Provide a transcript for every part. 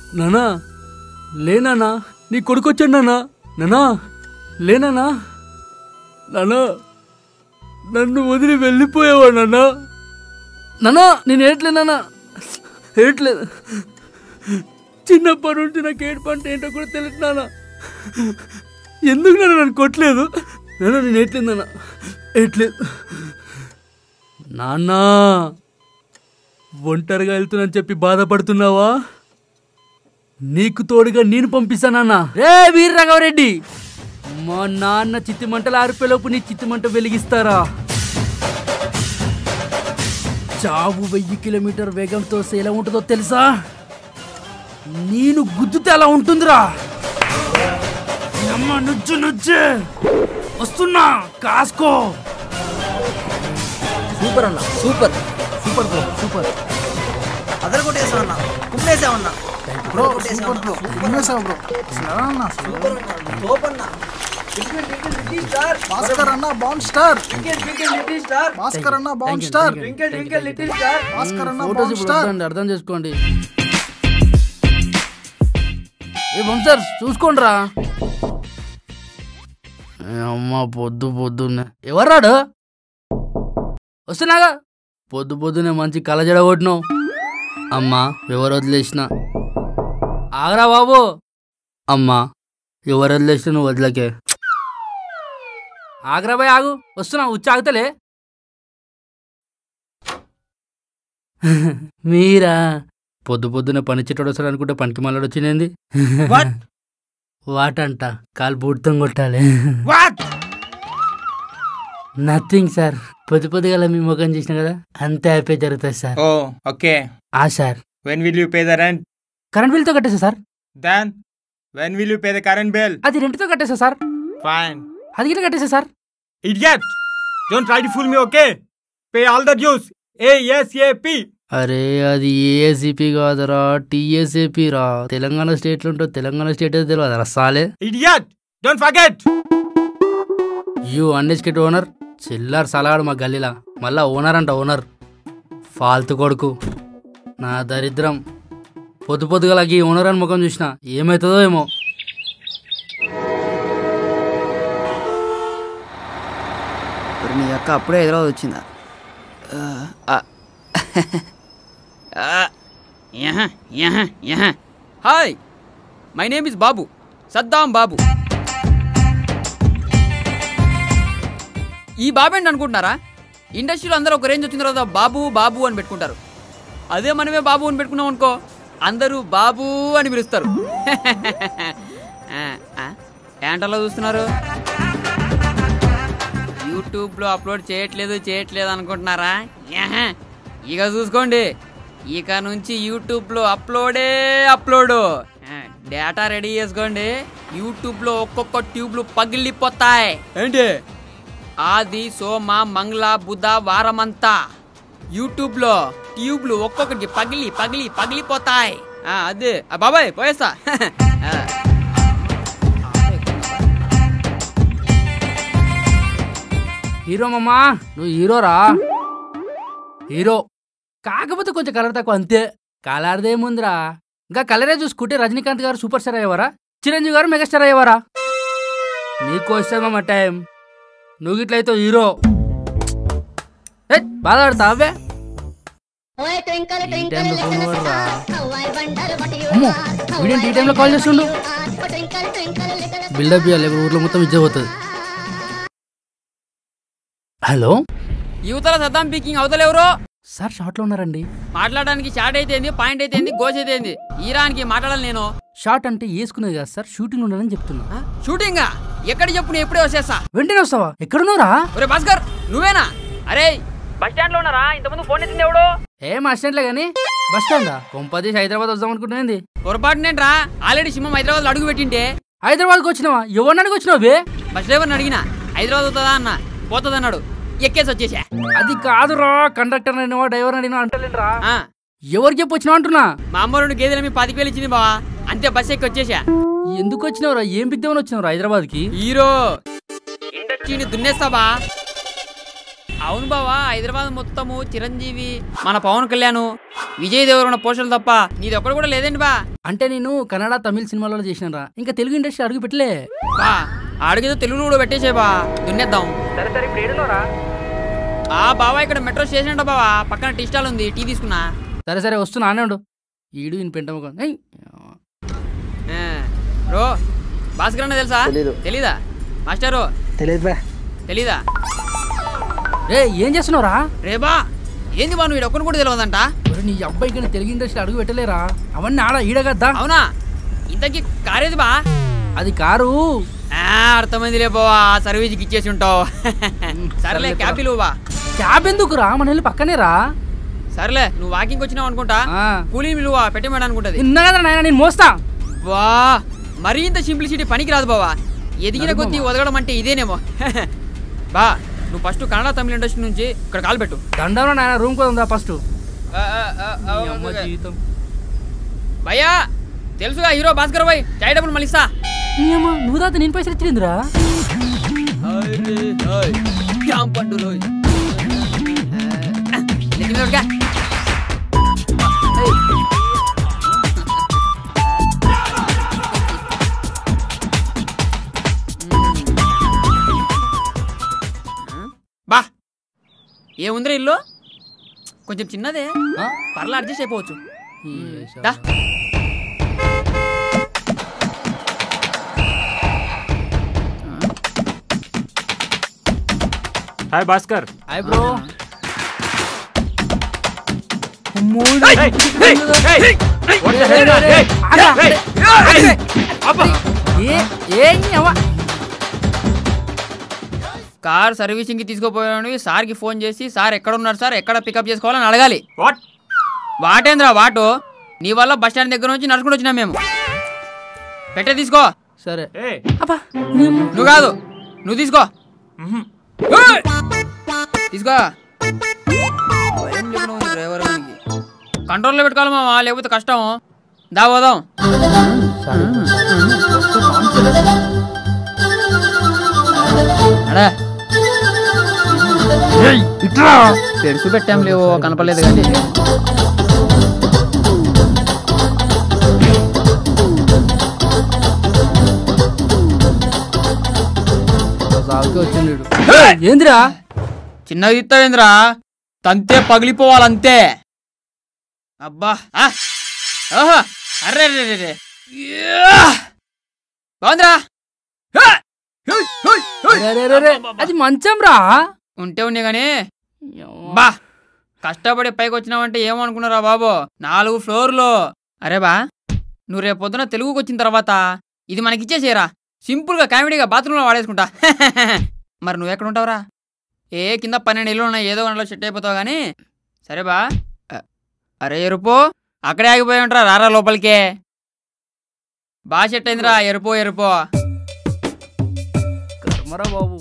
నానా లేనానా నీ కొడుకు వచ్చాడు నానా నానా లేనానా నానా నన్ను వదిలి వెళ్ళిపోయావా నానా నానా నేను ఏట్లే నానా ఏట్లేదు చిన్నప్పటి నుంచి నాకు ఏడుపు అంటే ఏంటో కూడా తెలియదు నాన్న ఎందుకు నాన్న నన్ను కొట్టలేదు నాన్న నేను ఏట్లేదు నాన్న ఏట్లేదు నాన్న ఒంటరిగా వెళ్తున్నాను చెప్పి బాధపడుతున్నావా నీకు తోడుగా నేను పంపిస్తానన్నా రే వీరరాఘవరెడ్డి మా నాన్న చిత్తిమంటలు ఆరిపోయేలోపు నీ చిత్తిమంట వెలిగిస్తారా చావు వెయ్యి కిలోమీటర్ వేగంతో వస్తే ఎలా ఉంటుందో తెలుసా నేను గుద్దుతే ఎలా ఉంటుందిరా అమ్మ నుజ్జు నుజ్జు వస్తున్నా కాసుకో సూపర్ అన్న సూపర్ సూపర్ బ్రో సూపర్ అదర కొట్టేసామన్నా కుమ్మేసామన్నా బ్రో సూపర్ బ్రో ఉమ్మేసావు బ్రో ఎలా అన్న సూపర్ అన్న సూపర్ అన్న భాస్కర్ అన్న బాండ్ స్టార్ భాస్కర్ అన్న బాండ్ స్టార్ భాస్కర్ అన్న ఫోటోస్ బాండ్ ఇప్పుడు స్టార్ వద్దండి, అర్థం చేసుకోండి ఏ వంశర్ చూసుకోండిరా ఏ అమ్మ పొద్దు పొద్దున్నే ఎవర్రాడు వస్తున్నాగా పొద్దు పొద్దునే మంచి కలజడ కొట్టినావు అమ్మా ఎవరు వదిలేసిన ఆగరా బాబు అమ్మా ఎవరు వదిలేసిన నువ్వు వదిలకే ఆగరా బాయ్ ఆగు వస్తున్నా ఉచ్చి ఆగుతలే మీరా పొద్దు పొద్దున పని చెట్టు వస్తాడు అనుకుంటే పనికి మళ్ళీ వచ్చింది What? వాటంట కాలు బూట్తం కొట్టాలి వాట్ నథింగ్ సార్ పొద్దు పొద్దుగల మీ ముఖం చేసిన కదా అంతే అయిపోయి జరుగుతుంది సార్ Oh, okay. ఆ sir When will you pay the rent? Current బిల్తో కట్టేసా sir Then, when will you pay the current bill? అది రెంట్తో కట్టేసా సార్ Fine. అది గిట్ల కట్టేసా sir Idiot! Don't try to fool me, okay? Pay all the dues. ASAP. అరే అది ఏఏసిపి కాదురా టీఎస్ఏపి రా తెలంగాణ స్టేట్లో ఉంటుంది తెలంగాణ స్టేట్ అయితే తెలియదు రసాలే Idiot! Don't forget. You uneducated owner చిల్లర్ సలాడు మా గల్లీలా మళ్ళా ఓనర్ అంట ఓనర్ ఫాల్తు కొడుకు నా దరిద్రం పొద్దు పొద్దుగలకి ఓనర్ అని ముఖం చూసిన ఏమవుతుందో ఏమో మరి నీ అక్క అప్పుడే హైదరాబాద్ వచ్చిందా ఆ, ఆ. ఆ, yeah, yeah, yeah. Hi my name is Babu Saddam Babu ఈ బాబు ఏంటి అనుకుంటున్నారా ఇండస్ట్రీలో అందరూ ఒక రేంజ్ వచ్చిన తర్వాత బాబు బాబు అని పెట్టుకుంటారు అదే మనమే బాబు అని పెట్టుకున్నాం అనుకో అందరూ బాబు అని పిలుస్తారు ఆ, ఆ, ఏంటలా చూస్తున్నారు యూట్యూబ్లో అప్లోడ్ చేయట్లేదు చేయట్లేదు అనుకుంటున్నారా యాహ, ఇక చూసుకోండి ఇక నుంచి యూట్యూబ్లో అప్లోడే అప్లోడు ఆ, డేటా రెడీ చేసుకోండి యూట్యూబ్లో ఒక్కొక్క ట్యూబ్లు పగిలిపోతాయి ఏంటి ఆది సోమ మంగళ బుధ వారమంతా యూట్యూబ్లో ట్యూబ్లు ఒక్కొక్కటి పగిలి పగిలి పగిలిపోతాయి ఆ, అదే ఆ, బాబాయ్ పోయేస్తా ఆ. హీరో మమ్మా నువ్వు హీరోరా హీరో కాకపోతే కొంచెం కలర్ తక్కువ అంతే కలర్దేముందిరా ఇంకా కలరే చూసుకుంటే రజనీకాంత్ గారు సూపర్ స్టార్ అయ్యేవారా చిరంజీవి గారు మెగాస్టార్ అయ్యేవారా నీకు వస్తామమ్మా టైం నువ్వు ఇట్లయితే హీరో ఏ బాధపడతా అవే ఓయ్ ట్వింకల్ ఈ ట్వింకల్ టైంలో ఫోన్ లిటిల్ వాడరా? Star how I wonder what you అమ్మో, ఆర్ వీడేంటి ఈ టైంలో కాల్ చేస్తుండు? ట్వింకల్ ట్వింకల్ లిటిల్ బిల్డప్ ఇవ్వాలి లేకపోతే ఊర్లో మొత్తం ఇజ్జ పోతుంది హలో యువతల సద్దాం పీకింగ్ అవతలెవరో సార్ షార్ట్లో ఉన్నారండి మాట్లాడడానికి షార్ట్ అయితే ఏంది పాయింట్ అయితే ఏంది గోస్ అయితే ఏంది ఈరానికి మాట్లాడాలి నేను షార్ట్ అంటే వేసుకునేది కాదు సార్ షూటింగ్ ఉండాలని చెప్తున్నా ఆ? షూటింగా ఎక్కడ చెప్పు నేను ఎప్పుడే వచ్చేస్తా వెంటనే వస్తావా ఎక్కడున్నారా ఒరే భాస్కర్ నువ్వేనా అరే బస్ స్టాండ్ లో ఉన్నారా ఇంతకుముందు ఫోన్ ఎత్తింది ఎవడు ఏం అసిస్టెంట్లే కానీ బస్ స్టాండా కొంపదేశ్ హైదరాబాద్ వద్దాం అనుకుంటున్నది పొరపాటు నేంట్రా ఆల్రెడీ సింహం హైదరాబాద్ అడుగు పెట్టింటే హైదరాబాద్కి వచ్చినావా ఎవరిని అడిగి వచ్చినావు బే బస్ డ్రైవర్ని అడిగినా హైదరాబాద్ అవుతుందా అన్న పోతుంది అన్నాడు ఎక్కేసి వచ్చేసా అది కాదురా కండక్టర్ అయినా డ్రైవర్ అయినా అంటలేనురా ఆ, ఎవరికి చెప్పి వచ్చినావు అంటున్నా మా అమ్మ రెండు గేదెలు మీ పదికి వేలు ఇచ్చింది బావా అంతే బస్ ఎక్కి వచ్చేసా ఎందుకు వచ్చినావురా ఏం బిద్దామని వచ్చినావురా హైదరాబాద్కి హీరో ఇండస్ట్రీని దున్నేస్తా బా అవును బావా హైదరాబాద్ మొత్తము చిరంజీవి మన పవన్ కళ్యాణ్ విజయ్ దేవరణ పోషలు తప్ప నీది ఒక్కడు కూడా లేదండి బా అంటే నేను కన్నడ తమిళ సినిమాలలో చేసినారా ఇంకా తెలుగు ఇండస్ట్రీ అడుగు పెట్టలే బా ఆడికేదో తెలుగులో కూడా పెట్టేసే బా దున్నేద్దాం ఆ బావా ఇక్కడ మెట్రో స్టేషన్ అంట బావా పక్కన టీ స్టాల్ ఉంది టీ తీసుకున్నా సరే సరే వస్తున్నా అన్నాడు ఈడు ఈయన పెంటమ్మ ఆ, బ్రో భాస్కర్ అన్న తెలుసా తెలీదా మాస్టరు తెలియదు బా తెలీదా రే ఏం చేస్తున్నావురా రేబా ఏంది బా నువ్వు ఒక్కను కూడా తెలియదంట ఒరే, నీ అబ్బాయి కానీ తెలుగు ఇండస్ట్రీ అడుగు పెట్టలేరా అవన్నీ ఆడ ఈడగద్దా అవునా ఇంతకీ కారేది బా అది కారు ఆ, అర్థమైంది లే బావా సర్వీస్కి ఇచ్చేసి ఉంటావు సర్లే క్యాబ్ పిలువు బా క్యాబ్ ఎందుకురా మన ఇల్లు పక్కనే రా సర్లే నువ్వు వాకింగ్ వచ్చినావు అనుకుంటా ఆ. కూలీ విలువ పెట్టమని అనుకుంటది నిన్న కదా నాయన నేను మోస్తా వా మరీ ఇంత సింప్లిసిటీ పనికి రాదు బావా ఎదిగిన నడుము కొద్దీ మామ. వదలడం అంటే ఇదేనేమో బా నువ్వు ఫస్ట్ కన్నడ తమిళ ఇండస్ట్రీ నుంచి ఇక్కడ కాల్ పెట్టు దండంలో నాయన రూమ్ కూడా ఉందా ఫస్ట్ అమ్మ భయ్యా జీవితం తెలుసుగా హీరో భాస్కర్ భాయ్ చాయ్ డబ్బులు మళ్ళీ ఇస్తా నీ అమ్మ నువ్వు దాత నేను పైసలు ఇచ్చిందిరా బా ఏముందిరా ఇల్లు కొంచెం చిన్నదే పర్లా అడ్జస్ట్ అయిపోవచ్చు దా. Hi, Bhaskar. Hi bro Hey, hey, hey, hey! What the hell? Hey, hey, hey, hey! Abba! ఏ ఏ నీ అవ్వ కార్ సర్వీసింగ్ కి తీసుకుపోయాను సార్కి ఫోన్ చేసి సార్ ఎక్కడ ఉన్నారు సార్ ఎక్కడ పికప్ చేసుకోవాలని అడగాలి What? వాటేంద్రా వాటు నీ వల్ల బస్ స్టాండ్ దగ్గర నుంచి నడుచుకుంటూ వచ్చినాం మేము పెట్టే తీసుకో సరే Hey. అబ్బా నీ అమ్మ. నువ్వు కాదు నువ్వు తీసుకో Mhm. ఏయ్! తీసుకో భయం లేకుండా ఉంది డ్రైవర్ వానికి. కంట్రోల్లో పెట్టుకోవాలి మామ లేకపోతే కష్టం దా పోదాం అడా పెరుసు పెట్టాం లేవో కనపడలేదు కానీ సాగుకే వచ్చిండు వీడు. ఏందిరా చిన్నది ఇస్తావేంద్రా తంతే పగిలిపోవాలంతే అబ్బా ఆ! ఓహో అర్రే రే రే రే యా! బాగుందిరా హే! హే! హే! హే! రే, రే, రే, రే. అది మంచం రా ఉంటే ఉండే గానీ బా కష్టపడి పైకి వచ్చినావంటే ఏమనుకున్నారా బాబు నాలుగు ఫ్లోర్లు అరే బా నువ్వు రేపు పొద్దున తెలుగుకి వచ్చిన తర్వాత ఇది మనకిచ్చేసేయరా సింపుల్గా కామెడీగా బాత్రూంలో వాడేసుకుంటా మరి నువ్వు ఎక్కడ ఉంటావురా ఏ కింద పన్నెండు ఇల్లు ఉన్నాయి ఏదో గంటలో సెట్ అయిపోతావు కానీ సరే బా అ- అరే ఎరుపు అక్కడే ఆగిపోయి ఉంటారా రారా లోపలికే బాగా సెట్ అయిందిరా ఎరుపు ఎరుపు కర్మరా బాబు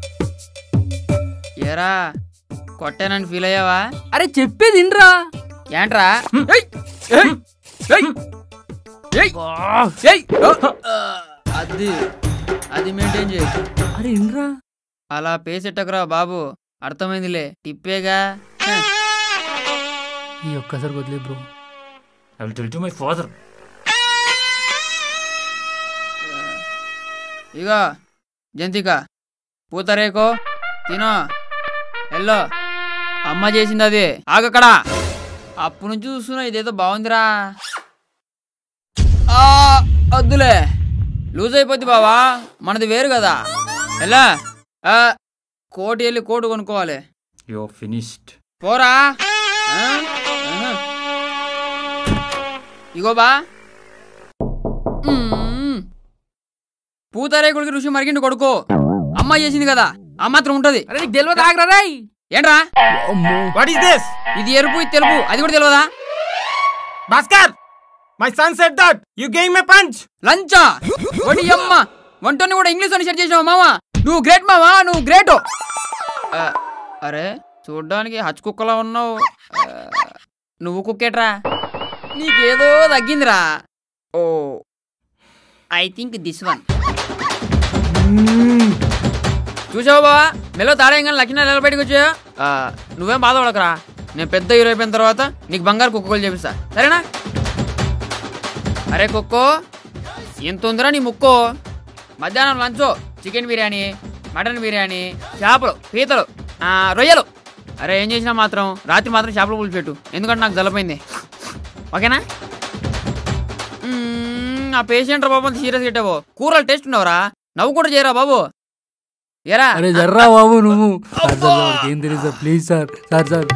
ఏరా కొట్టానని ఫీల్ అయ్యావా అరే చెప్పేది ఇండ్రా ఏంట్రా ఏయ్! ఏయ్! ఏయ్! ఏయ్! ఏయ్! ఆ, అది అది మెయింటైన్ చేయి అరే ఇండ్రా అలా పేసెట్టకురా బాబు అర్థమైందిలే టిప్పేగా హ. ఈ ఒక్కసారి వదిలే bro I will tell to my father. ఇగో జంతిక పూతరేకో తినో ఎల్లో అమ్మ చేసింది అది ఆగక్కడ అప్పటి నుంచి చూస్తున్నా ఇదేదో బాగుందిరా ఆ, వద్దులే లూజ్ అయిపోద్ది బావా మనది వేరు కదా ఎలా ఆ, కోటి వెళ్ళి కోటు కొనుక్కోవాలి You're finished. పోరా ఆ? ఆహా. ఇగో బా మ్మ్. పూతరేకుడికి ఋషి మరిగిండి కొడుకు అమ్మ చేసింది కదా ఆ మాత్రం ఉంటది అరే నీకు తెలియదు ఆగరా రేయ్ ఏంట్రా What is this? ఇది ఎరుపు ఇది తెలుపు అది కూడా తెలియదా Bhaskar! My son said that! You gave me a punch! లంచా వడి అమ్మ వంటని కూడా ఇంగ్లీష్ అని సెట్ చేసావు మామ నువ్వు గ్రేట్ మామా నువ్వు గ్రేట్ అరే చూడ్డానికి హచ్ కుక్కలా ఉన్నావు ఆ, నువ్వు కుక్కేట్రా నీకేదో తగ్గిందిరా ఓ ఐ థింక్ దిస్ వన్ చూసావా బావా మెలో తాడేం కానీ లక్ష్మీ నెల బయటకు వచ్చా నువ్వేం బాధపడకరా నేను పెద్ద హీరో అయిపోయిన తర్వాత నీకు బంగారు కుక్కలు చేపిస్తా సరేనా అరే కుక్కో ఎంత ఉందిరా నీ ముక్కో మధ్యాహ్నం lunch chicken biryani mutton biryani చేపలు పీతలు ఆ, రొయ్యలు అరే ఏం చేసినా మాత్రం రాత్రి మాత్రం చేపలు పులుసు పెట్టు ఎందుకంటే నాకు జలపోయింది ఓకేనా మ్మ్, ఆ పేషెంట్ రా బాబు అంత సీరియస్ పెట్టావు కూరలు టేస్ట్ ఉన్నావురా నవ్వు కూడా చేయరా బాబు ఏరా అరే జర్రా బాబు నువ్వు సార్ సార్ వాడికి ఏం తెలియదు sir please sir sir sir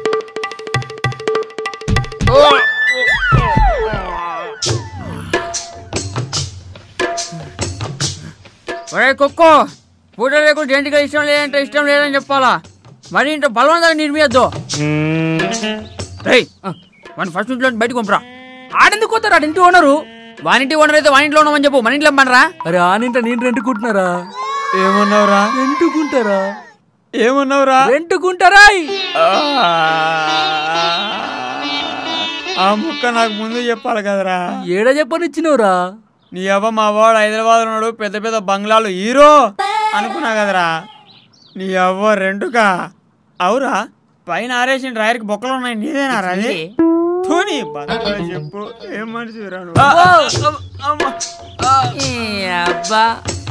ఒరే కుక్కో పూట లేకుండా ఏంటిగా ఇష్టం లేదంటే ఇష్టం లేదని చెప్పాలా మరి ఇంత బలవంతంగా నిర్మియద్దు రేయ్ వాడిని ఫస్ట్ ఇంట్లో నుంచి బయటకు పంపురా ఆడెందుకు పోతారు ఆడ ఇంటి ఓనరు వానింటి ఓనర్ అయితే వానింట్లో ఉన్నామని చెప్పు మన ఇంట్లో పండరా అరే ఆనింట నేను రెంటుకుంటున్నారా ఏమన్నావురా రెంటుకుంటారా ఏమన్నావురా రెంటుకుంటారా ఆ ముక్క నాకు ముందు చెప్పాలి కదరా ఏడ చెప్పనిచ్చినవురా నీ అవ్వ మా వాడు హైదరాబాద్ ఉన్నాడు పెద్ద పెద్ద బంగ్లాలు హీరో అనుకున్నా కదరా నీ అవ్వ రెండుకా అవురా పైన ఆరేసిన డ్రైవర్కి బొక్కలు ఉన్నాయి నీదేనా రాజీ ధోని బతకరా చెప్పు ఏం మనిషిరా నువ్వు? అమ్మ. అబ్బా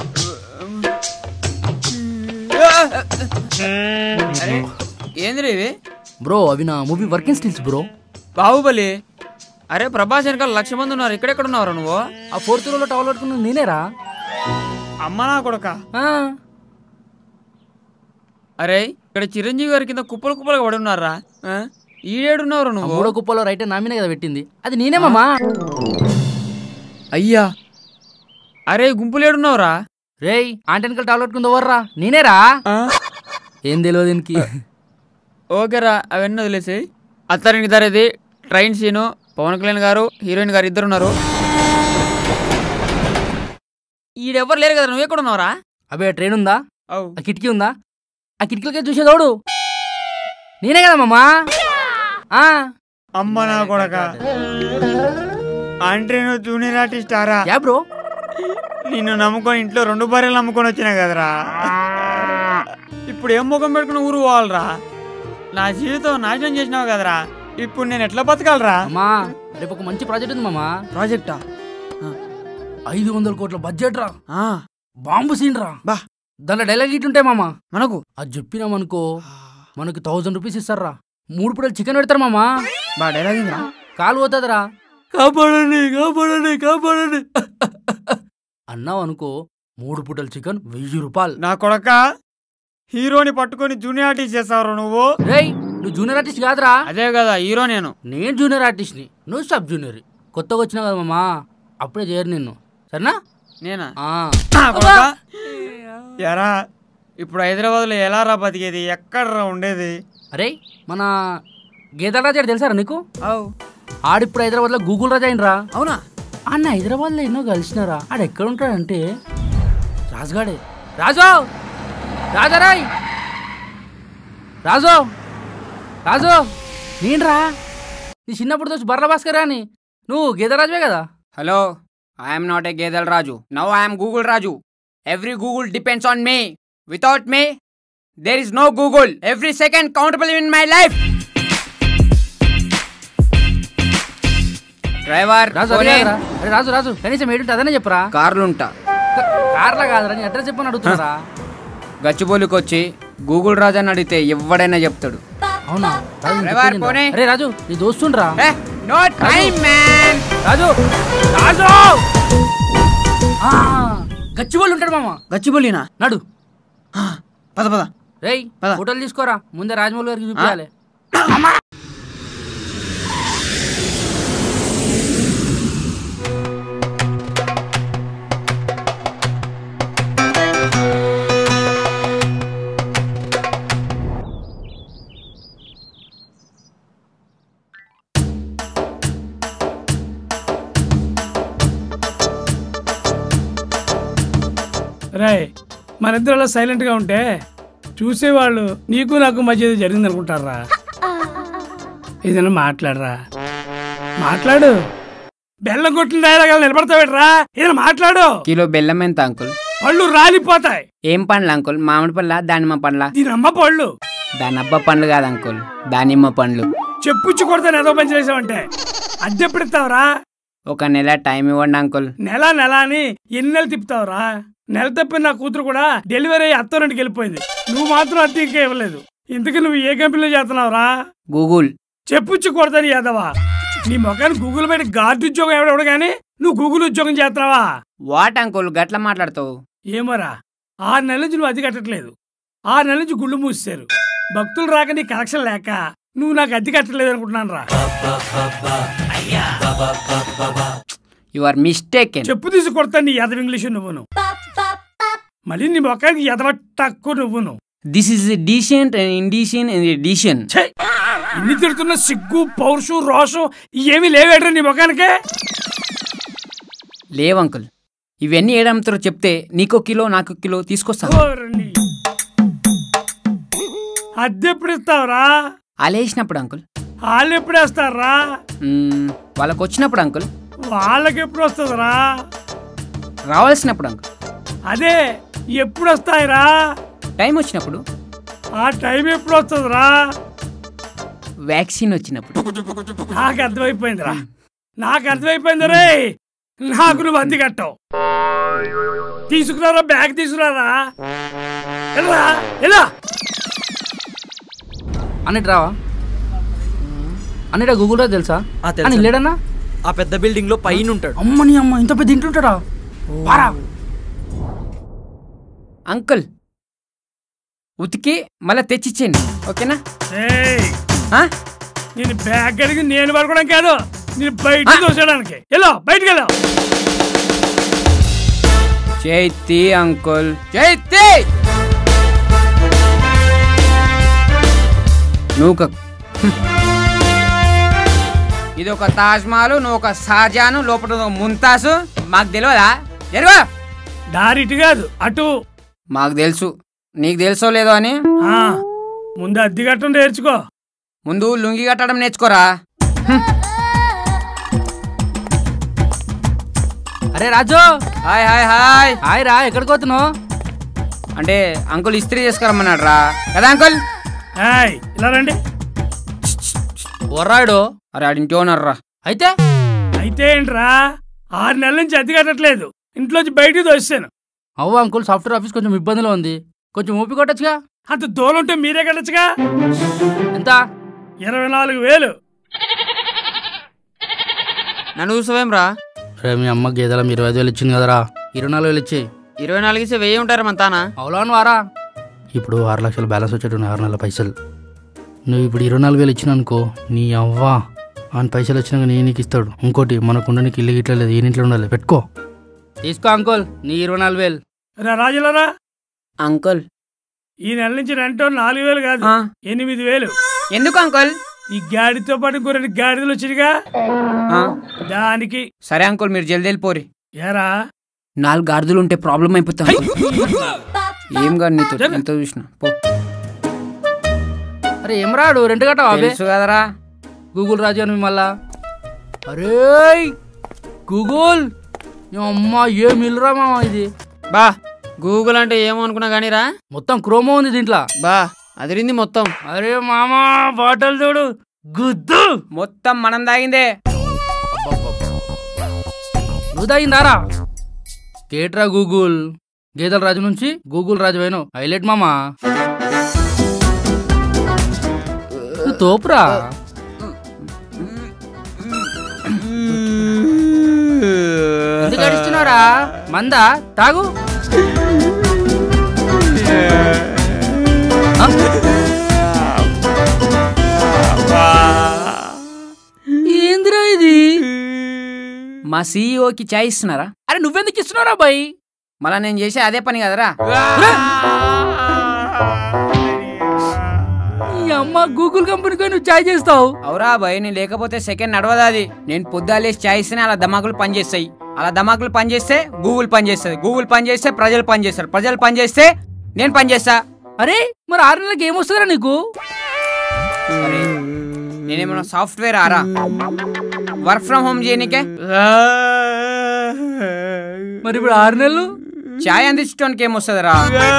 అరే ఏంది ఇవి బ్రో అవి నా movie working stills bro Baahubali అరే ప్రభాస్ వెనకాల లక్ష మంది ఉన్నారు ఇక్కడెక్కడ ఉన్నావురా నువ్వు ఆ ఫోర్త్ రోలో టవల్ పట్టుకున్న నేనేరా అమ్మ నా కొడక ఆ, అరే ఇక్కడ చిరంజీవి గారి కింద కుప్పలు కుప్పలుగా పడి ఉన్నారా ఆ? ఈడేడున్నారు ఆ నువ్వు మూడో కుప్పలో రైట్ నా మీనే కదా పెట్టింది అది నేనే మామా అయ్యా అరే గుంపులు ఏడున్నావురా రేయ్ ఆంటెనకల్ టవల్ పట్టుకుంది ఎవర్రా నేనేరా ఏం తెలియదు దీనికి ఓకేరా అవన్నీ వదిలేసాయి అత్తారింటి దారేది ట్రైన్ సీను పవన్ కళ్యాణ్ గారు హీరోయిన్ గారు ఇద్దరు ఉన్నారు ఈడెవ్వరు లేరు కదా నువ్వు ఎక్కడ ఉన్నావురా అబే ట్రైన్ ఉందా అవు ఆ కిటికీ ఉందా ఆ కిటికీలకే చూసేదోడు నేనే కదా మామా ఆ, అమ్మ నా కొడక అంటే నువ్వు జూనియర్ ఆర్టిస్టారా యా బ్రో నిన్ను నమ్ముకొని ఇంట్లో రెండు భార్యలు నమ్ముకొని వచ్చినా కదరా ఇప్పుడు ఏం ముఖం పెట్టుకుని ఊరు పోవాలరా నా జీవితం నాశనం చేసినావు కదరా ఇప్పుడు నేను ఎట్లా బతకాలరా అమ్మా రేపు ఒక మంచి ప్రాజెక్ట్ ఉంది మామా ప్రాజెక్టా ఐదు వందల కోట్ల బడ్జెట్ రా ఆ, బాంబు సీన్ రా బా. దాంట్లో డైలాగ్ ఇట్లుంటాయి మామా మనకు అది చెప్పినామనుకో మనకి థౌజండ్ రూపీస్ ఇస్తారా మూడు పూటలు చికెన్ పెడతారు మామా బా డైలాగ్ ఏందిరా కాలు పోతుందిరా కాపాడండి కాపాడండి కాపాడండి అన్నావు అనుకో మూడు పూటలు చికెన్ వెయ్యి రూపాయలు నా కొడక హీరోని పట్టుకొని జూనియర్ ఆర్టిస్ట్ చేస్తావు నువ్వు రేయ్ నువ్వు జూనియర్ ఆర్టిస్ట్ కాదురా అదే కదా హీరో నేను నేను జూనియర్ ఆర్టిస్ట్ని నువ్వు సబ్ జూనియర్ కొత్తగా వచ్చినావు కదా మామా అప్పుడే చేయరు నిన్ను సరేనా నేనా ఆ. నా కొడకా? ఎరా ఇప్పుడు హైదరాబాద్ లో ఎలా రా బతికేది ఎక్కడ రా ఉండేది అరే మన గీతల రాజా తెలుసారా నీకు అవు ఆడిప్పుడు హైదరాబాద్లో గూగుల్ రాజా అయినరా అవునా అన్న హైదరాబాద్లో ఎన్నో కలిసినారా ఆడు ఎక్కడ ఉంటాడంటే రాజుగాడే రాజు రాజారాయ్ రాజు రాజు నేనురా నీ చిన్నప్పుడు దోచి బర్ర భాస్కర్ అని నువ్వు గీతరాజువే కదా హలో ఐఎమ్ నాట్ ఏ గేదెల్ Raju now I'm Google Raju every Google depends on me without me there is no Google every second countable in my life driver Raju అదే కదరా? అరే రాజు రాజు కనీసం ఏడుంటే అదనే చెప్పరా కార్లుంటా కార్లా కాదురా నీ అడ్రస్ చెప్పని అడుగుతున్నారా గచ్చిబౌలికి వచ్చి గూగుల్ రాజు అని అడిగితే ఎవడైనా చెప్తాడు అవునా రాజు నేను డ్రైవర్, చెప్పేది పోనీ. వినరా? అరే రాజు నీ దోస్తుండ్రా no time man Raju Raju ఆ, గచ్చిబోళ్ళు ఉంటాడు మామ గచ్చిబౌలినా నడు పద పద రేయ్ పద. ఫోటోలు తీసుకోరా ముందే రాజమౌళి గారికి చూపించాలి రాయ్ మనిద్దరు అలా సైలెంట్ గా ఉంటే చూసేవాళ్ళు నీకు నాకు మధ్య ఏదో జరిగింది అనుకుంటారా ఏదైనా మాట్లాడరా మాట్లాడు బెల్లం కొట్టిన డైలాగా నిలబడతావేట్రా ఏదైనా మాట్లాడు కిలో బెల్లం ఎంత అంకుల్ పళ్ళు రాలిపోతాయి ఏం పండ్లు అంకుల్ మామిడి పండ్ల దానిమ్మ పండ్ల దీని అమ్మ పళ్ళు దానబ్బ పండ్లు కాదు అంకుల్ దానిమ్మ పండ్లు చెప్పుచ్చు కొడతాను ఏదో పని చేసావంటే అద్దె ఎప్పుడు ఇస్తావురా ఒక నెల టైం ఇవ్వండి అంకుల్ నెల నెల అని ఎన్ని నెలలు తిప్పుతావురా నెల తప్పిన నా కూతురు కూడా డెలివరీ అయ్యి అత్తోరింటికి వెళ్ళిపోయింది నువ్వు మాత్రం అద్దె ఇంకా ఇవ్వలేదు ఇంతకీ నువ్వు ఏ కంపెనీలో చేస్తున్నావురా గూగుల్ చెప్పుచ్చు కొడతాను యాదవా నీ మొఖాన్ని గూగుల్ పెట్టి గార్డు ఉద్యోగం ఎవడెవడు కానీ నువ్వు గూగుల్ ఉద్యోగం చేస్తున్నావా వాట్ అంకుల్ గట్ల మాట్లాడతావు ఏమోరా ఆరు నెలల నుంచి నువ్వు అద్దె కట్టట్లేదు ఆరు నెలల నుంచి గుళ్ళు మూసారు భక్తులు రాక నీ కనెక్షన్ లేక నువ్వు నాకు అద్దె కట్టలేదు అనుకుంటున్నాను రా యు ఆర్ మిస్టేక్ చెప్పు తీసి కొడతాను నీ ఎదవ ఇంగ్లీష్ నువ్వును మళ్ళీ నీ మొఖానికి ఎదవ తక్కువ నువ్వును this is decent and indecent and decent ఛే! ఇన్ని తిడుతున్న సిగ్గు పౌరుషం రోషం ఏమీ లేవేట్రా నీ ముఖానికే లేవు అంకుల్ ఇవన్నీ ఏడమ్ముతారో చెప్తే నీకో కిలో నాకు కిలో తీసుకొస్తాను ఓర్ని. అద్దె ఎప్పుడు ఇస్తావురా అలేసినప్పుడు అంకుల్ వాళ్ళు ఎప్పుడు వేస్తారా మ్మ్, వాళ్ళకి వచ్చినప్పుడు అంకుల్ వాళ్ళకి ఎప్పుడు వస్తుందిరా రావాల్సినప్పుడు అంకుల్ అదే ఎప్పుడు వస్తాయిరా టైం వచ్చినప్పుడు ఆ టైం ఎప్పుడు వస్తుందిరా వ్యాక్సిన్ వచ్చినప్పుడు నాకు అర్థమైపోయిందిరా నాకు అర్థమైపోయింది రే నాకు నువ్వు అంది కట్టావు తీసుకురారా బ్యాగ్ తీసుకురారా ఎలా ఎలా అన్నిటి రావా అన్నిట గూగుల్ డ్రైవ్ తెలుసా ఆ, తెలుసు. అని లేడన్నా ఆ పెద్ద బిల్డింగ్ లో పైన ఉంటాడు అమ్మని అమ్మ ఇంత పెద్ద ఇంటుంటాడా పారా అంకుల్ ఉతికి మళ్ళీ తెచ్చిచ్చేయండి ఓకేనా ఏయ్ ఆ? నేను బ్యాగ్ అడిగి నేను పడుకోవడం కాదు నేను బయట తోసేయడానికి ఎలా బయటికి వెళ్ళా చైతి అంకుల్ చైతి నువ్వు ఒక ఇది ఒక తాజ్ మహల్ నువ్వు ఒక షాజాను లోపల ఒక ముంతాసు మాకు తెలియదా జరుగు దారి ఇటు కాదు అటు మాకు తెలుసు నీకు తెలుసో లేదో అని ఆ ముందు అద్దె కట్టడం నేర్చుకో ముందు లుంగి కట్టడం నేర్చుకోరా అరే Raju hi hi hi hi రా ఎక్కడికి పోతున్నావు అంటే అంకుల్ ఇస్త్రీ చేసుకురమ్మన్నాడు రా కదా అంకుల్ ఏయ్ ఇలా రండి ఒర్రాడు అరే ఆడింటి ఓనర్ రా అయితే అయితే ఏంట్రా ఆరు నెలల నుంచి అద్దె కట్టట్లేదు ఇంట్లోంచి బయటికి తోసాను అవ్వ అంకుల్ సాఫ్ట్వేర్ ఆఫీస్ కొంచెం ఇబ్బందిలో ఉంది కొంచెం ఊపి కొట్టచ్చుగా అంత దూరం ఉంటే మీరే కట్టచ్చుగా ఎంత ఇరవై నాలుగు వేలు నన్ను చూసావేం రా రే మీ అమ్మ గేదెలం ఇరవై ఐదు వేలు ఇచ్చింది కదరా ఇరవై నాలుగు వేలు ఇచ్చి ఇరవై నాలుగు ఇస్తే వెయ్యి ఉంటారు మన తానా అవులాను వారా ఇప్పుడు ఆరు లక్షల బ్యాలెన్స్ వచ్చేటు ఆరు నెలల పైసలు నువ్వు ఇప్పుడు ఇరవై నాలుగు వేలు ఇచ్చిన అనుకో నీ అవ్వా ఆయన పైసలు వచ్చినాక నేను నీకు ఇస్తాడు ఇంకోటి మనకు ఉండడానికి ఇల్లు గిట్ల లేదు ఈయన ఇంట్లో ఉండాలి పెట్టుకో తీసుకో అంకుల్ నీ ఇరవై నాలుగు వేలు రా రాజులరా అంకుల్ ఈ నెల నుంచి రెంటో నాలుగు వేలు కాదు ఆ. ఎనిమిది వేలు ఎందుకు అంకుల్ ఈ గాడితో పాటు ఇంకో రెండు గాడిదలు వచ్చినాయిగా ఆ, దానికి సరే అంకుల్ మీరు జల్దీ వెళ్ళిపోరి ఏరా నాలుగు గాడిదలు ఉంటే ప్రాబ్లం అయిపోతాయి ఏం కాదు నీతో ఎంత చూసిన పో అరే ఏం రాడు రెంట్ కట్టావా అబే తెలుసు కదరా గూగుల్ రాజు అని మళ్ళా అరే గూగుల్ నీ అమ్మ ఏం ఇల్లురా మామ ఇది బా గూగుల్ అంటే ఏమో అనుకున్నా కానీ రా మొత్తం క్రోమో ఉంది దీంట్లో బా అదిరింది మొత్తం అరే మామ బాటల్ చూడు గుద్దు మొత్తం మనం తాగిందే నువ్వు తాగిందారా కేట్రా గూగుల్ గేదెల రాజు నుంచి గూగుల్ రాజు అయిన హైలైట్ మామా నువ్వు తోపురా ఎందుకు అడిస్తున్నారా మందా తాగు ఆ? ఏందిరా ఇది మా సీఈఓకి చాయ్ ఇస్తున్నారా అరే నువ్వెందుకు ఇస్తున్నారా బాయ్ మళ్ళా నేను చేసే అదే పని కదరా ఈ అమ్మ గూగుల్ కంపెనీకి నువ్వు చాయ్ చేస్తావు అవురా భయ్ నేను లేకపోతే సెకండ్ నడవదా అది నేను పొద్దులేసి చాయ్ ఇస్తేనే అలా దమాకులు పనిచేస్తాయి అలా దమాకులు పనిచేస్తే గూగుల్ పనిచేస్తుంది గూగుల్ పనిచేస్తే ప్రజలు పనిచేస్తారు ప్రజలు పనిచేస్తే నేను పనిచేస్తా అరే మరి ఆరు నెలలకి ఏమొస్తుందిరా నీకు అరే నేనేమన్నా సాఫ్ట్వేర్ ఆరా వర్క్ ఫ్రమ్ హోమ్ చేయనికే మరి ఇప్పుడు ఆరు నెలలు చాయ్ అందించడానికి ఏమొస్తుందిరా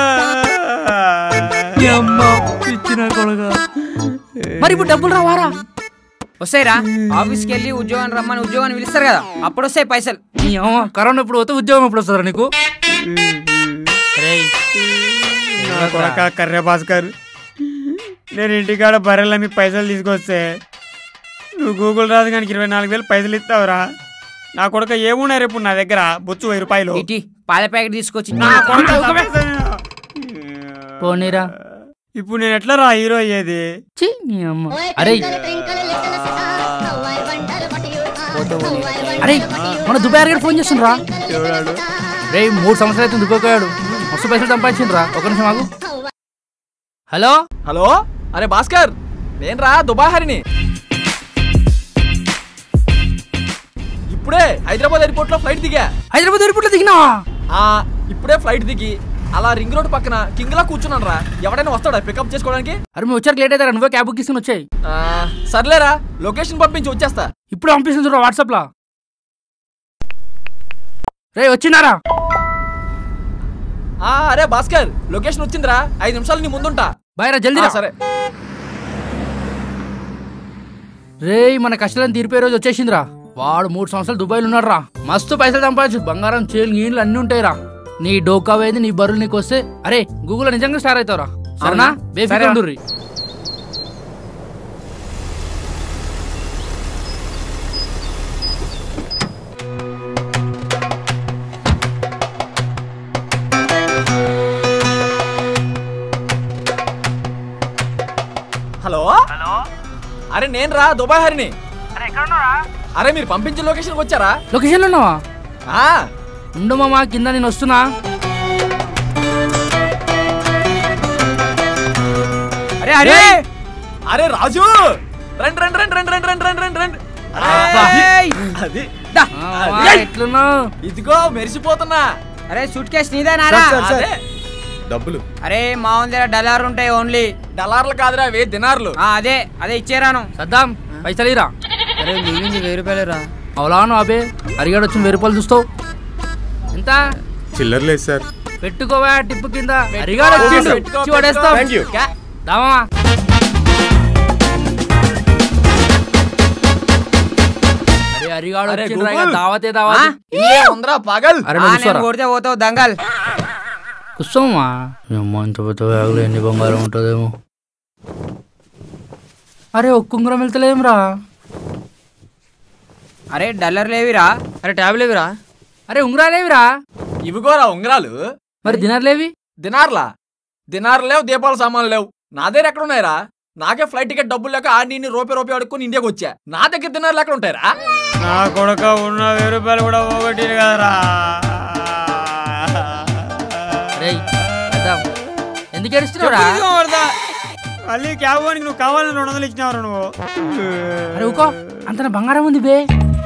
మరి ఇప్పుడు డబ్బులు రావారా వస్తాయిరా ఆఫీస్కి వెళ్ళి ఉద్యోగం రమ్మని ఉద్యోగాన్ని పిలుస్తారు కదా అప్పుడు వస్తాయి పైసలు నీ అమ్మ కరోనా ఎప్పుడు పోతే ఉద్యోగం ఎప్పుడు వస్తుందా నీకు రేయ్, నా కొడక కర్రే భాస్కర్ నేను ఇంటికాడ బర్రెల మీ పైసలు తీసుకొస్తే నువ్వు గూగుల్ రాజు గానికి ఇరవై నాలుగు వేలు పైసలు ఇస్తావురా నా కొడక ఏమున్నాయి రేపు నా దగ్గర బొచ్చు వెయ్యి రూపాయలు ఇటీ పాల ప్యాకెట్ తీసుకొచ్చి నా కొడక చంపేస్తాను. పోనీరా ఇప్పుడు నేను ఎట్లా రా హీరో అయ్యేది ఛీ, నీ అమ్మ ఓయ్ అరే twinkle twinkle little star, how I wonder what you are. How I wonder అరే what you మన దుబాయ్ గారు ఫోన్ చేస్తుండ్రా are. రే మూడు సంవత్సరాలు అయితే దుబాయ్కాడు మస్తు పైసలు సంపాదించిండ్రా ఒక నిమిషం ఆగు హలో హలో అరే భాస్కర్ నేనురా దుబాయ్ హరిని ఇప్పుడే హైదరాబాద్ ఎయిర్పోర్ట్ లో ఫ్లైట్ దిగా హైదరాబాద్ ఎయిర్పోర్ట్ లో దిగినావా ఆ ఇప్పుడే ఫ్లైట్ దిగి అలా రింగ్ రోడ్ పక్కన కింగ్ లా కూర్చున్నాను రా ఎవడైనా వస్తాడా పికప్ చేసుకోవడానికి అరే మేము వచ్చాక లేట్ అవుతారా నువ్వే క్యాబ్ బుక్ తీసుకుని వచ్చాయి ఆ, సర్లేరా లొకేషన్ పంపించి వచ్చేస్తా ఇప్పుడు పంపిస్తుంది చూడ వాట్సాప్ లా రే వచ్చినారా ఆ అరే భాస్కర్ లొకేషన్ వచ్చిందిరా ఐదు నిమిషాలు నీ ముందుంటా బాయ్ రా జల్దీ ఆ, రా. సరే రే మన కష్టాలను తీరిపోయే రోజు వచ్చేసిందిరా వాడు మూడు సంవత్సరాలు దుబాయ్లో ఉన్నాడు రా మస్తు పైసలు సంపాదించు బంగారం చేలు గీళ్ళు అన్ని ఉంటాయి రా నీ డోకా వేది నీ బరువులు నీకు వస్తే అరే గూగుల్ నిజంగా స్టార్ అవుతావురా సరేనా బేఫికర్ సరే. ఉండుర్రి. హలో అరే నేను రా దుబాయ్ హరిని అరే మీరు పంపించిన లొకేషన్ వచ్చారా లొకేషన్లో ఉన్నావా ఆ ఉండు మామా కింద నేను వస్తున్నా అరే అరే అరే రాజు రండి రండి రండి రండి రండి రండి రండి రండి రండి ఏయ్! అది ఆ, మామా, ఎట్లున్నావు ఇదిగో మెరిసిపోతున్నా అరే సూట్ కేస్ నీదేనారా అదే డబ్బులు అరే మా ఓన్ దగ్గర డలార్ ఉంటాయి ఓన్లీ డలార్లు కాదురా వే దినార్లు ఆ, అదే అదే ఇచ్చేరాను సద్దాం పైసలు ఇరా అరే మిగిలింది వెయ్యి రూపాయలు రా అవులాను అబే అరిగాడు వచ్చిన వెయ్యి రూపాయలు చూస్తావు ఎంత చిల్లర లేదు సార్ పెట్టుకోవా టిప్పు కింద అరిగాడు వచ్చిండు పెట్టుకో, ఇచ్చి పడేస్తాం థ్యాంక్ యూ క్యా? దామా అరే అరిగాడు అరే, వచ్చిండ్రా, ఇక గూగుల్. దావతే దావత్ ఇల్లే ఉందిరా పగల్ అరే ఆ, నువ్వు నేను కూర్చోరా కొడితే పోతావు దంగల్ కూర్చోమా అమ్మ ఇంత పెద్ద బ్యాగులో ఎన్ని బంగారం ఉంటుందేమో అరే ఒక్క ఉంగరం వెళ్తలేదురా అరే డల్లర్ లేవిరా అరే ట్యాబ్ లేవిరా అరే ఉంగరాలేవిరా ఇవిగోరా ఉంగరాలు మరి దినర్లేవి దినార్లా దినార్లు లేవు దీపాల సామాన్లు లేవు నా దగ్గర ఎక్కడ ఉన్నాయిరా నాకే ఫ్లైట్ టికెట్ డబ్బులు లేక ఆడి నిన్ను రూపాయి రూపాయి అడుక్కుని ఇండియాకి వచ్చా నా దగ్గర దినార్లు ఎక్కడ ఉంటాయిరా నా కొడక ఉన్న వెయ్యి రూపాయలు కూడా పోగొట్టి కదరా రే వెళ్దాం ఎందుకు ఏడుస్తున్నావురా ఇదిగో వరద. మళ్ళీ క్యాబ్ వానికి నువ్వు కావాలని రెండు వందలు ఇచ్చినావు నువ్వు అరే ఊకో అంత నా బంగారం ఉంది బే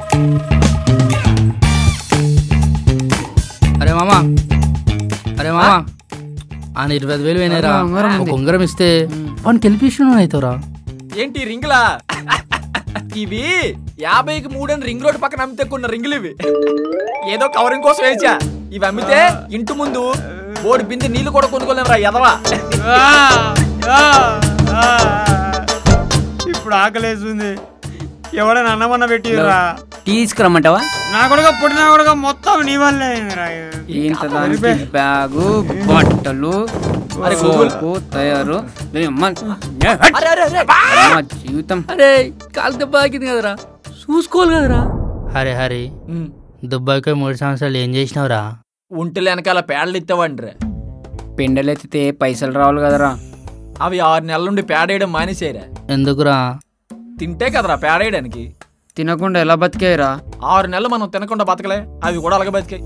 అరే మామా అరే మామా ఆయన ఇరవై ఐదు వేలు పోయినాయిరా ఒక ఉంగరం ఇస్తే వానికి గెలిపిస్తున్నాను అవుతావురా ఏంటి రింగులా ఇవి యాభైకి మూడని రింగ్ రోడ్ పక్కన అమ్మితే కొన్న రింగులు ఇవి ఏదో కవరింగ్ కోసం వేచా ఇవి అమ్మితే ఇంటి ముందు బోడి బిందె నీళ్లు కూడా కొనుక్కోలేమురా ఎదవా ఆ, ఆ, ఆ. ఇప్పుడు ఆకలేస్తుంది ఎవడైనా అన్నమన్న పెట్టిరా తీసుకురమ్మంటావా నా కొడుక పుట్టిన కొడుక మొత్తం నీ వల్లే అయిందిరా. ఇంత దానికి బ్యాగు బట్టలు అరే గూగుల్. సోపు తయారు ఏ అమ్మ, ఏ, హట్. అరే అరే అరే అమ్మ జీవితం అరే కాలు దెబ్బ ఆగింది కదరా చూసుకోవాలి కదరా హరే హరి ఉమ్, దుబ్బాయికి మూడు సంవత్సరాలు ఏం చేసినావురా ఒంటెలు వెనకాల పేడలు ఇస్తావండ్రే పెండలెత్తితే పైసలు రావాలి కదరా అవి ఆరు నెలల నుండి పేడేయడం మానేసేయరా ఎందుకురా తింటే కదరా పేడేయడానికి తినకుండా ఎలా బతికేయరా ఆరు నెలలు మనం తినకుండా బతకలే అవి కూడా అలాగే బతికాయి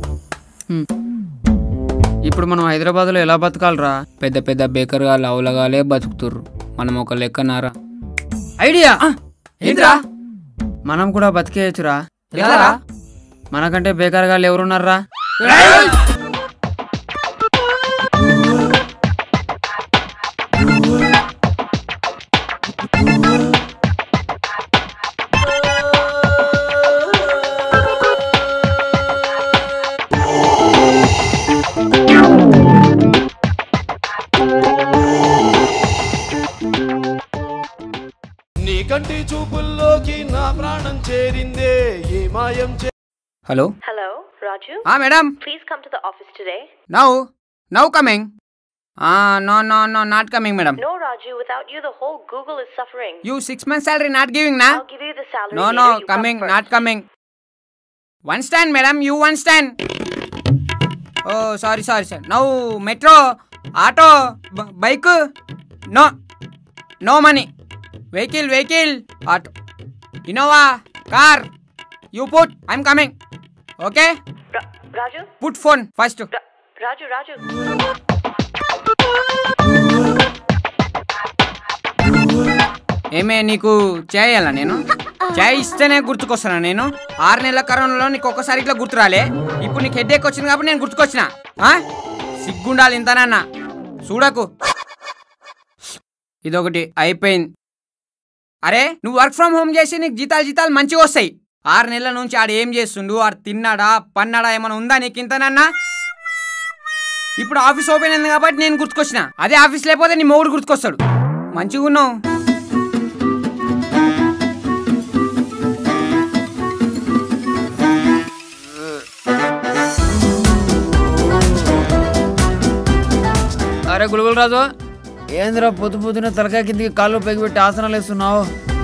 ఇప్పుడు మనం హైదరాబాద్లో ఎలా బతకాలరా పెద్ద పెద్ద బేకర్ గాలు అవులగాలే బతుకుతుర్రు మనం ఒక లెక్కనారా ఐడియా ఏంట్రా మనం కూడా బతికేయచ్చురా ఎలారా? మనకంటే బేకర్ గాలు ఎవరున్నారా చూపుల్లోకి నా ప్రాణం చేరిందే ఏ మాయం చే హలో Hello, Raju. ఆ madam Please come to the office today. Now now coming no no no not coming madam No, Raju. Without you, the whole Google is suffering. You six month salary not giving నా I'll give you the salary. No later. No You come coming first. Not coming understand madam you understand oh sorry sorry sir now metro auto bike no no money vehicle vehicle auto Innova car you put I'm coming okay Ra- Raju. Put phone first Ra- Raju. Raju. ఏమే నీకు చేయాలా నేను చాయ్ ఇస్తేనే గుర్తుకొస్తానా నేను ఆరు నెలల కరోనాలో నీకు ఒక్కసారి ఇట్లా గుర్తురాలే ఇప్పుడు నీకు హెడ్ వచ్చింది కాబట్టి నేను గుర్తుకొచ్చిన ఆ? సిగ్గుండాలి ఇంతనన్నా చూడకు ఇదొకటి అయిపోయింది అరే నువ్వు వర్క్ ఫ్రమ్ హోమ్ చేసి నీకు జీతాలు జీతాలు మంచిగా వస్తాయి ఆరు నెలల నుంచి ఆడు ఏం చేస్తుండు ఆడు తిన్నాడా పన్నాడా ఏమైనా ఉందా నీకు ఇంతనన్నా ఇప్పుడు ఆఫీస్ ఓపెన్ అయింది కాబట్టి నేను గుర్తుకొచ్చిన అదే ఆఫీస్ లేకపోతే నీ మొగుడు గుర్తుకొస్తాడు మంచిగా ఉన్నావు అరే గులుగులు రాజు ఏందిరా పొద్దు పొద్దున తలకాయ కిందికి కాళ్ళు పైకి పెట్టి ఆసనాలు వేస్తున్నావు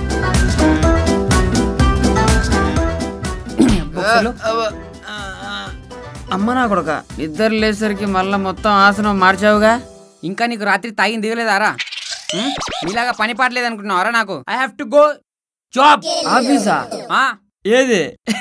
అమ్మ నా కొడక ఇద్దరు లేసరికి మళ్ళా మొత్తం ఆసనం మార్చావుగా ఇంకా నీకు రాత్రి తాగింది దిగలేదారా ఉం? నీలాగా పని పాటలేదు అనుకుంటున్నావారా నాకు I have to go job ఆఫీసా ఆ ఏది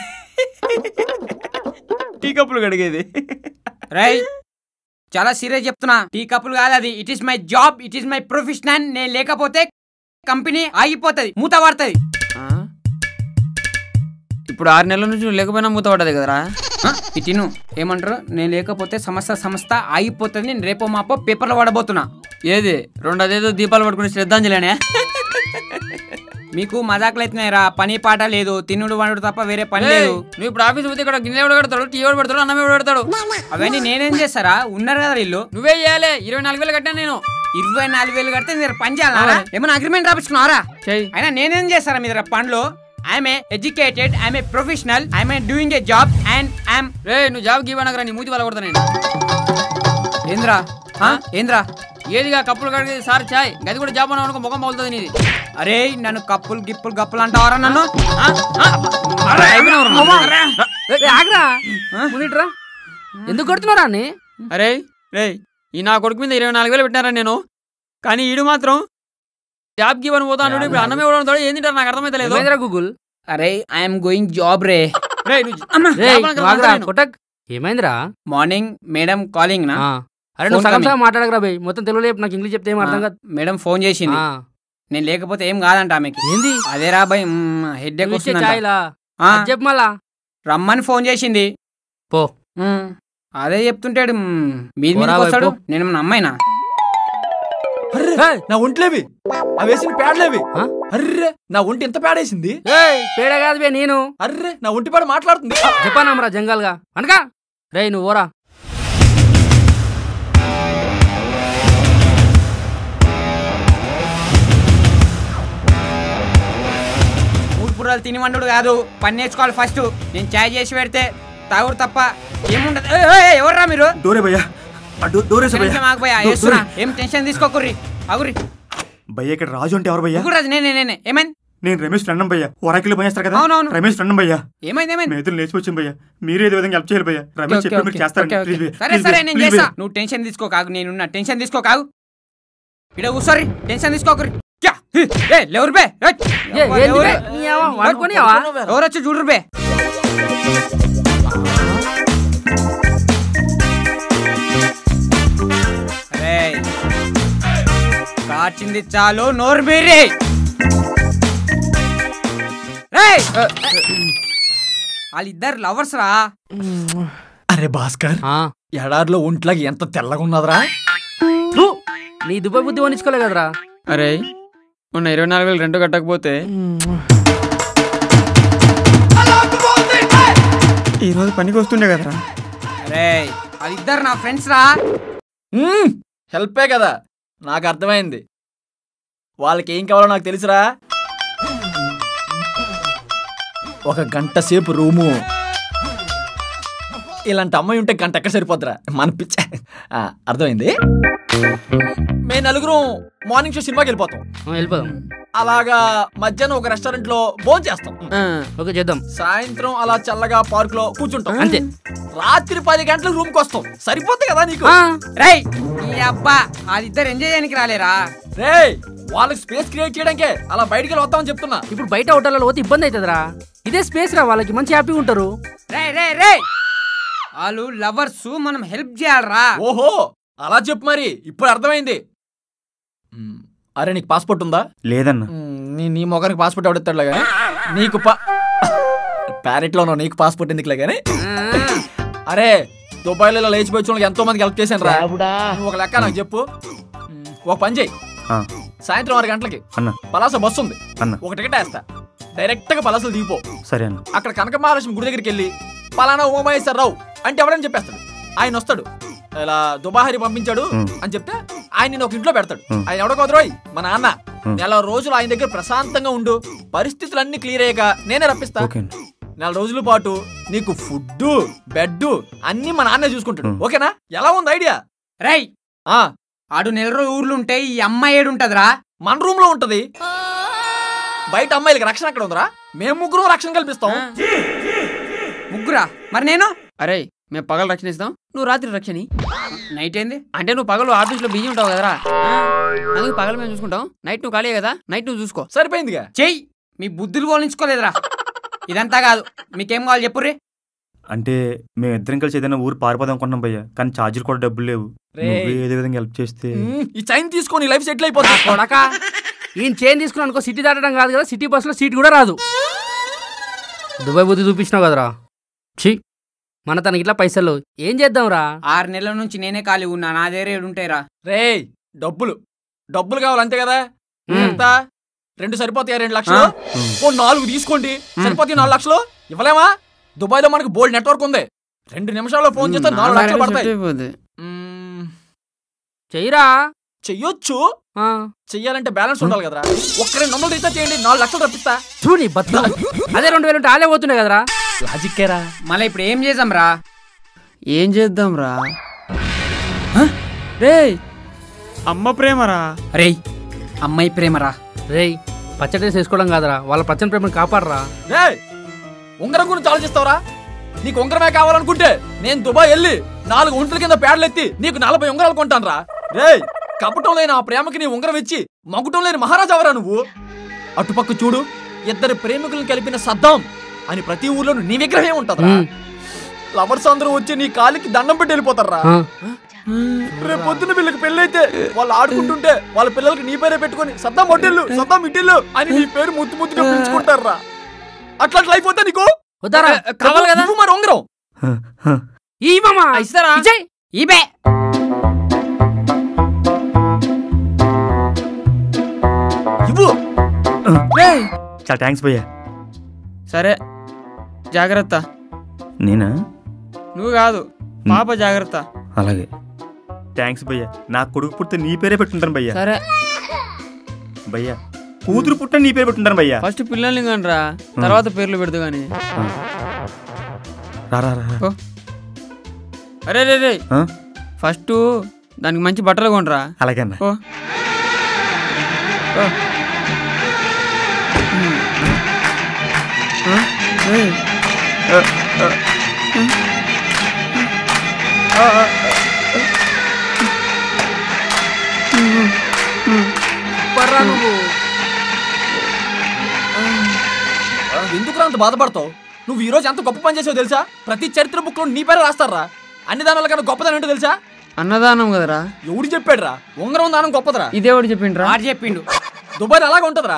టీ కప్పులు కడిగేది రై చాలా సీరియస్ చెప్తున్నా టీ కప్పులు కాదు అది it is my job it is my professional నేను లేకపోతే కంపెనీ ఆగిపోతుంది మూత పడుతుంది ఆ? ఇప్పుడు ఆరు నెలల నుంచి నువ్వు లేకపోయినా మూత పడ్డది కదరా ఇటిను ఏమంటారు నేను లేకపోతే సంస్థ సంస్థ ఆగిపోతుంది నేను రేపో మాపో పేపర్లో పడబోతున్నా ఏది రెండు అదేదో దీపాలు పట్టుకుని శ్రద్ధాంజలినే మీకు మజాకులు అవుతున్నాయిరా పని పాట లేదు తినుడు వండుడు తప్ప వేరే పని లేదు నువ్వు ఇప్పుడు ఆఫీస్ పోతే ఇక్కడ గిన్నె ఎవడు పెడతాడు టీ ఎవడు పెడతాడు అన్నం ఎవడు పెడతాడు అవన్నీ నేనేం చేస్తారా ఉన్నారు కదా వీళ్ళు నువ్వే చేయాలి ఇరవై నాలుగు వేలు కట్టాను నేను ఇరవై నాలుగు వేలు కడితే మీరు పని చేయాలా ఏమైనా అగ్రిమెంట్ రాపించుకున్నారా చెయ్యి అయినా నేనేం చేస్తారా మీ దగ్గర పనులు I'm educated I'm a professional I'm doing a job and I'm రే నువ్వు జాబ్ గీవనగరా నీ మూతి వాళ్ళ కొడతా నేను ఏంద్రా ఆ? ఏంద్రా ఏదిగా కప్పులు కడిగేది సార్ చాయ్ గది కూడా జాబ్ అనుకో ముఖం పగులుతుంది నీది అరే నన్ను కప్పులు గిప్పులు గప్పులు అంటావారా నన్ను ఆ? ఆ? అరే, అయిపోయినావురా నువ్వు. ఏ, ఆగ్రా ముందుట్రా ఎందుకు కొడుతున్నారా అన్ని అరే రే ఈ నా కొడుకు మీద ఇరవై నాలుగు వేలు పెట్టినారా నేను కానీ ఈడు మాత్రం జాబ్ గీవని పోతాను ఇప్పుడు అన్నం ఇవ్వడం ఏంది నాకు అర్థమైతే లేదు ఏమైందిరా గూగుల్ అరే ఐఎమ్ గోయింగ్ జాబ్ రే రే నువ్వు రేయ్, జాబ్ అనగా ఆగ్రా, నేను. కొట్టక్ ఏమైందిరా మార్నింగ్ మేడం కాలింగ్ నా ఆ. అరే నువ్వు Phone సగం coming. సగం మాట్లాడకరా బై మొత్తం తెలుగులో చెప్పు నాకు ఇంగ్లీష్ చెప్తే ఏం అర్థం కాదు మేడం ఫోన్ చేసింది ఆ. నేను లేకపోతే ఏం కాదంట ఆమెకి ఏంది అదేరా బై హెడ్ నువ్వు ఇచ్చే వస్తుందంట ఛాయ్లా ఆ, అది చెప్పు మళ్ళా రమ్మని ఫోన్ చేసింది పో మ్మ్. అదే చెప్తుంటాడు మ్మ్. మీది పోరా మీదకి వస్తాడు వైపు. నేను మన అమ్మాయినా అర్రే నా ఒంట్లేవి అవి వేసిన ప్యాడ్లేవి ఆ? అర్రే నా ఒంటి ఎంత ప్యాడేసింది ఏయ్ పేడ కాదు బే నేను అర్రే నా ఒంటి పాడు మాట్లాడుతుంది చెప్పానమ్మరా జంగల్గా అనకా రేయ్ నువ్వు ఓరా మూడు పుర్రాలు తిని వండుడు కాదు పని నేర్చుకోవాలి ఫస్ట్ నేను చాయ్ చేసి పెడితే తాగుడు తప్ప ఏముండదు ఏయ్, ఏయ్, ఏయ్, ఎవర్రా మీరు డోరే భయ్యా ఆ డో- డోరేసా భయ్యా టెన్షన్ ఆగపోయా డో- వేస్తున్నా డోరే. ఏం టెన్షన్ తీసుకోకుర్రి అగురి భయ్యా ఇక్కడ రాజు అంటే ఎవరు భయ్యా రాజు నేనే నేనే ఏమైంది నేను రమేష్ ఫ్రెండ్ భయ్యా ఓ అరకిలో పని చేస్తారు కదా అవునవును. రమేష్ ఫ్రెండ్ భయ్యా ఏమైంది ఏమైంది మేతులు లేచిపోచ్చాం భయ్యా మీరే ఏదో విధంగా హెల్ప్ చేయాలి భయ్యా రమేష్ ఓకే, చెప్పి ఓకే, మీరు చేస్తారండి ఓకే, ఓకే. ప్లీజ్ భయ్యా, సరే ప్లీజ్ సరే భయ్యా, నేను ప్లీజ్ చేస్తా భయ్యా. నువ్వు టెన్షన్ తీసుకోకాగు నేనున్నా టెన్షన్ తీసుకోకాగు ఇక్కడ కూర్చోరి టెన్షన్ తీసుకోకరి క్యా? హి, ఏ లేవురు బే ఏయ్. ఏ, ఏంది బే? నీ ఏమో వండుకోనియావా? ఎవరు వచ్చి చూడరు బే రేయ్, కాచింది చాలు నోరు మీరి రేయ్! వాళ్ళిద్దరు లవర్స్ రా అరే భాస్కర్ ఆ. ఎడారిలో ఒంట్లాగి ఎంత తెల్లగా ఉన్నదిరా థు, నీ దుబ్బ బుద్ధి వనించుకోలే కదరా అరే మొన్న ఇరవై నాలుగు వేలు రెండు కట్టకపోతే ఈ రోజు పనికి వస్తుండే కదరా రేయ్ వాళ్ళిద్దరు నా ఫ్రెండ్స్ రా మ్మ్, హెల్పే కదా నాకు అర్థమైంది వాళ్ళకి ఏం కావాలో నాకు తెలుసురా ఒక గంట సేపు రూము ఇలాంటి అమ్మాయి ఉంటే గంట ఎక్కడ సరిపోద్దిరా మన పిచ్చ ఆ, అర్థమైంది మేము నలుగురం మార్నింగ్ షో సినిమాకి వెళ్ళిపోతాం వెళ్ళిపోదాం అలాగా మధ్యాహ్నం ఒక రెస్టారెంట్ లో భోజనం చేస్తాం ఓకే చేద్దాం సాయంత్రం అలా చల్లగా పార్క్ లో కూర్చుంటాం అంతే. రాత్రి పది గంటలకు రూమ్ కి వస్తాం సరిపోతుంది కదా నీకు రేయ్ ఈ అబ్బా వాళ్ళిద్దరు ఎంజాయ్ చేయడానికి రాలేరా రేయ్ వాళ్ళకి స్పేస్ క్రియేట్ చేయడానికే అలా బయటికి వెళ్ళి వస్తామని చెప్తున్నా ఇప్పుడు బయట హోటల్లో పోతే ఇబ్బంది అవుతుందిరా ఇదే స్పేస్ రా వాళ్ళకి మంచి హ్యాపీగా ఉంటారు రే రే రే వాళ్ళు లవర్స్ మనం హెల్ప్ చేయాలరా ఓహో అలా చెప్పు మరి ఇప్పుడు అర్థమైంది మ్, అరే నీకు పాస్పోర్ట్ ఉందా లేదన్న మ్, నీ నీ మొగానికి పాస్పోర్ట్ ఎవడెత్తాడులే కానీ నీకు పా ప్యారెట్ లో నీకు పాస్పోర్ట్ ఎందుకులే కానీ అరే దుబాయ్లో ఇలా లేచిపోయి వచ్చిన వాళ్ళకి ఎంతో మందికి హెల్ప్ చేశాను రా నువ్వు ఒక లెక్క నాకు చెప్పు మ్, ఒక పని చేయి ఆ, సాయంత్రం ఆరు గంటలకి అన్న పలాస బస్సు ఉంది అన్న ఒక టికెట్ వేస్తా డైరెక్ట్ గా పలాసలు దిగిపో సరే అన్న అక్కడ కనక మహాలక్ష్మి గుడి దగ్గరికి వెళ్ళి పలానా ఉమామహేశ్వరరావు అంటే ఎవడని చెప్పేస్తాడు ఆయన వస్తాడు ఇలా దుబాహరి పంపించాడు ఉం. అని చెప్తే ఆయన నేను ఒక ఇంట్లో పెడతాడు ఉం. ఆయన ఎవడకోదరోయ్ మా నాన్న ఉం. నెల రోజులు ఆయన దగ్గర ప్రశాంతంగా ఉండు పరిస్థితులన్నీ క్లియర్ అయ్యాక నేనే రప్పిస్తా ఓకే అన్న నెల రోజుల పాటు నీకు ఫుడ్ బెడ్ అన్ని మా నాన్నే చూసుకుంటాడు ఉం. ఓకేనా ఎలా ఉంది ఐడియా రేయ్ ఆ ఆడు నెల రోజులు ఊర్లు ఉంటే ఈ అమ్మాయి ఏడుంటదిరా మన రూమ్ లో ఉంటది బయట అమ్మాయిలకి రక్షణ అక్కడ ఉందిరా మేము ముగ్గురు రక్షణ కల్పిస్తాం ముగ్గురా మరి నేను అరే మేము పగలు రక్షణ ఇస్తాం నువ్వు రాత్రి రక్షణ నైట్ ఏంది అంటే నువ్వు పగలు ఆఫీస్లో బిజీ ఉంటావు కదరా ఆ, అందుకు పగలు మేము చూసుకుంటాం నైట్ నువ్వు ఖాళీ కదా నైట్ నువ్వు చూసుకో సరిపోయిందిగా చెయ్యి మీ బుద్ధులు పోలించుకోలేదురా ఇదంతా కాదు మీకేం కావాలి చెప్పుర్రి అంటే మేము ఇద్దరం కలిసి ఏదైనా ఊరు పారిపోదాం అనుకుంటున్నాం భయ్య కానీ ఛార్జర్ కూడా డబ్బులు లేవు రేయ్. నువ్వే ఏదో విధంగా హెల్ప్ చేస్తే ఉం, ఈ చైన్ తీసుకొని లైఫ్ సెటిల్ అయిపోతుంది కొడక ఈయన చైన్ తీసుకుని అనుకో సిటీ దాటడం కాదు కదా సిటీ బస్సులో సీట్ కూడా రాదు దుబాయ్ బుద్ధి చూపించినావు కదరా ఛీ మన తనకి ఇట్లా పైసలు ఏం చేద్దాంరా ఆరు నెలల నుంచి నేనే ఖాళీ ఉన్నా నా దగ్గర ఏడుంటాయిరా రేయ్ డబ్బులు డబ్బులు కావాలి అంతే కదా ఉం. ఎంత రెండు సరిపోతాయా రెండు లక్షలు ఓ నాలుగు తీసుకోండి సరిపోతాయి నాలుగు లక్షలు ఇవ్వలేమా దుబాయ్ లో మనకి బోల్డ్ నెట్వర్క్ ఉంది రెండు నిమిషాల్లో ఫోన్ చేస్తే నాలుగు లక్షలు పడతాయి మ్మ్, చెయ్యరా చెయ్యొచ్చు ఆ. చెయ్యాలంటే బ్యాలెన్స్ ఉండాలి కదరా ఒక్క రెండు వందలు రీఛార్జ్ చేయండి నాలుగు లక్షలు రప్పిస్తా చూని బతుకు అదే రెండు వేలు ఉంటే ఆలే పోతుండే కదరా లాజిక్కేరా మళ్ళీ ఇప్పుడు ఏం చేద్దాం రా ఏం చేద్దాం రా రే అమ్మ ప్రేమరా రేయ్ అమ్మాయి ప్రేమరా రేయ్ పచ్చడి డ్రెస్ వేసుకోవడం కాదరా వాళ్ళ పచ్చని ప్రేమను కాపాడరా రే ఉంగరం గురించి ఆలోచిస్తావరా నీకు ఉంగరమే కావాలనుకుంటే నేను దుబాయ్ వెళ్ళి నాలుగు ఒంట్ల కింద పేడలెత్తి నీకు నలభై ఉంగరాలు కొంటాను రా రే కపటం లేని ఆ ప్రేమకి నీ ఉంగరం ఇచ్చి మగుటం లేని మహారాజావరా నువ్వు అటుపక్క చూడు ఇద్దరు ప్రేమికులను కలిపిన సద్దాం అని ప్రతి ఊర్లోనూ నీ విగ్రహం ఉంటదా లవర్స్ అందరూ వచ్చి నీ కాలికి దండం పెట్టి వెళ్ళిపోతారా ఆ. రేపు పొద్దున వీళ్ళకి పెళ్ళైతే వాళ్ళు ఆడుకుంటుంటే వాళ్ళ పిల్లలకి నీ పేరే పెట్టుకొని సద్దాం మొట్టెళ్ళు సద్దాం ఇటిల్లు అని నీ పేరు ముద్దు ముద్దుగా పిలుచుకుంటారా అట్లాంటి లైఫ్ వద్దా నీకు వద్దారా కావాలి కదా మరి ఉంగరం ఈ మామా ఇస్తారా ఇచ్చేయ్. ఈబే ఇవ్వు చాలా థ్యాంక్స్ భయ్య సరే జాగ్రత్త నేనా నువ్వు కాదు పాప జాగ్రత్త అలాగే థ్యాంక్స్ భయ్య నా కొడుకు పుట్టితే నీ పేరే పెట్టుంటాను భయ్య సరే భయ్య కూతురు పుట్ట నీ పేరు పెట్టుంటాను భయ్య ఫస్ట్ పిల్లల్ని కానరా తర్వాత పేర్లు పెడదు కానీ రా రా రా, రా. అరే రే రే ఆ? ఫస్ట్ దానికి మంచి బట్టలు కొనరా అలాగే అన్న ఓ ఓ. ఆ? ఏయ్. పర్రా నువ్వు ఎందుకు అంత బాధపడతావు నువ్వు ఈ రోజు ఎంత గొప్ప పని చేసావు తెలుసా ప్రతి చరిత్ర బుక్ లో నీ పేరే రాస్తారా అన్ని దానాల కన్నా గొప్పదని ఏంటో తెలుసా అన్నదానం కదరా ఎవడు చెప్పాడురా ఉంగరం దానం గొప్పదరా ఇదేవాడు చెప్పిండ్రా ఆడు చెప్పిండు దుబాయ్ అలాగే ఉంటదిరా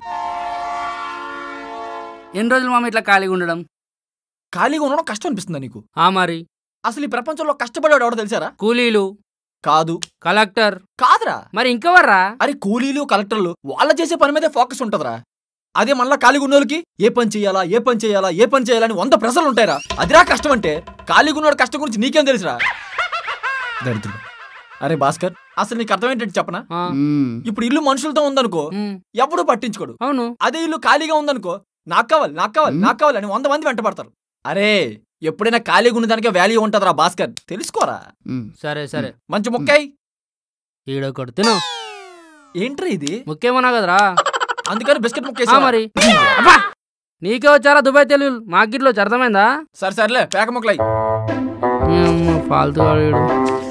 ఎన్ని రోజులు మామ ఇట్లా ఖాళీగా ఉండడం ఖాళీగా ఉండడం కష్టం అనిపిస్తుందా నీకు ఆ మరి అసలు ఈ ప్రపంచంలో కష్టపడేవాడు ఎవడో తెలుసారా కూలీలు కాదు కలెక్టర్ కాదురా మరి ఇంకెవర్రా అరే కూలీలు కలెక్టర్లు వాళ్ళ చేసే పని మీదే ఫోకస్ ఉంటదిరా అదే మళ్ళా ఖాళీగా ఉన్నోళ్ళకి ఏ పని చేయాలా ఏ పని చేయాలా ఏ పని చేయాలని వంద ప్రశ్నలు ఉంటాయిరా అదిరా కష్టం అంటే ఖాళీగా ఉన్నోడు కష్టం గురించి నీకేం తెలుసురా దరిద్రుడు అరే భాస్కర్ అసలు నీకు అర్థం ఏంటంటే చెప్పనా ఆ, మ్మ్. ఇప్పుడు ఇల్లు మనుషులతో ఉందనుకో ఉమ్, ఎవడు పట్టించుకోడు అవును అదే ఇల్లు ఖాళీగా ఉందనుకో నాకు కావాలి నాకు కావాలి నాకు కావాలి అని వంద మంది వెంట పడతారు అరే ఎప్పుడైనా ఖాళీగా ఉన్నదానికే వాల్యూ ఉంటుందిరా భాస్కర్ తెలుసుకోరా సరే సరే మంచి ముక్కై ఈడో కొడుతును ఏంట్రా ఇది ముఖ్యమన్నా కదరా అందుకని బిస్కెట్ ఆ ముక్కేసా మరి అబ్బా! నీకే వచ్చారా దుబాయ్ తెలుగు మాకిట్లో అర్థమైందా సరే సర్లే పేక ముక్కలై ఏమ్మా, ఫాల్తూ వాడు వీడు.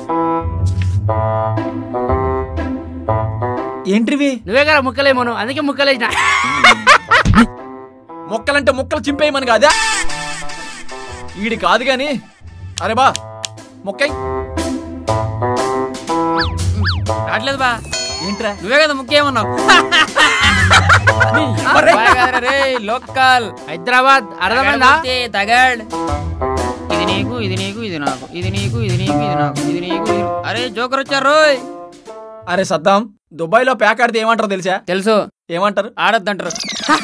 ఏంటివి నువ్వే కదా ముక్కలేమోను అందుకే ముక్కలేసిన మొక్కలంటే మొక్కలు చింపేయమని కాదా ఈడి కాదు గాని అరే బా మొక్కై రావట్లేదు బా ఏంట్రా నువ్వే కదా ముఖ్యమన్నావు అరే! రే లోకల్ హైదరాబాద్ అర్థమైందా తగడ్ ఇది నీకు ఇది నీకు ఇది నాకు ఇది నీకు ఇది నీకు ఇది నాకు ఇది నీకు ఇది- అరే జోకర్ వచ్చారు రోయ్ అరే సద్దాం దుబాయ్ లో ప్యాక్ ఆడితే ఏమంటారో తెలుసా తెలుసు ఏమంటారు ఆడొద్దంటారు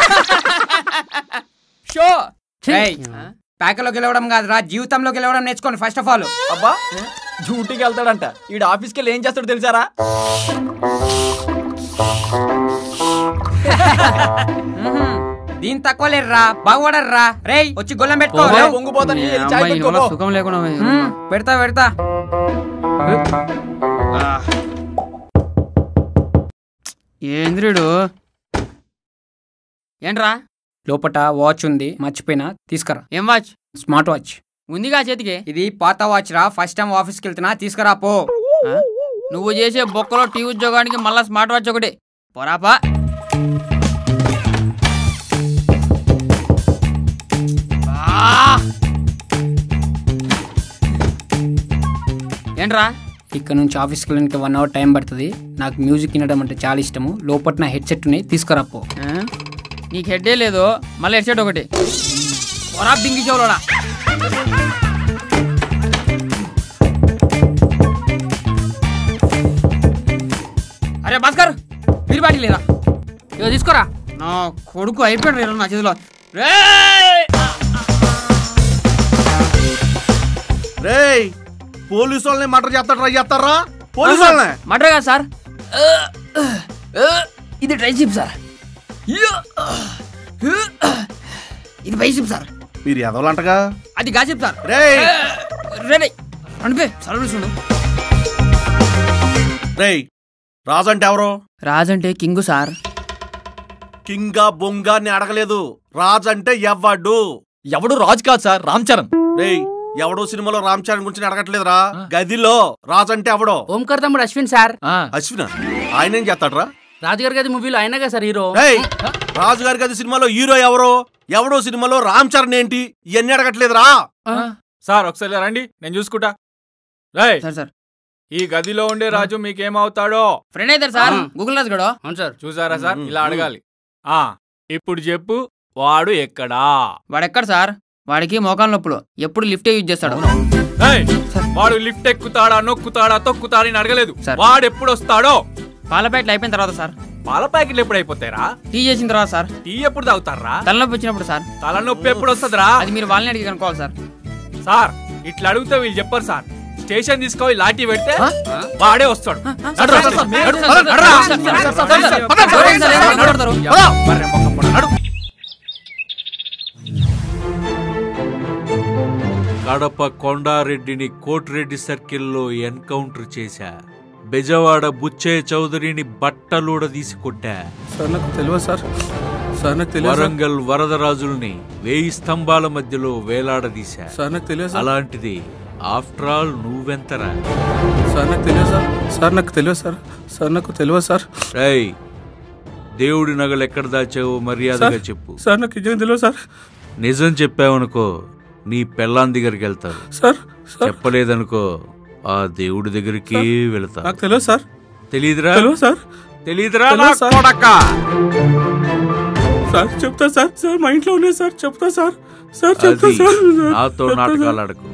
షో ప్యాకలో గెలవడం కాదురా జీవితంలో గెలవడం నేర్చుకోండి ఫస్ట్ ఆఫ్ ఆల్ అబ్బా డ్యూటీకి వెళ్తాడంట ఈడు ఆఫీస్కి వెళ్ళి ఏం చేస్తాడు తెలుసారా దీని తక్కువ లేరురా బాగుపడర్రా రేయ్ వచ్చి గొల్లం పెట్టుకో ఓ, రేయ్. పొంగిపోతాను, ఏ వెళ్ళి చాయ్ అమ్మాయి పెట్టుకో, నోలో పో. సుఖం లేకుండా ఉంది. మ్మ్, పెడతా పెడతా ఏంద్రుడు ఏంట్రా లోపట వాచ్ ఉంది మర్చిపోయినా తీసుకురా ఏం వాచ్ స్మార్ట్ వాచ్ ఉందిగా చేతికి ఇది పాత వాచ్ రా ఫస్ట్ టైం ఆఫీస్కి వెళ్తున్నా తీసుకురా పో ఆ? నువ్వు చేసే బొక్కలో టీ ఉద్యోగానికి మళ్ళా స్మార్ట్ వాచ్ ఒకటి పోరాపా ఆ! ఏంట్రా ఇక్కడ నుంచి ఆఫీస్కి వెళ్ళడానికి వన్ అవర్ టైం పడుతుంది నాకు మ్యూజిక్ వినడం అంటే చాలా ఇష్టము లోపల నా హెడ్సెట్ ఉన్నాయి తీసుకురా పో ఆ? నీకు హెడ్డే లేదు మళ్ళీ హెడ్సెట్ ఒకటి పోరా బింగి చెవులోడా అరే భాస్కర్ మీరు బాటి లేదా ఇగో తీసుకోరా నా కొడుకు అయిపోయాడు రేరా నా చేతిలో రేయ్! రేయ్ పోలీసు వాళ్ళని మటర్ చేస్తాడు ట్రై చేస్తారా పోలీసు వాళ్ళని మటర్ కదా సార్ ఇది డ్రై చిప్ సార్ ఇది బై చిప్ సార్ మీరు ఎదవలంటగా అది గాసిప్ సార్ రేయ్ రేయ్ అనిపే సర్వీసుండు రేయ్ రాజు అంటే ఎవరు రాజ్ అంటే కింగు సార్ కింగా బొంగా అని అడగలేదు రాజు అంటే ఎవ్వడు ఎవడు రాజు కాదు సార్ రామ్ చరణ్ రేయ్ ఎవడో సినిమాలో రామ్ చరణ్ గురించి అడగట్లేదురా గదిలో రాజు అంటే ఎవడో ఓంకర్ తమ్ముడు అశ్విన్ సార్ అశ్విన ఆయన ఏం చేస్తాడ్రా రాజుగారి గది మూవీలో అయినా కదా సార్ హీరో రేయ్ రాజు గారి గది సినిమాలో హీరో ఎవరో ఎవడో సినిమాలో రామ్ చరణ్ ఏంటి ఇవన్నీ అడగట్లేదురా సార్ ఒకసారి రండి నేను చూసుకుంటా రేయ్ సార్ సార్ ఈ గదిలో ఉండే రాజు మీకేమవుతాడో ఫ్రెండ్ అవుతారు సార్ గూగుల్ రాజు గడు అవును సార్ చూసారా సార్ మ్మ్, ఇలా మ్మ్. అడగాలి ఆ ఇప్పుడు చెప్పు వాడు ఎక్కడా వాడెక్కడ సార్ వాడికి మోకాలు నొప్పులు ఎప్పుడు లిఫ్టే యూజ్ చేస్తాడు ఏయ్, వాడు లిఫ్ట్ ఎక్కుతాడా నొక్కుతాడా తొక్కుతాడా అని అడగలేదు సార్. వాడు ఎప్పుడు వస్తాడో పాల ప్యాకెట్లు అయిపోయిన తర్వాత సార్ పాల ప్యాకెట్లు ఎప్పుడు అయిపోతాయిరా టీ చేసిన తర్వాత సార్ టీ ఎప్పుడు తాగుతారా తలనొప్పి వచ్చినప్పుడు సార్ తలనొప్పి ఎప్పుడు వస్తుందిరా అది మీరు వాళ్ళని అడిగి కనుక్కోవాలి సార్ సార్ ఇట్లా అడిగితే వీళ్ళు చెప్పరు సార్ స్టేషన్ తీసుకొని లాఠీ పెడితే వాడే వస్తాడు నడురా, సార్, సార్, నడు, సార్, నడురా. Sir, sir, sir, sir, sir, పద, సార్, పద, సార్, పద, సార్, మాట్లాడతారు. పద. బర్రె మొఖం పడ, నడు. కడప కొండారెడ్డిని కోటిరెడ్డి సర్కిల్లో ఎన్కౌంటర్ చేశా బెజవాడ బుచ్చయ్య చౌదరిని బట్టలూడ తీసి కొట్టా సార్ నాకు తెలియదు సార్ సార్ నాకు తెలియదు సార్. వరంగల్ వరదరాజుల్ని వేయి స్తంభాల మధ్యలో వేలాడదీశా సార్ నాకు తెలియదు సార్. అలాంటిది ఆఫ్టర్ ఆల్ నువ్వెంతరా సార్ నాకు తెలియదు సార్ సార్ నాకు తెలియదు సార్ సార్ నాకు తెలియదు సార్ రై దేవుడి నగలు ఎక్కడ దాచావో మర్యాదగా సార్, చెప్పు సార్ నాకు నిజంగా తెలియదు సార్ నిజం చెప్పావనుకో నీ పెళ్ళాం దగ్గరికి వెళ్తారు సార్ సార్ చెప్పలేదనుకో ఆ దేవుడి దగ్గరికి వెళతా నాకు తెలియదు సార్ తెలీదురా తెలియదు సార్ తెలీదురా తెలియదు నా సార్. కొడకా? సార్ చెప్తా సార్ సార్ మా ఇంట్లో ఉన్నాయి సార్ చెప్తా సార్ సార్ చెప్తా అది సార్ నాతో చెప్తా నాటకాలు సార్. ఆడకు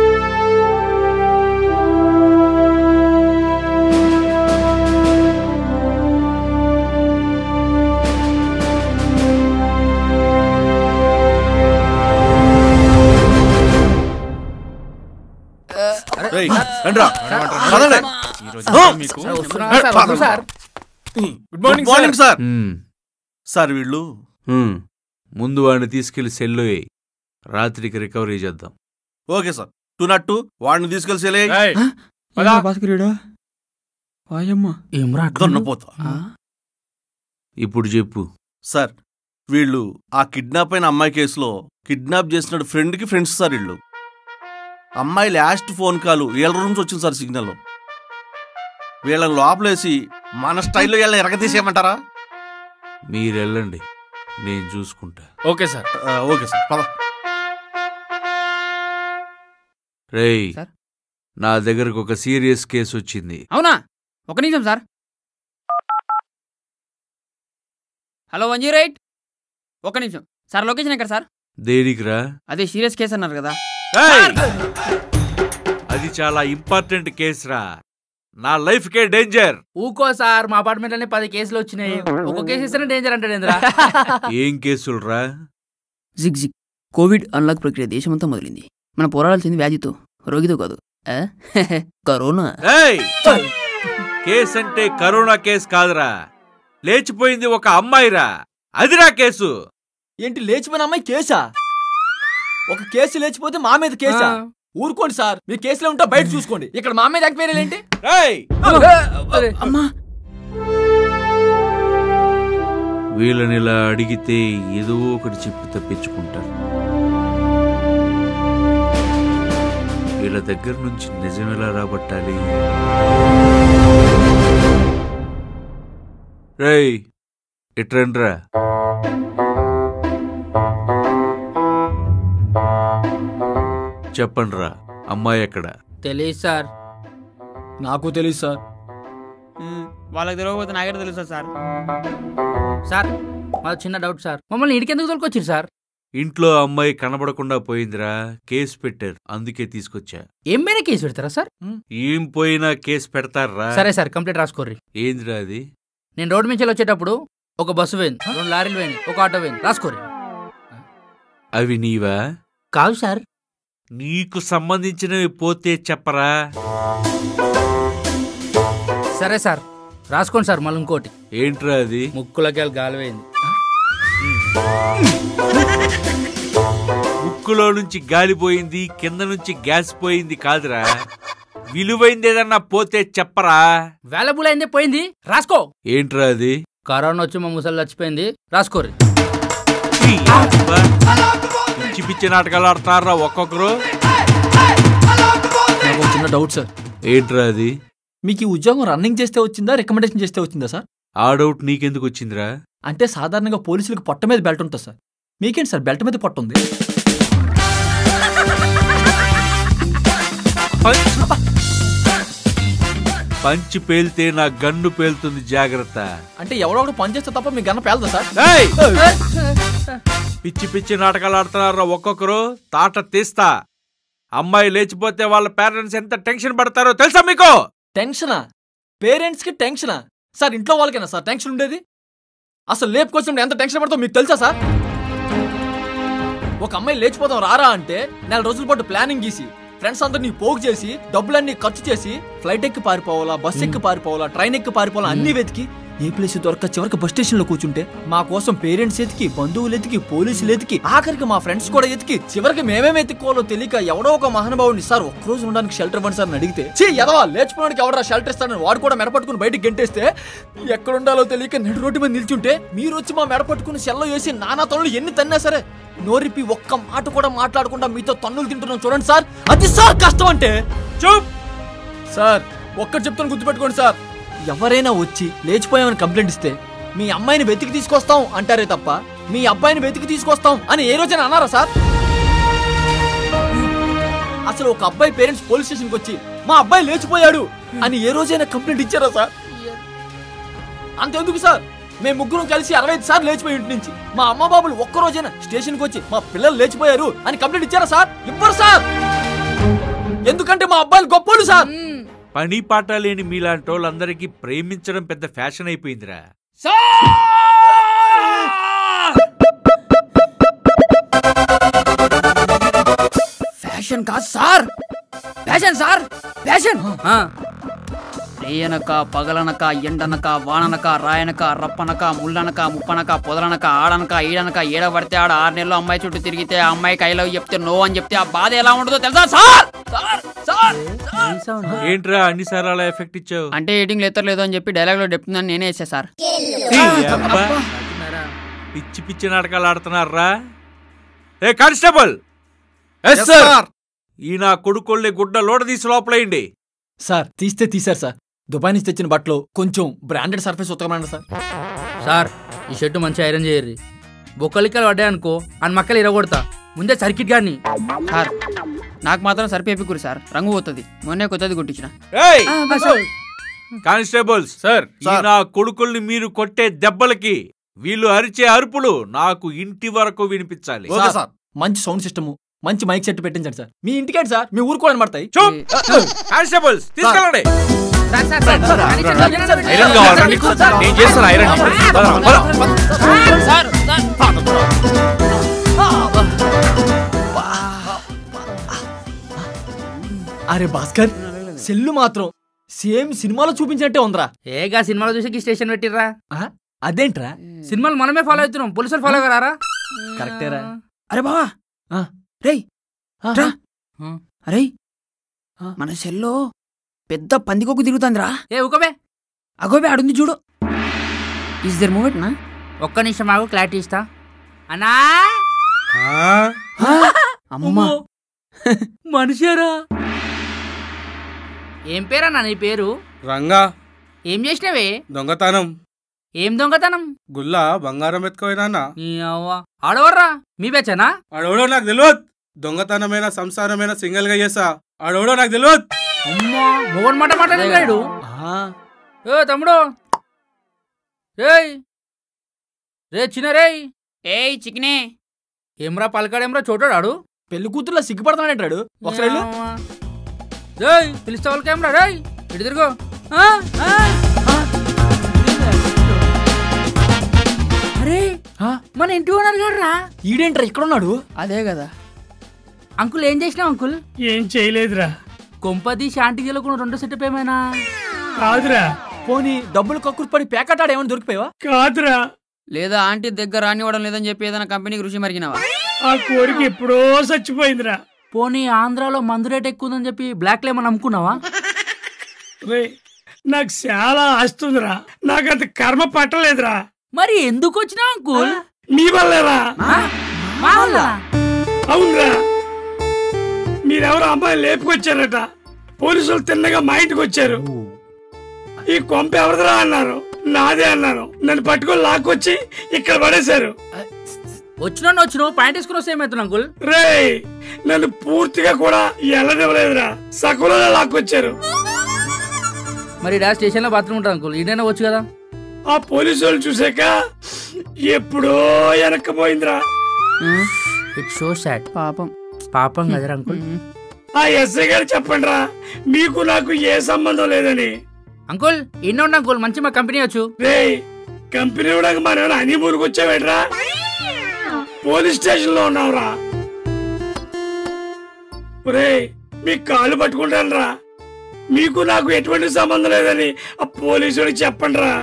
రేయ్, రండ్రా. పదండి. ఈరోజు ఆ! మీకు సార్, వస్తున్నా సార్, వస్తున్నా sir. Good morning morning sir sir sir వీళ్ళు హ్మ్. ముందు వాడిని తీసుకెళ్లి సెల్లో వేయి రాత్రికి రికవరీ చేద్దాం okay sir two not two వాడిని తీసుకెళ్ళి భాస్కరుడా వాయమ్మ ఏమ్రా దొన్నపోతా ఇప్పుడు చెప్పు సార్ వీళ్ళు ఆ కిడ్నాప్ అయిన అమ్మాయి కేసులో కిడ్నాప్ చేసిన ఫ్రెండ్కి ఫ్రెండ్స్ సార్ వీళ్ళు అమ్మాయి లాస్ట్ ఫోన్ కాల్ వీళ్ళ రూమ్స్ వచ్చింది సార్ సిగ్నల్ వీళ్ళని లోపలేసి మన స్టైల్లో వీళ్ళని ఎరగతీసేయమంటారా మీరు వెళ్ళండి నేను చూసుకుంటా ఓకే సార్ ఓకే సార్ పద రేయ్ సార్? నా దగ్గరకు ఒక సీరియస్ కేసు వచ్చింది అవునా ఒక నిమిషం sir hello one zero eight ఒక నిమిషం సార్ లొకేషన్ ఎక్కడ సార్ దేనికిరా అదే సీరియస్ కేసు అన్నారు కదా ఏయ్! అది చాలా ఇంపార్టెంట్ కేసురా నా లైఫ్ కే డేంజర్ ఊకో సార్ మా అపార్ట్మెంట్ లోనే పది కేసులు వచ్చినాయి ఒక కేసు ఇస్తేనే డేంజర్ అంటాడు ఏంద్రా ఏం కేసులురా జిగ్ జిగ్ కోవిడ్ అన్లాక్ ప్రక్రియ దేశమంతా మొదలైంది మన పోరాడాల్సింది వ్యాధితో రోగితో కాదు ఆ? కరోనా ఏయ్! కేసు అంటే కరోనా కేసు కాదురా లేచిపోయింది ఒక అమ్మాయిరా అదిరా కేసు ఏంటి లేచిపోయిన అమ్మాయి కేసా ఒక కేసు లేచిపోతే మా మీద కేసా ఊరుకోండి సార్ మీ కేసులో ఉంటా బయట చూసుకోండి ఇక్కడ మా మీద ఎంక్వైరీలు ఏంటి అమ్మా వీళ్ళని ఇలా అడిగితే ఏదో ఒకటి చెప్పి తప్పించుకుంటారు వీళ్ళ దగ్గర నుంచి నిజం ఎలా రాబట్టాలి రేయ్ ఇట్రండ్రా చెప్పండ్రా అమ్మాయి ఎక్కడ తెలియదు సార్ నాకు తెలియదు సార్ వాళ్ళకి తెలియకపోతే నాకే తెలుసా సార్ సార్ మాది చిన్న డౌట్ సార్ మమ్మల్ని ఇడికెందుకు తోలుకొచ్చారు సార్ ఇంట్లో అమ్మాయి కనబడకుండా పోయిందిరా కేసు పెట్టారు అందుకే తీసుకొచ్చా ఏం మీద కేసు పెడతారా సార్ ఏం పోయినా కేసు పెడతారా సరే సార్ కంప్లీట్ రాసుకోర్రి ఏందిరా అది నేను రోడ్డు నుంచి వచ్చేటప్పుడు ఒక బస్సు పోయింది రెండు లారీలు పోయింది ఒక ఆటో పోయింది రాసుకోర్రి అవి నీవా కాదు సార్ నీకు సంబంధించినవి పోతే చెప్పరా సరే సార్ రాసుకోండి సార్ మళ్ళీ ఇంకోటి ఏంట్రా అది ముక్కులకి గాలి పోయింది ముక్కులో నుంచి గాలి పోయింది కింద నుంచి గ్యాస్ పోయింది కాదురా విలువైంది ఏదన్నా పోతే చెప్పరా వాల్యుబుల్ అయింది పోయింది రాసుకో ఏంట్రా అది కరోనా వచ్చి మా ముసలి చచ్చిపోయింది రాసుకోర్రి పిచ్చి పిచ్చి నాటకాలు ఆడతారా ఒక్కొక్కరు నాకు ఒక చిన్న డౌట్ సార్ ఏంట్రా అది మీకు ఈ ఉద్యోగం రన్నింగ్ చేస్తే వచ్చిందా రికమెండేషన్ చేస్తే వచ్చిందా సార్ ఆ డౌట్ నీకెందుకు వచ్చిందిరా అంటే సాధారణంగా పోలీసులకు పొట్ట మీద బెల్ట్ ఉంటుంది సార్ మీకేంటి సార్ బెల్ట్ మీద పొట్ట ఉంది పంచి పేలితే నా గన్ను పేలుతుంది జాగ్రత్త అంటే ఎవడో ఒకడు పని చేస్తే తప్ప మీ గన్న పేలదా సార్ ఏయ్! పిచ్చి పిచ్చి నాటకాలు ఆడుతున్నారా ఒక్కొక్కరు తాట తీస్తా అమ్మాయి లేచిపోతే వాళ్ళ పేరెంట్స్ ఎంత టెన్షన్ పడతారో తెలుసా మీకు టెన్షనా పేరెంట్స్ కి టెన్షనా సార్ ఇంట్లో వాళ్ళకైనా సార్ టెన్షన్ ఉండేది అసలు లేపుకొచ్చినప్పుడు ఎంత టెన్షన్ పడతావు మీకు తెలుసా సార్ ఒక అమ్మాయి లేచిపోతాం రారా అంటే నెల రోజుల పాటు ప్లానింగ్ గీసి ఫ్రెండ్స్ అందరినీ పోగు చేసి డబ్బులన్నీ ఖర్చు చేసి ఫ్లైట్ ఎక్కి పారిపోవాలా బస్ ఎక్కి పారిపోవాలా ట్రైన్ ఎక్కి పారిపోవాలా అన్ని వెతికి ఏ ప్లేస్ దొరక చివరికి బస్ స్టేషన్ లో కూర్చుంటే మా కోసం పేరెంట్స్ ఎతికి బంధువులు ఎతికి పోలీసులు ఎతికి ఆఖరికి మా ఫ్రెండ్స్ కూడా ఎతికి చివరికి మేమేం ఎత్తుకోవాలో తెలియక ఎవడో ఒక మహానుభావుని సార్ ఒక్కరోజు ఉండడానికి షెల్టర్ ఇవ్వండి సార్ అని అడిగితే చీ ఎదవా లేచిపోవడానికి ఎవడరా షెల్టర్ ఇస్తాడని వాడు కూడా మెడపట్టుకుని బయటికి గెంటేస్తే ఎక్కడ ఉండాలో తెలియక నెడు రోడ్డు మీద నిల్చుంటే మీరు వచ్చి మా మెడ పట్టుకుని సెల్లో వేసి నానా తనులు ఎన్ని తన్నా సరే నోరిపి ఒక్క మాట కూడా మాట్లాడకుండా మీతో తన్నులు తింటున్నాం చూడండి సార్ అది సార్ కష్టం అంటే చూప్ సార్ ఒక్కటి చెప్తాను గుర్తుపెట్టుకోండి సార్ ఎవరైనా వచ్చి లేచిపోయామని కంప్లైంట్ ఇస్తే మీ అమ్మాయిని వెతికి తీసుకొస్తాం అంటారే తప్ప మీ అబ్బాయిని వెతికి తీసుకొస్తాం అని ఏ రోజైనా అన్నారా సార్ అసలు ఒక అబ్బాయి పేరెంట్స్ పోలీస్ స్టేషన్కి వచ్చి మా అబ్బాయి లేచిపోయాడు అని ఏ రోజైనా కంప్లైంట్ ఇచ్చారా సార్ అంతెందుకు సార్ మేము ముగ్గురం కలిసి అరవై ఐదు సార్లు లేచిపోయి ఇంటి నుంచి మా అమ్మ బాబులు ఒక్క రోజైనా స్టేషన్కి వచ్చి మా పిల్లలు లేచిపోయారు అని కంప్లైంట్ ఇచ్చారా సార్ ఇవ్వరు సార్ ఎందుకంటే మా అబ్బాయిలు గొప్పోళ్ళు సార్ పని పాట లేని మీలాంటి వాళ్ళందరికీ ప్రేమించడం పెద్ద ఫ్యాషన్ అయిపోయిందిరా ఫ్యాషన్ కాదు సార్ ఫ్యాషన్ సార్ ఫ్యాషన్ రేయనక పగలనక ఎండనక వాననక రాయనక రప్పనక ముళ్ళనక ముప్పనక పొదలనక ఆడనక ఈడనక ఏడ పడితే ఆడ ఆరు నెలలు అమ్మాయి చుట్టూ తిరిగితే ఆ అమ్మాయికి ఐ లవ్ చెప్తే నో అని చెప్తే ఆ బాధ ఎలా ఉండదో తెలుసా సార్ సార్ సార్ ఏంట్రా అన్ని సార్లు అలా ఎఫెక్ట్ ఇచ్చావు అంటే ఎయిటింగ్ లేదు అని చెప్పి డైలాగ్ లో చెప్తుందని నేనే వేసా సార్ ఈ అబ్బా. పిచ్చి పిచ్చి నాటకాలు ఆడుతున్నారా ఏ కానిస్టేబుల్ Yes, sir. ఈ నా కొడుకోళ్ళని గుడ్డ లోడ తీసి లోపలేయండి సార్ తీస్తే తీశారు సార్ దుబాయ్ నుంచి తెచ్చిన బట్టలు కొంచెం బ్రాండెడ్ సర్ఫేస్ ఉతకమనండి సార్ సార్ ఈ షర్టు మంచిగా ఐరన్ చేయర్రి బొక్కలిక్కలు పడ్డాయి అనుకో అని మక్కలు ఇరగొడతా ముందే సర్కిట్ గాని సార్ నాకు మాత్రం సరిపేపికురు సార్ రంగు పోతుంది మొన్నే కొత్తది కొట్టించిన ఏయ్! కానిస్టేబుల్స్ సార్ ఈ నా కొడుకుల్ని మీరు కొట్టే దెబ్బలకి వీళ్ళు అరిచే అరుపులు నాకు ఇంటి వరకు వినిపించాలి ఓకే సార్ మంచి సౌండ్ సిస్టమ్ మంచి మైక్ సెట్ పెట్టించండి సార్ మీ ఇంటికేంటి సార్ మీ ఊరు కూడా పడతాయి కానిస్టేబుల్స్ తీసుకెళ్ళండి ఐరన్ కావాలా నీకు? నేను చేస్తాను ఐరన్ పద, పద. అరే భాస్కర్ సెల్లు మాత్రం సేమ్ సినిమాలో చూపించినట్టే ఉందిరా ఏగా సినిమాలో చూసి స్టేషన్ పెట్టిర్రా అదేంట్రా సినిమాలు మనమే ఫాలో అవుతున్నాం పోలీసులు ఫాలో కరారా కరెక్టేరా అరే బావా రేయ్ రా. అరే మన సెల్లో పెద్ద పందికొక్కు తిరుగుతుందిరా ఏ ఊకబే అగోబే ఆడుంది చూడు ఇస్ దర్ మూమెంట్ నా ఒక్క నిమిషం ఆగు క్లారిటీ ఇస్తా అన్నా అమ్మా మనిషేరా ఏం పేరన్నా నీ పేరు రంగా ఏం చేసినవే దొంగతనం ఏం దొంగతనం గుల్లా బంగారం ఎత్తుకోయినా ఈ అవ్వ ఆడవర్రా మీ బేచనా ఆడోడో నాకు తెలియదు దొంగతనమైన సంసారమైన సింగిల్ గా చేసా ఆడోడో నాకు తెలియదు అమ్మా మొగన్ మాట మాట్లాడాడు ఏ తమ్ముడు రేయ్ రే చిన్న రేయ్ ఏయ్ చిక్నే ఏమ్రా పలకాడేమ్రా చోటాడు పెళ్లి కూతుర్లో సిగ్గుపడుతున్నాడంటాడు ఒకసారి వెళ్ళు. రేయ్ పిలిస్తే వాళ్ళకేమ్రా రేయ్ ఇటు తిరుగు ఆ, ఆ. అరే మన ఇంటి ఓనర్ గారు రా ఈడేంట్రా ఇక్కడ ఉన్నాడు అదే కదా అంకుల్ ఏం చేసినావు అంకుల్ ఏం చేయలేదురా కొంపది శాంతి గెలకుండా రెండు సెటప్ ఏమైనా కాదురా పోనీ డబ్బులు కక్కురు పడి ప్యాకెట్ ఏమైనా దొరికిపోయావా కాదురా లేదా ఆంటీ దగ్గర రానివ్వడం లేదని చెప్పి ఏదైనా కంపెనీకి రుచి మరిగినావా ఆ కోరిక ఎప్పుడో చచ్చిపోయిందిరా పోనీ ఆంధ్రాలో మందు రేట్ ఎక్కువ ఉందని చెప్పి బ్లాక్ లేమని అమ్ముకున్నావా రే నాకు చాలా ఆస్తుందిరా నాకు అంత కర్మ పట్టలేదురా మరి ఎందుకు వచ్చినావు అంకుల్ మీ వల్లేరా మా వల్ల అవునరా మీరెవరో అమ్మాయి లేపుకొచ్చారట పోలీసులు తిన్నగా మా ఇంటికి వచ్చారు ఈ కొంప ఎవరిదిరా అన్నారు నాదే అన్నారు నన్ను పట్టుకొని లాక్కొచ్చి ఇక్కడ పడేశారు వచ్చినా వచ్చినావు ప్యాంట్ వేసుకుని వస్తే ఏమవుతుంది అంకుల్ రే నన్ను పూర్తిగా కూడా ఎల్లనివ్వలేదురా సకులలో లాక్కొచ్చారు మరి డా స్టేషన్ లో బాత్రూమ్ ఉంటారు అంకుల్ ఈడైనా వచ్చు కదా ఆ పోలీసు వాళ్ళు చూసాక ఎప్పుడో వెనక్కపోయిందిరా ఇట్ షో సాడ్ పాపం పాపం కదరా అంకుల్ ఆ ఎస్ఐ గారు చెప్పండి రా మీకు నాకు ఏ సంబంధం లేదని అంకుల్ ఎన్నో ఉండు అంకుల్ మంచి మా కంపెనీ వచ్చు రే కంపెనీ కూడా మనం హనీమూన్కి వచ్చావేట్రా పోలీస్ స్టేషన్ లో ఉన్నావురా రే మీ కాళ్ళు పట్టుకుంటాను రా మీకు నాకు ఎటువంటి సంబంధం లేదని ఆ పోలీసుడికి చెప్పండి రా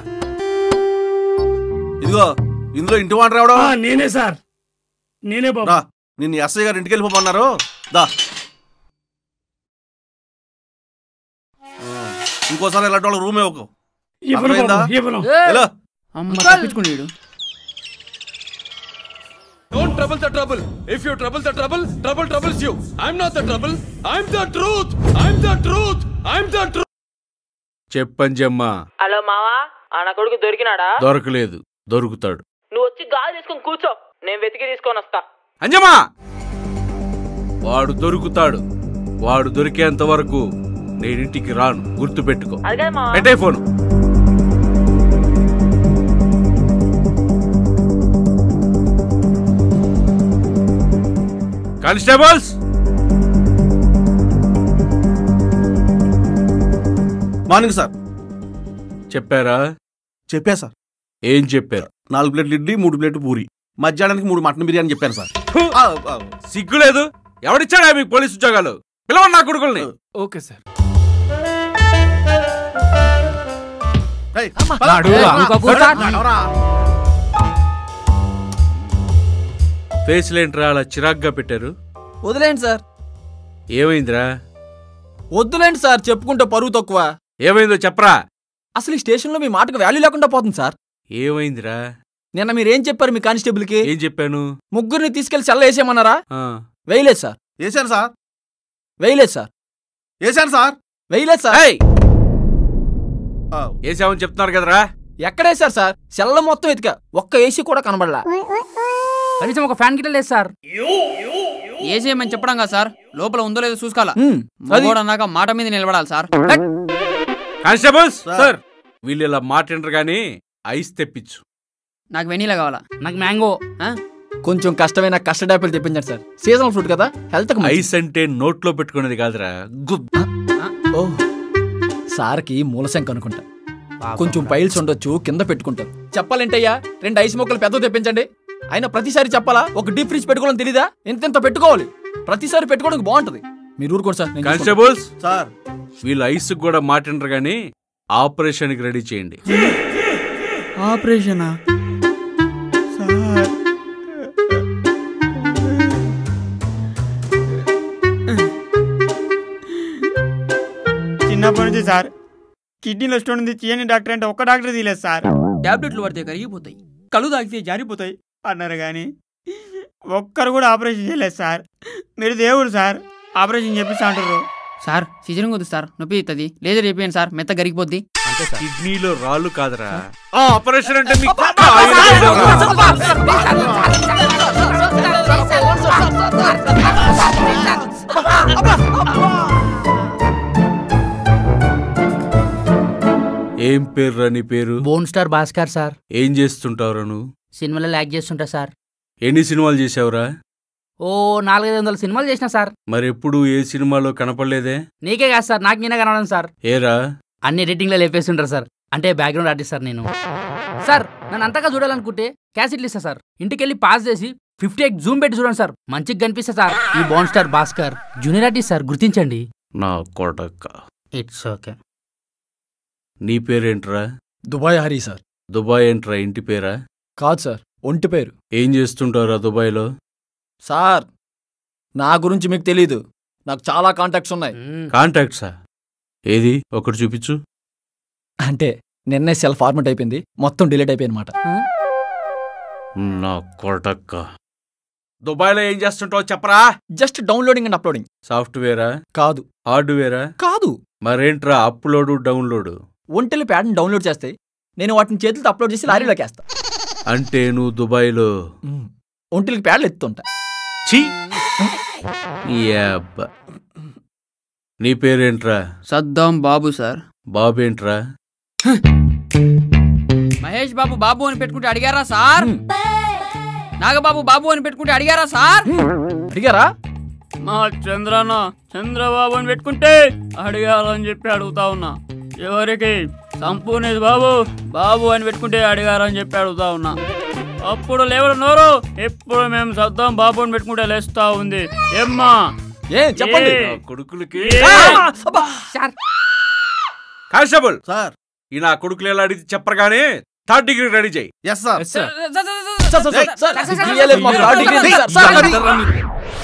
ఇదిగో ఇందులో ఇంటి వాడు రావడం నేనే సార్ నేనే బాబు రా నిన్ను ఎస్ఐ గారు ఇంటికి వెళ్ళిపోమన్నారు దా ఇంకోసారి ఇలాంటి వాళ్ళ రూమ్ ఇవ్వకు ఇవ్వను అర్థమైందా? బాబు, ఇవ్వను. ఎలా? అమ్మ తప్పించుకున్నాడు Don't trouble the trouble. If you trouble the trouble, trouble troubles you. I'm not the trouble. I'm the truth. I'm the truth. I'm the truth. చెప్పంజమ్మా హలో మావా ఆ నా కొడుకు దొరికినాడా దొరకలేదు దొరుకుతాడు నువ్వు వచ్చి గాలి తీసుకొని కూర్చో నేను వెతికి తీసుకొని వస్తా అంజమ్మా వాడు దొరుకుతాడు వాడు దొరికేంత వరకు నేను ఇంటికి రాను గుర్తు పెట్టుకో అది కాదు మావా పెట్టే ఫోన్ కానిస్టేబుల్స్ మార్నింగ్ సార్ చెప్పారా చెప్పా సార్ ఏం చెప్పారు నాలుగు ప్లేట్లు ఇడ్లీ మూడు ప్లేట్లు పూరి మధ్యాహ్నానికి మూడు మటన్ బిర్యానీ చెప్పాను సార్ సిగ్గులేదు ఎవడిచ్చాడా మీకు పోలీస్ ఉద్యోగాలు పిలవండి నా కొడుకుల్ని ఓకే సార్ నడువురా. ఇంకో కూర్చో. ఫేస్ లేంట్రా అలా చిరాగ్గా పెట్టారు వదిలేండి సార్ ఏమైందిరా వద్దులేండి సార్ చెప్పుకుంటే పరువు తక్కువ ఏమైందో చెప్పరా అసలు ఈ స్టేషన్లో మీ మాటకు వాల్యూ లేకుండా పోతుంది సార్ ఏమైందిరా నిన్న మీరేం చెప్పారు మీ కానిస్టేబుల్కి ఏం చెప్పాను ముగ్గురిని తీసుకెళ్లి సెల్ల వేసేయమన్నారా ఆ, వేయలేదు సార్ వేశాను సార్ వేయలేదు సార్ వేశాను సార్ వేయలేదు సార్ ఏయ్! వేసామని చెప్తున్నారు కదరా ఎక్కడేసారు సార్ సెల్ల మొత్తం ఎతికా ఒక్క ఏసీ కూడా కనబడలా కనీసం ఒక ఫ్యాన్ గిట్ల లేదు సార్ ఏసేయమని చెప్పడం కదా సార్ లోపల ఉందో లేదో చూసుకోవాలా హ్మ్, అది- మగోడు అన్నాక మాట మీద నిలబడాలి సార్ కానిస్టేబుల్స్ సార్ వీళ్ళు ఇలా మాట్లాడరు కానీ ఐస్ తెప్పించు నాకు వెనీలా కావాలా నాకు మ్యాంగో కొంచెం కష్టమైన కస్టర్డ్ యాపిల్ తెప్పించండి సార్ సీజనల్ ఫ్రూట్ కదా హెల్త్ ఐస్ అంటే నోట్లో పెట్టుకునేది కాదురా గుబ్ ఓ సార్కి మూలశంక అనుకుంటా కొంచెం పైల్స్ ఉండొచ్చు కింద పెట్టుకుంటారు చెప్పాలంటయ్యా రెండు ఐస్ మొక్కలు పెద్ద తెప్పించండి అయినా ప్రతిసారి చెప్పాలా ఒక డీప్ ఫ్రిడ్జ్ పెట్టుకోవాలని తెలీదా ఇంత పెట్టుకోవాలి ప్రతిసారి పెట్టుకోవడానికి బాగుంటది మీరు ఊరుకోండి సార్ నేను చూసుకుంటా. కానిస్టేబుల్స్ సార్ వీళ్ళు ఐస్ కూడా మాట్లాడరు కానీ ఆపరేషన్కి రెడీ చేయండి ఆపరేషనా సార్ చిన్నప్పటి నుంచి సార్ కిడ్నీలో స్టోన్ ఉంది చేయని డాక్టర్ అంటే ఒక్క డాక్టర్ తీయలేదు సార్ టాబ్లెట్లు పడితే కరిగిపోతాయి కళ్ళు తాగితే జారిపోతాయి అన్నారు కానీ ఒక్కరు కూడా ఆపరేషన్ చేయలేదు సార్ మీరు దేవుడు సార్ ఆపరేషన్ చెప్పిస్తా అంటారు సార్ సిజరింగ్ వద్దు సార్ నొప్పి అవుతుంది లేజర్ చెప్పాను సార్ మెత్త కరిగిపోద్ది కిడ్నీలో రాళ్ళు కాదురా ఆ, ఆపరేషన్ అంటే మీకు ఏం పేరు రా నీ పేరు బోన్ స్టార్ భాస్కర్ సార్ ఏం చేస్తుంటావురా నువ్వు సినిమాలో యాక్ట్ చేస్తుంటా సార్ ఎన్ని సినిమాలు చేసావురా ఓ నాలుగైదు వందల సినిమాలు చేసిన సార్ మరి ఎప్పుడు ఏ సినిమాలో కనపడలేదే నీకే కాదు సార్ నాకు నేనే కనవడం సార్ ఏరా అన్ని రేటింగ్లో లేపేస్తుంటారు సార్ అంటే బ్యాక్గ్రౌండ్ ఆర్టిస్ట్ సార్ నేను సార్ నన్ను అంతగా చూడాలనుకుంటే క్యాసెట్లు ఇస్తా సార్ ఇంటికి వెళ్ళి పాస్ చేసి ఫిఫ్టీ ఎయిట్ జూమ్ పెట్టి చూడండి సార్ మంచిగా కనిపిస్తా సార్ ఈ born star Bhaskar junior artist sir గుర్తించండి నా కొడక ఇట్స్ ఓకే నీ పేరేంట్రా దుబాయ్ హరి సార్ దుబాయ్ ఏంట్రా ఇంటి పేరా కాదు సార్ ఒంటి పేరు ఏం చేస్తుంటావురా దుబాయ్లో సార్ నా గురించి మీకు తెలీదు నాకు చాలా కాంటాక్ట్స్ ఉన్నాయి కాంటాక్ట్సా ఏది ఒకటి చూపించు అంటే నిన్నే సెల్ ఫార్మట్ అయిపోయింది మొత్తం డిలీట్ అయిపోయింది అనమాట నా కొడక్క దుబాయ్లో ఏం చేస్తుంటావు చెప్పరా జస్ట్ డౌన్లోడింగ్ అండ్ అప్లోడింగ్ సాఫ్ట్వేరా కాదు హార్డ్వేరా కాదు మరేంట్రా అప్లోడ్ డౌన్లోడ్ ఒంటెలు ప్యాడ్ని డౌన్లోడ్ చేస్తే నేను వాటిని చేతులతో అప్లోడ్ చేసి లారీలోకి వేస్తా అంటే నువ్వు దుబాయ్లో ఒంటెలకి ప్యాడ్లు ఎత్తుంటా ఛీ యాబ్బ. నీ పేరేంట్రా సద్దాం బాబు సార్ బాబేంట్రా మహేష్ బాబు బాబు అని పెట్టుకుంటే అడిగారా సార్ నాగబాబు బాబు అని పెట్టుకుంటే అడిగారా సార్ అడిగారా మా చంద్రన్న చంద్రబాబు అని పెట్టుకుంటే అడిగారని చెప్పి అడుగుతా ఉన్నా ఎవరికి సంపూర్ణేష్ బాబు బాబు అని పెట్టుకుంటే అడిగారని చెప్పి అడుగుతా ఉన్నా అప్పుడు లేవరు నోరు ఇప్పుడు మేము సద్దాం బాబు అని పెట్టుకుంటే లేస్తా ఉంది ఏమ్మా ఏ చెప్పండి ఏ? నా కొడుకులకి ఏ? కానిస్టేబుల్ సార్ ఈ నా కొడుకులు ఎలా అడిగితే చెప్పరుగానే థర్డ్ డిగ్రీ రెడీ చేయి yes sir sir, sir, sir, sir, degree లేదు, మాకు థర్డ్ డిగ్రీ ఉంది, సార్, సార్, అది-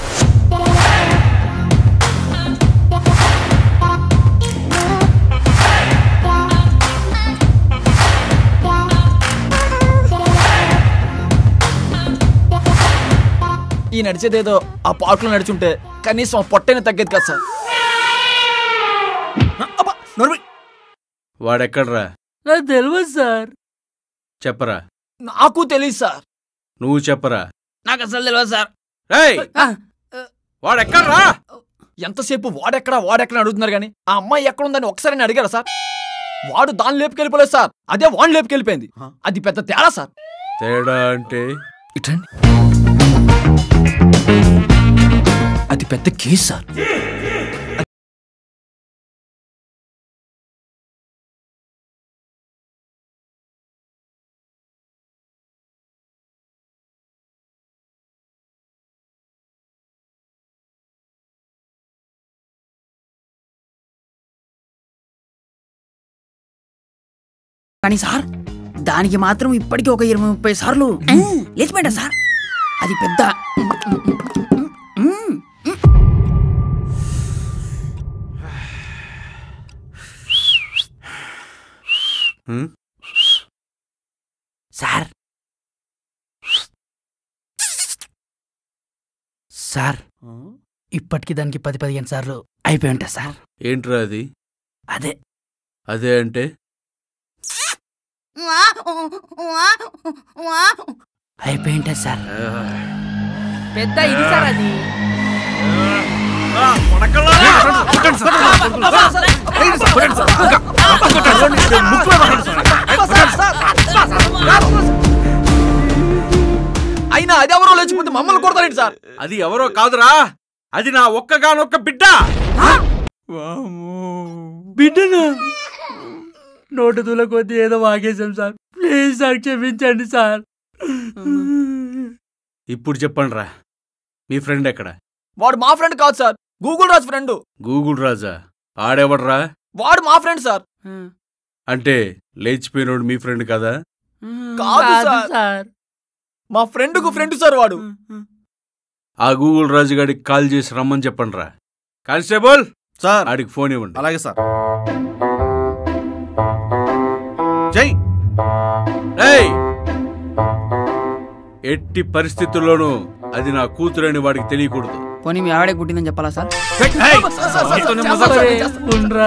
ఈ నడిచేదేదో ఆ పార్కులో నడిచుంటే కనీసం ఆ పొట్టైనా తగ్గేది కదా సార్ అబ్బా, నోరు మూయ్. వాడెక్కడ్రా నాకు తెలియదు సార్ చెప్పరా నాకు తెలియదు సార్ నువ్వు చెప్పరా నాకు అసలు తెలియదు సార్ రేయ్ వాడెక్కడ్రా ఎంతసేపు వాడెక్కడా వాడెక్కడ అడుగుతున్నారు కానీ ఆ అమ్మాయి ఎక్కడుందని ఒకసారి నేను అడిగారా సార్ వాడు దాన్ని లేపుకెళ్ళిపోలేదు సార్ అదే వాడిని లేపుకెళ్ళిపోయింది అది పెద్ద తేడా సార్ తేడా అంటే ఇటండి అది పెద్ద కేసు సార్ కానీ సార్ దానికి మాత్రం ఇప్పటికీ ఒక ఇరవై ముప్పై సార్లు లేచిపోయిందా సార్ అది పెద్ద హ్మ్? సార్ సార్ ఇప్పటికి దానికి పది పదిహేను సార్లు అయిపోయి ఉంటాయి సార్ ఏంట్రా అది అదే అదే అంటే అయిపోయి ఉంటాయి సార్ పెద్ద ఇది సార్ అది అయినా అది ఎవరో లేచిపోతే మమ్మల్ని కొడతారేంటి సార్ అది ఎవరో కాదురా అది నా ఒక్కగానొక్క బిడ్డ బిడ్డనా నోటు తుల కొద్ది ఏదో వాగేశాం సార్ ప్లీజ్ సార్ క్షమించండి సార్ ఇప్పుడు చెప్పండి రా మీ ఫ్రెండ్ ఎక్కడ వాడు మా ఫ్రెండ్ కాదు sir Google Raj friend Google Raja ఆడెవడ్రా వాడు మా ఫ్రెండ్ సార్ అంటే లేచిపోయినోడు మీ ఫ్రెండ్ కదా కాదు సార్ మా ఫ్రెండ్ కు ఫ్రెండ్ సార్ వాడు ఆ గూగుల్ రాజు గారికి కాల్ చేసి రమ్మని చెప్పండి రా కానిస్టేబుల్ సార్ ఆడికి ఫోన్ ఇవ్వండి అలాగే సార్ జై ఏయ్! ఎట్టి పరిస్థితుల్లోనూ అది నా కూతురని వాడికి తెలియకూడదు పోనీ మీ ఆవిడే కుట్టిందని చెప్పాలా సార్ వాడితోనే మజాక్ అరే, ఉండ్రా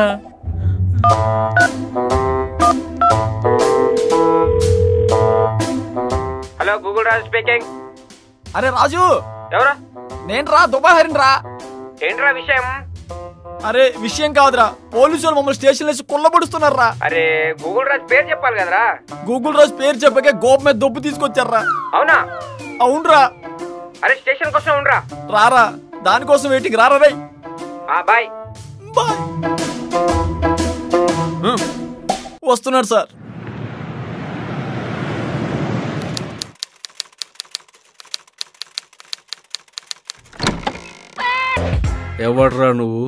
హలో గూగుల్ రాజు స్పీకింగ్ అరే రాజు ఎవరా నేను రా దుబాయ్ హరిన్ రా ఏంట్రా విషయం అరే విషయం కాదురా పోలీసు వాళ్ళు మమ్మల్ని స్టేషన్ వేసి కుల్లబడుతున్నారు రా అరే గూగుల్ రాజ్ పేరు చెప్పాలి కదరా గూగుల్ రాజు పేరు చెప్పకే గోప్ మీద దొబ్బు తీసుకొచ్చారా అవునా అవునరా అరే స్టేషన్ కోసం ఉండరా రారా దానికోసం వెయిటింగ్ రారా రై ఆ బాయ్ వస్తున్నారు సార్ ఎవడ్రా నువ్వు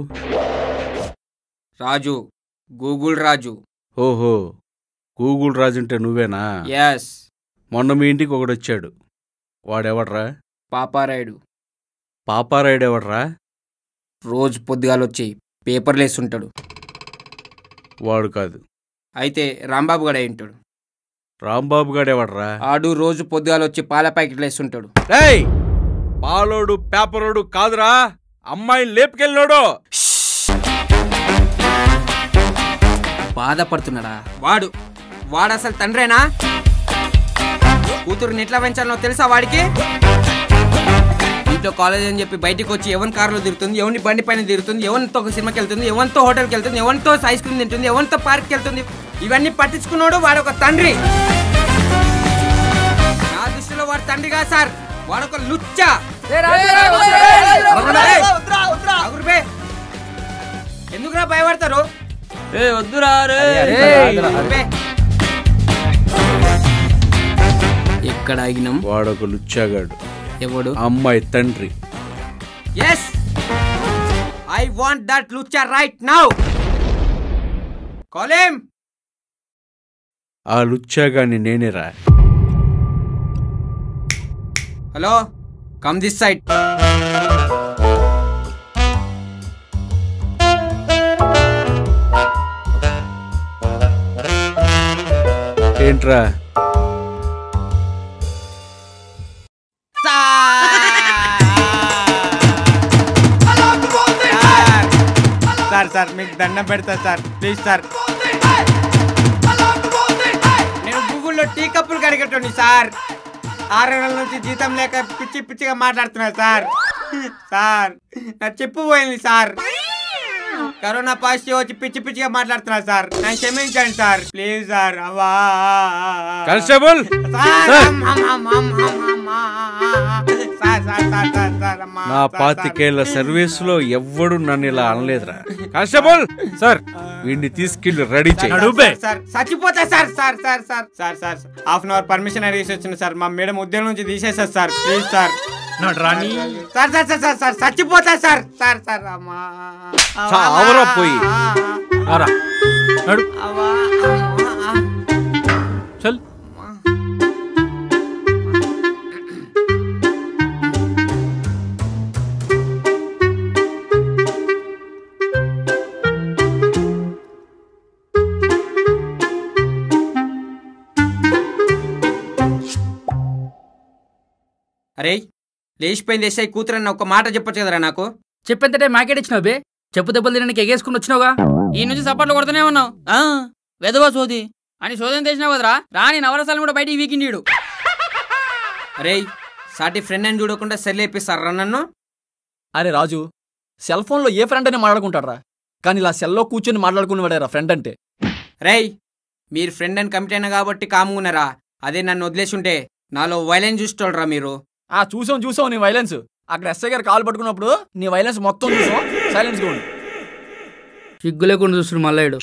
రాజు గూగుల్ రాజు ఓహో గూగుల్ రాజు అంటే నువ్వేనా ఎస్ మొన్న మీ ఇంటికి ఒకడు వచ్చాడు వాడెవడ్రా పాపారాయుడు పాపారాయుడు ఎవడ్రా రోజు పొద్దుగాలొచ్చి పేపర్లు వేస్తుంటాడు వాడు కాదు అయితే రాంబాబు గడ ఉంటాడు రాంబాబు గాడెవడ్రా ఆడు రోజు పొద్దుగాలొచ్చి పాల ప్యాకెట్లు వేస్తుంటాడు ఏయ్ పాలోడు పేపరోడు కాదురా అమ్మాయిని లేపుకెళ్ళినోడు బాధపడుతున్నాడా వాడు వాడు అసలు తండ్రేనా కూతురుని ఎట్లా పెంచాలనో తెలుసా వాడికి ఇంట్లో కాలేజ్ అని చెప్పి బయటికి వచ్చి ఎవరి కారులో తిరుగుతుంది ఎవరిని బండి పైన తిరుగుతుంది ఎవరితో ఒక సినిమాకి వెళ్తుంది ఎవరితో హోటల్కి వెళ్తుంది ఎవరితో ఐస్ క్రీమ్ తింటుంది ఎవరితో పార్క్కి వెళ్తుంది ఇవన్నీ పట్టించుకున్నాడు వాడు ఒక తండ్రి నా దృష్టిలో వాడు తండ్రి కాదు సార్ వాడు ఒక లుచ్చా అగురుబే. ఎందుకురా భయపడతారు ఏ వద్దురా రే అగురుబే. ఎక్కడ ఆగినాం వాడొక లుచ్చాగాడు ఎవడు అమ్మాయి తండ్రి ఎస్ ఐ వాంట్ దట్ లుచ్చా రైట్ నౌ కాలేం ఆ లుచ్చాగాని నేనేరా హలో కమ్ దిస్ సైడ్ ఏంట్రా సార్ సార్ మీకు దండం పెడతా సార్ ప్లీజ్ సార్ నేను గూగుల్లో టీ కప్పులు కడిగేటోని సార్ ఆరు నెలల నుంచి జీతం లేక పిచ్చి పిచ్చిగా మాట్లాడుతున్నా సార్ సార్ నా చెప్పు పోయింది సార్ కరోనా పాజిటివ్ వచ్చి పిచ్చి పిచ్చిగా మాట్లాడుతున్నా సార్ నన్ను క్షమించండి సార్ ప్లీజ్ సార్ అవ్వా కానిస్టేబుల్ సార్ అమ్, అమ్, అమ్, అమ్, అమ్, అమ్, ఆ, ఆ, ఆ. Sir sir sir sir sir అమ్మా నా పాతికేళ్ల సర్వీస్ లో ఎవ్వడు నన్ను ఇలా అనలేదురా కానిస్టేబుల్ సార్ వీడిని తీసుకెళ్లి రెడీ సార్, చేయి సార్ చచ్చిపోతా sir sir sir sir sir sir half an hour permission అడిగేసి వచ్చిన సార్ మా మేడం ఉద్యోగం నుంచి తీసేస్తారు సార్ ప్లీజ్ సార్ రాణి sir sir sir sir sir చచ్చిపోతా సార్ సార్ సార్ అమ్మా చావరా పోయి అవ్వా, అమ్మా, ఆ. అరే లేచిపోయింది ఎస్ఐ కూతురన్న ఒక మాట చెప్పొచ్చు కదరా నాకు చెప్పేంతటే మాకేడిచ్చినావు బే చెప్పు దెబ్బలు తినడానికి ఎగేసుకుని వచ్చినావుగా ఈ నుంచి సపోర్ట్లు కొడుతూనే ఉన్నావు ఆ, వెధవా సోది అని సోదం తెచ్చినావు కదరా రాని నవరసాలను కూడా బయటికి వీకిండీడు అరే సాటి ఫ్రెండ్ అని చూడకుండా సెల్లేపిస్తారా నన్ను అరే రాజు సెల్ ఫోన్లో ఏ ఫ్రెండ్ అని మాట్లాడుకుంటారా కానీ ఇలా సెల్లో కూర్చొని మాట్లాడుకునేవాడేరా ఫ్రెండ్ అంటే రేయ్ మీరు ఫ్రెండ్ అని కమిట్ అయినా కాబట్టి కాముకున్నారా అదే నన్ను వదిలేసుంటే నాలో వైలెన్స్ చూస్తోళ్ళరా మీరు ఆ చూసాం చూసాం నీ వైలెన్స్ అక్కడ ఎస్ఐ గారు కాలు పట్టుకున్నప్పుడు నీ వైలెన్స్ మొత్తం చూసాం సైలెన్స్ గా ఉండు సిగ్గు లేకుండా చూస్తుడు మల్లయ్యడు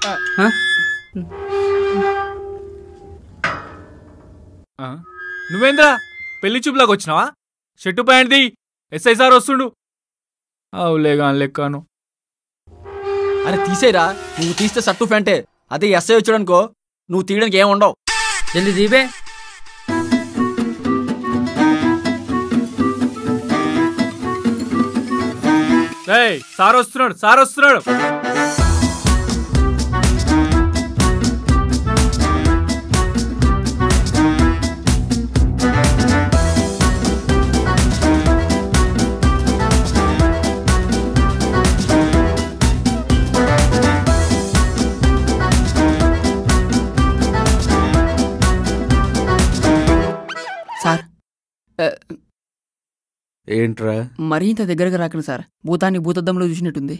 ఆ? నువ్వేంద్రా పెళ్లి చూపులాగా వచ్చినావా షర్టు ప్యాంట్ది ఎస్ఐ సార్ వస్తుండు అవులేగా లెక్కను అరే తీసేరా నువ్వు తీస్తే సట్టు ఫ్యాంటే అదే ఎస్ఐ వచ్చాడనుకో నువ్వు తీయడానికి ఏం ఉండవు జల్దీ దీపే ఏయ్ సార్ వస్తున్నాడు సార్ వస్తున్నాడు సార్ ఏంట్రా మరీ ఇంత దగ్గరకు రాకండి సార్ భూతాన్ని భూతద్దంలో చూసినట్టుంది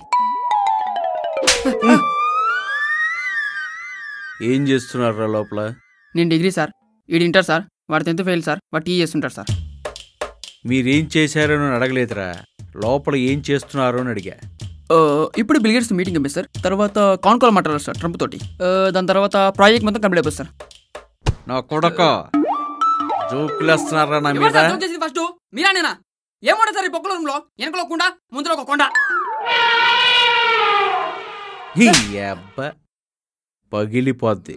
ఏం చేస్తున్నారా లోపల నేను డిగ్రీ సార్ ఈడు ఇంటర్ సార్ వాడు టెన్త్ ఫెయిల్ సార్ వాడు టీ చేస్తుంటారు సార్ మీరేం చేశారని అడగలేదురా లోపల ఏం చేస్తున్నారో అని అడిగా ఆ, ఇప్పుడు బిల్గేట్స్ మీటింగ్ పంపిస్తారు సార్ తర్వాత కాన్ కాల్ మాట్లాడారు సార్ ట్రంప్ తోటి ఆ, దాని తర్వాత ప్రాజెక్ట్ మొత్తం కంప్లీట్ అయిపోతుంది సార్ నా కొడక జోకులేస్తున్నారా నా మీద ఫస్ట్ మీరానేనా ఏమంటారు సార్ ఈ పొక్కల రూమ్ లో వెనకలో కొండ ముందులో ఒక కొండ ఈ అబ్బ పగిలిపోద్ది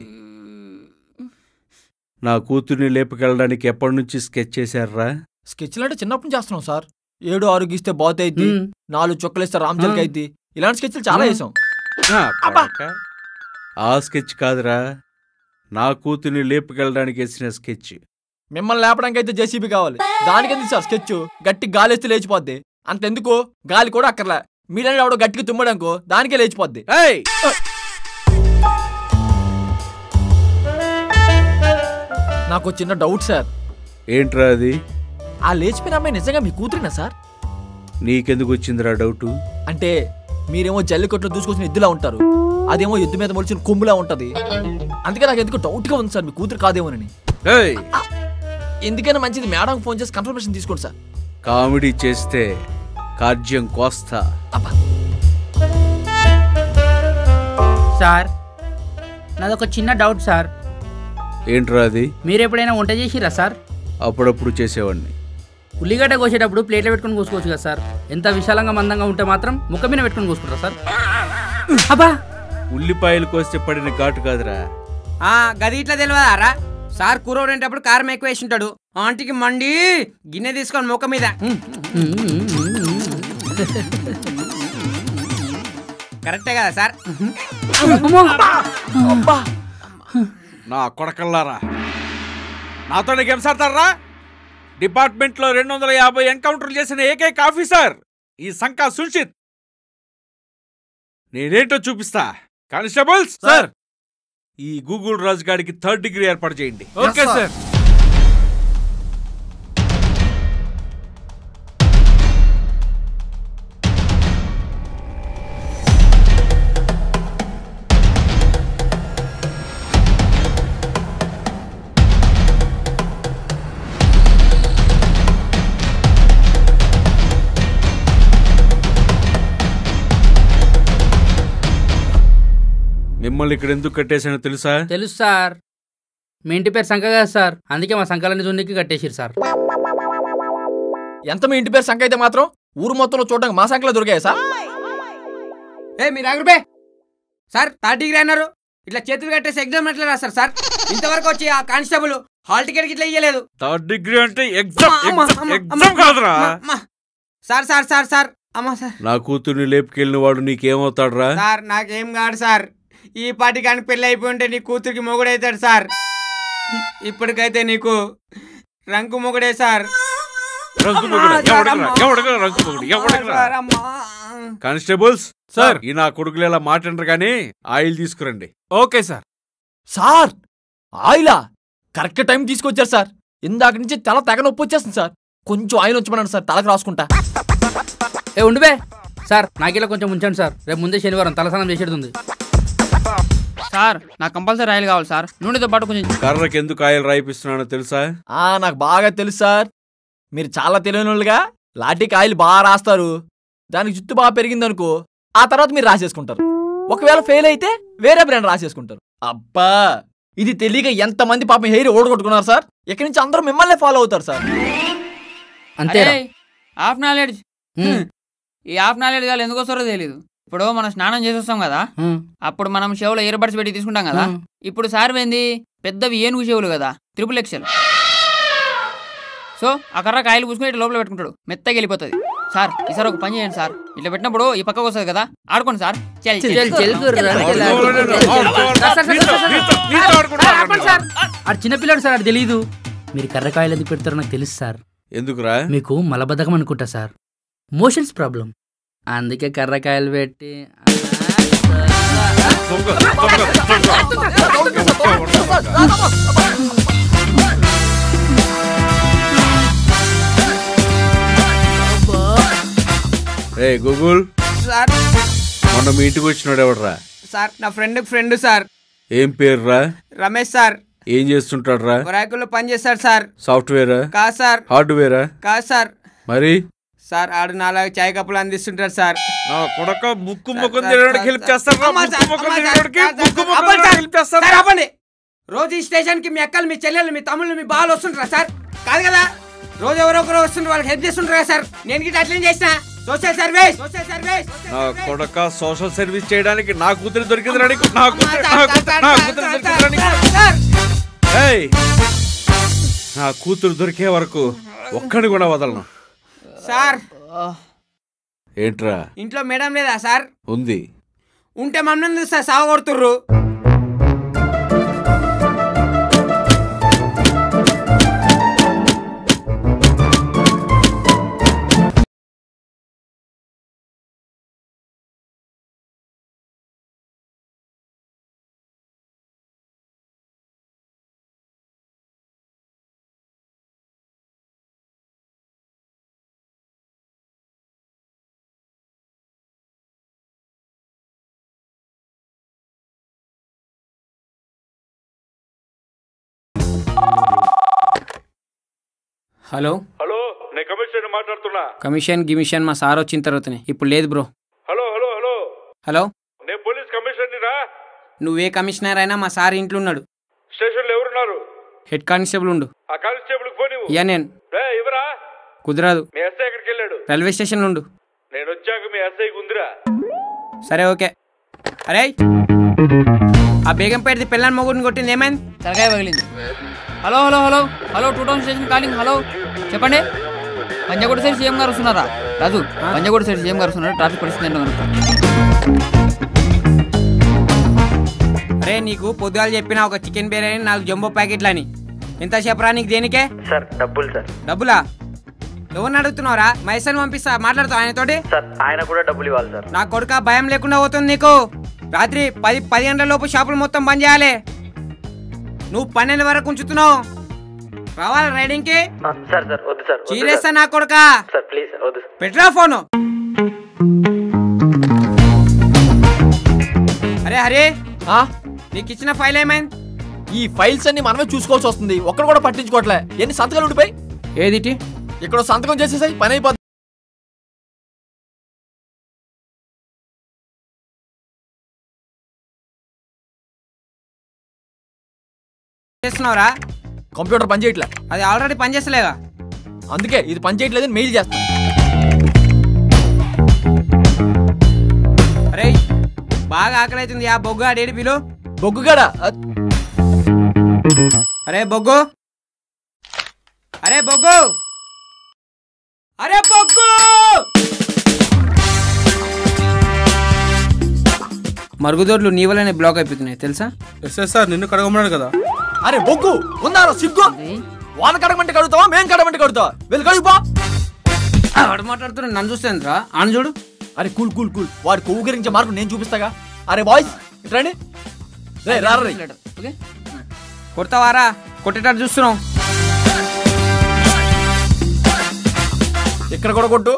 నా కూతుర్ని లేపుకెళ్ళడానికి ఎప్పటి నుంచి స్కెచ్ చేశారా స్కెచ్లు అంటే చిన్నప్పటి నుంచి చేస్తున్నాం సార్ ఏడు ఆరు గీస్తే బాత్ అయింది మ్మ్. నాలుగు చొక్కలేస్తే రామ్ చిలక ఆ. అయింది ఇలాంటి స్కెచ్లు చాలా ఆ. వేసాం నా కొడక. ఆ స్కెచ్ కాదురా నా కూతుర్ని లేపుకెళ్ళడానికి వేసిన స్కెచ్ మిమ్మల్ని లేపడానికి అయితే జేసీబీ కావాలి దానికెందుకు సార్ స్కెచ్ గట్టి గాలి వేస్తే లేచిపోద్ది అంతెందుకు గాలి కూడా అక్కర్లే మీరే ఎవడో గట్టిగా తుమ్మడానికో దానికే లేచిపోద్ది నాకు ఒక చిన్న డౌట్ సార్ ఏంట్రా అది ఆ లేచిపోయిన అమ్మాయి నిజంగా మీ కూతురినా సార్ నీకెందుకు వచ్చిందిరా డౌటు అంటే మీరేమో జల్లికట్లో దూసుకొచ్చిన ఎద్దులా ఉంటారు అదేమో ఎద్దు మీద మొలిచిన కొమ్ములా ఉంటది అందుకే నాకు ఎందుకు డౌట్ గా ఉంది సార్ మీ కూతురు కాదేమోనని ఎందుకైనా మంచిది మేడం ఫోన్ చేసి కన్ఫర్మేషన్ తీసుకోండి సార్ కామెడీ చేస్తే కార్జ్యం కోస్తా సార్ నాదొక చిన్న డౌట్ సార్ ఏంట్రా అది మీరు ఎప్పుడైనా వంట చేసిరా సార్ అప్పుడప్పుడు చేసేవాడిని ఉల్లిగడ్డ కోసేటప్పుడు ప్లేట్లో పెట్టుకొని కోసుకోవచ్చు కదా సార్ ఎంత విశాలంగా మందంగా ఉంటే మాత్రం ముక్క మీద పెట్టుకొని కోసుకుంటారా సార్ అబ్బా ఉల్లిపాయలు కోస్తే పడిన ఘాటు కాదురా ఆ గది ఇట్లా తెలియదారా సార్ కూర వండేటప్పుడు కారం ఎక్కువ వేసి ఉంటాడు ఆంటీకి మండి గిన్నె తీసుకొని ముఖం మీద కరెక్టే కదా సార్ నా కొడకల్లారా నాతో గేమ్స్ ఆడతారా డిపార్ట్మెంట్లో రెండు వందల యాభై ఎన్కౌంటర్లు చేసిన ఏకైక ఆఫీసర్ ఈ సంకా సున్షిత్ నేనేంటో చూపిస్తా కానిస్టేబుల్స్ సార్ ఈ గూగుల్ రాజు గాడికి థర్డ్ డిగ్రీ ఏర్పాటు చేయండి ఓకే సార్ మిమ్మల్ని ఇక్కడ ఎందుకు కట్టేశానో తెలుసా తెలుసు సార్ మీ ఇంటి పేరు సంఖ కదా సార్ అందుకే మా సంఖాలని జున్నికి కట్టేసిరు సార్ ఎంత మీ ఇంటి పేరు సంఖ్య అయితే మాత్రం ఊరు మొత్తంలో చూడడానికి మా సంఖ్యలో దొరికాయి సార్ ఏ మీరు ఆగురుపే సార్ థర్డ్ డిగ్రీ అన్నారు ఇట్లా చేతులు కట్టేసి ఎగ్జామ్ ఎట్లా రాస్తారు సార్ ఇంతవరకు వచ్చి ఆ కానిస్టేబుల్ హాల్ టికెట్ ఇట్లా ఇయ్యలేదు థర్డ్ డిగ్రీ అంటే ఎగ్జామ్ అమ్మ, ఎగ్జామ్, అమ్మ, ఎగ్జామ్ అమ్మ, కాదురా అమ్మ, అమ్మ. సార్ సార్ సార్ సార్ అమ్మా సార్ నా కూతుర్ని లేపుకెళ్ళిన వాడు నీకేమవుతాడురా సార్ నాకేం కాదు సార్ ఈ పాటి కానీ పెళ్ళి అయిపోయి ఉంటే నీ కూతురికి మొగుడవుతాడు సార్ ఇప్పటికైతే నీకు రంకు మొగుడే సార్ రంగు పొగుడు ఎవడకరా ఎవడకరా రంగు పొగుడు ఎవడకరా కానిస్టేబుల్స్ సార్ ఈ నా కొడుకులు ఇలా మాట్లాడరు కానీ ఆయిల్ తీసుకురండి ఓకే సార్ సార్ ఆయిలా కరెక్ట్ టైం తీసుకొచ్చారు సార్ ఇందాక నుంచి తల తెగ నొప్పి వచ్చేస్తుంది సార్ కొంచెం ఆయిల్ ఉంచమన్నాను సార్ తలకు రాసుకుంటా ఏ ఉండిపే సార్ నాకిలా కొంచెం ఉంచండి సార్ రేపు ముందే శనివారం తలస్నానం చేసేది ఉంది సార్ నాకు కంపల్సరీ ఆయిల్ కావాలి సార్ నూనెతో పాటు కొంచెం కర్రకి ఎందుకు ఆయిల్ రాయిపిస్తున్నానో తెలుసా ఆ నాకు బాగా తెలుసు సార్ మీరు చాలా తెలియని వాళ్ళుగా లాఠీకి ఆయిల్ బాగా రాస్తారు దానికి జుట్టు బాగా పెరిగిందనుకో ఆ తర్వాత మీరు రాసేసుకుంటారు ఒకవేళ ఫెయిల్ అయితే వేరే బ్రాండ్ రాసేసుకుంటారు అబ్బా ఇది తెలియక ఎంతమంది పాపం హెయిర్ ఓడగొట్టుకున్నారు సార్ ఇక్కడి నుంచి అందరూ మిమ్మల్ని ఫాలో అవుతారు సార్ అంతేరా హాఫ్ నాలెడ్జ్ ఈ హాఫ్ నాలెడ్జ్ గాలు ఎందుకు వస్తారో తెలియదు ఇప్పుడు మనం స్నానం చేసి వస్తాం కదా అప్పుడు మనం చెవులో ఇయర్ బడ్స్ పెట్టి తీసుకుంటాం కదా మ్మ్. ఇప్పుడు సార్ ఏంది పెద్దవి ఏనుగు చెవులు కదా త్రిపుల్ ఎక్సెల్ సో ఆ కర్ర కాయలు పూసుకుని ఇట్లా లోపల పెట్టుకుంటాడు మెత్తగా వెళ్ళిపోతుంది సార్ ఈసారి ఒక పని చేయండి సార్ ఇట్లా పెట్టినప్పుడు ఈ పక్కకు వస్తుంది కదా ఆడుకోండి సార్ చెల్ చెల్, చెల్, గుర్రా, చెల్, ఆడు చిన్నపిల్లాడు సార్ అది తెలియదు మీరు కర్రకాయలు ఎందుకు పెడతారో నాకు తెలుసు సార్ ఎందుకురా మీకు మలబద్ధకం అనుకుంటా సార్ మోషన్స్ ప్రాబ్లం అందుకే కర్రకాయలు పెట్టి రే గూగుల్ సార్ మొన్న మీ ఇంటికి వచ్చినాడు ఎవడరా సార్ నా ఫ్రెండ్ ఫ్రెండ్ సార్ ఏం పేరురా రమేష్ సార్ ఏం చేస్తుంటాడు రా ఒరాకుల్లో పని చేస్తాడు సార్ సాఫ్ట్వేరా కాదు సార్ హార్డ్వేరా కాదు సార్ మరి సార్ ఆడు నాలుగు చాయ్ కప్పులు అందిస్తుంటాడు సార్ నా కొడక ముక్కు ముఖం తినడానికి హెల్ప్ చేస్తారా అమ్మా ముక్కు సార్, ముఖం అమ్మా సార్, తినడానికి సార్, ముక్కు సార్, ముఖం అవ్వండి తినడానికి సార్. హెల్ప్ చేస్తారా సార్, ఆపండి రోజు ఈ స్టేషన్ కి మీ అక్కలు మీ చెల్లెలు మీ తమ్ముళ్ళు మీ బాలు వస్తుంటారా సార్ కాదు కదా రోజు ఎవరో ఒకరు వస్తుంటారు వాళ్ళకి హెల్ప్ చేస్తుంటారు కదా సార్ నేను గిట్ట అట్లనే చేసిన సోషల్ సర్వీస్ సోషల్ సర్వీస్ నా కొడక సోషల్ సర్వీస్ చేయడానికి నా కూతురు దొరికిందిరా నీకు నా కూతురు నా కూతురు నా కూతురు దొరికిందిరా నీకు ఏయ్! నా కూతురు దొరికే వరకు ఒక్కడి కూడా వదలను సార్ ఏంట్రా ఇంట్లో మేడం లేదా సార్ ఉంది ఉంటే మమ్మల్ని సార్ సావ కొడుతుర్రు హలో హలో నేను కమిషనర్ మాట్లాడుతున్నా కమిషన్ గిమిషన్ మా సార్ వచ్చిన తర్వాతనే ఇప్పుడు లేదు bro hello hello hello hello నేను పోలీస్ కమిషనర్ని రా నువ్వే కమిషనర్ అయినా మా సార్ ఇంట్లో ఉన్నాడు స్టేషన్లో ఎవరున్నారు హెడ్ కానిస్టేబుల్ ఉండు ఆ కానిస్టేబుల్కి ఫోన్ ఇవ్వు ఇయ్యా నేను రే ఇవరా కుదరదు మీ ఎస్ఐ ఎక్కడికి వెళ్ళాడు రైల్వే స్టేషన్ ఉండు నేను వచ్చాక మీ ఎస్ఐకి ఉందిరా సరే ఓకే అరే ఆ బేగంపేటది పిల్లని మొగుడిని కొట్టింది ఏమైంది తలకాయ పగిలింది hello hello hello hello two town station calling hello చెప్పండి పంజాగూడ సైడ్ సీఎం గారు వస్తున్నారా రాజు పంజాగూడ సైడ్ సీఎం గారు వస్తున్నారు ట్రాఫిక్ పరిస్థితి ఏంటో కనుక్కో. అరే నీకు పొద్దుగాల చెప్పిన ఒక చికెన్ బిర్యానీ నాలుగు జంబో ప్యాకెట్లని ఎంత చెప్పరా నీకు దేనికే సార్ డబ్బులు సార్ డబ్బులా ఎవరిని అడుగుతున్నావురా మైసన్ పంపిస్తా మాట్లాడుతావు ఆయనతోటి సార్ ఆయన కూడా డబ్బులు ఇవ్వాలి సార్ నా కొడుక భయం లేకుండా పోతుంది నీకు రాత్రి పది పది గంటల లోపు షాపులు మొత్తం బంద్ చేయాలి నువ్వు పన్నెండు వరకు ఉంచుతున్నావు రావాలి రైడింగ్ కి సార్ సార్ వద్దు సార్ వద్దు చీరేస్తా సార్. నా కొడుక సార్ ప్లీజ్ సార్ వద్దు సార్. పెట్రా ఫోను అరే హరే నీకు ఇచ్చిన ఫైల్ ఏమైంది ఈ ఫైల్స్ అన్ని మనమే చూసుకోవాల్సి వస్తుంది ఒక్కడు కూడా పట్టించుకోవట్లే ఎన్ని సంతకాలు ఉండిపోయి ఏదిటి ఇక్కడ సంతకం చేసేసాయి పని అయిపోద్ది చేస్తున్నావురా కంప్యూటర్ పని చేయట్లే అది ఆల్రెడీ పనిచేస్తలేగా అందుకే ఇది పని చేయట్లేదని మెయిల్ చేస్తాను అరే బాగా ఆకలి అవుతుంది ఆ బొగ్గు ఆ డేడి పిలు బొగ్గుగాడా అరే బొగ్గు అరే బొగ్గు అరే బొగ్గు మరుగుదొడ్లు నీ వల్లనే బ్లాక్ అయిపోతున్నాయి తెలుసా ఎస్ఎస్ సార్ నిన్ను కడగమన్నాడు కదా అరే బొగ్గు ఉన్నారా సిగ్గు వాన కడగమంటే కడుగుతావా మేం కడగమంటే కడుగుతావా వెళ్ళి కడుగుపా ఆడు మాట్లాడుతున్నాడు నన్ను చూస్తేంద్రా అని చూడు అరే కూల్ కూల్ కూల్ వాడి కొవ్వు గురించి మార్పు నేను చూపిస్తాగా అరే బాయ్స్ రండి రే రా రే ఓకే కొడతావారా కొట్టేటట్టు చూస్తున్నాం ఇక్కడ కూడా కొట్టు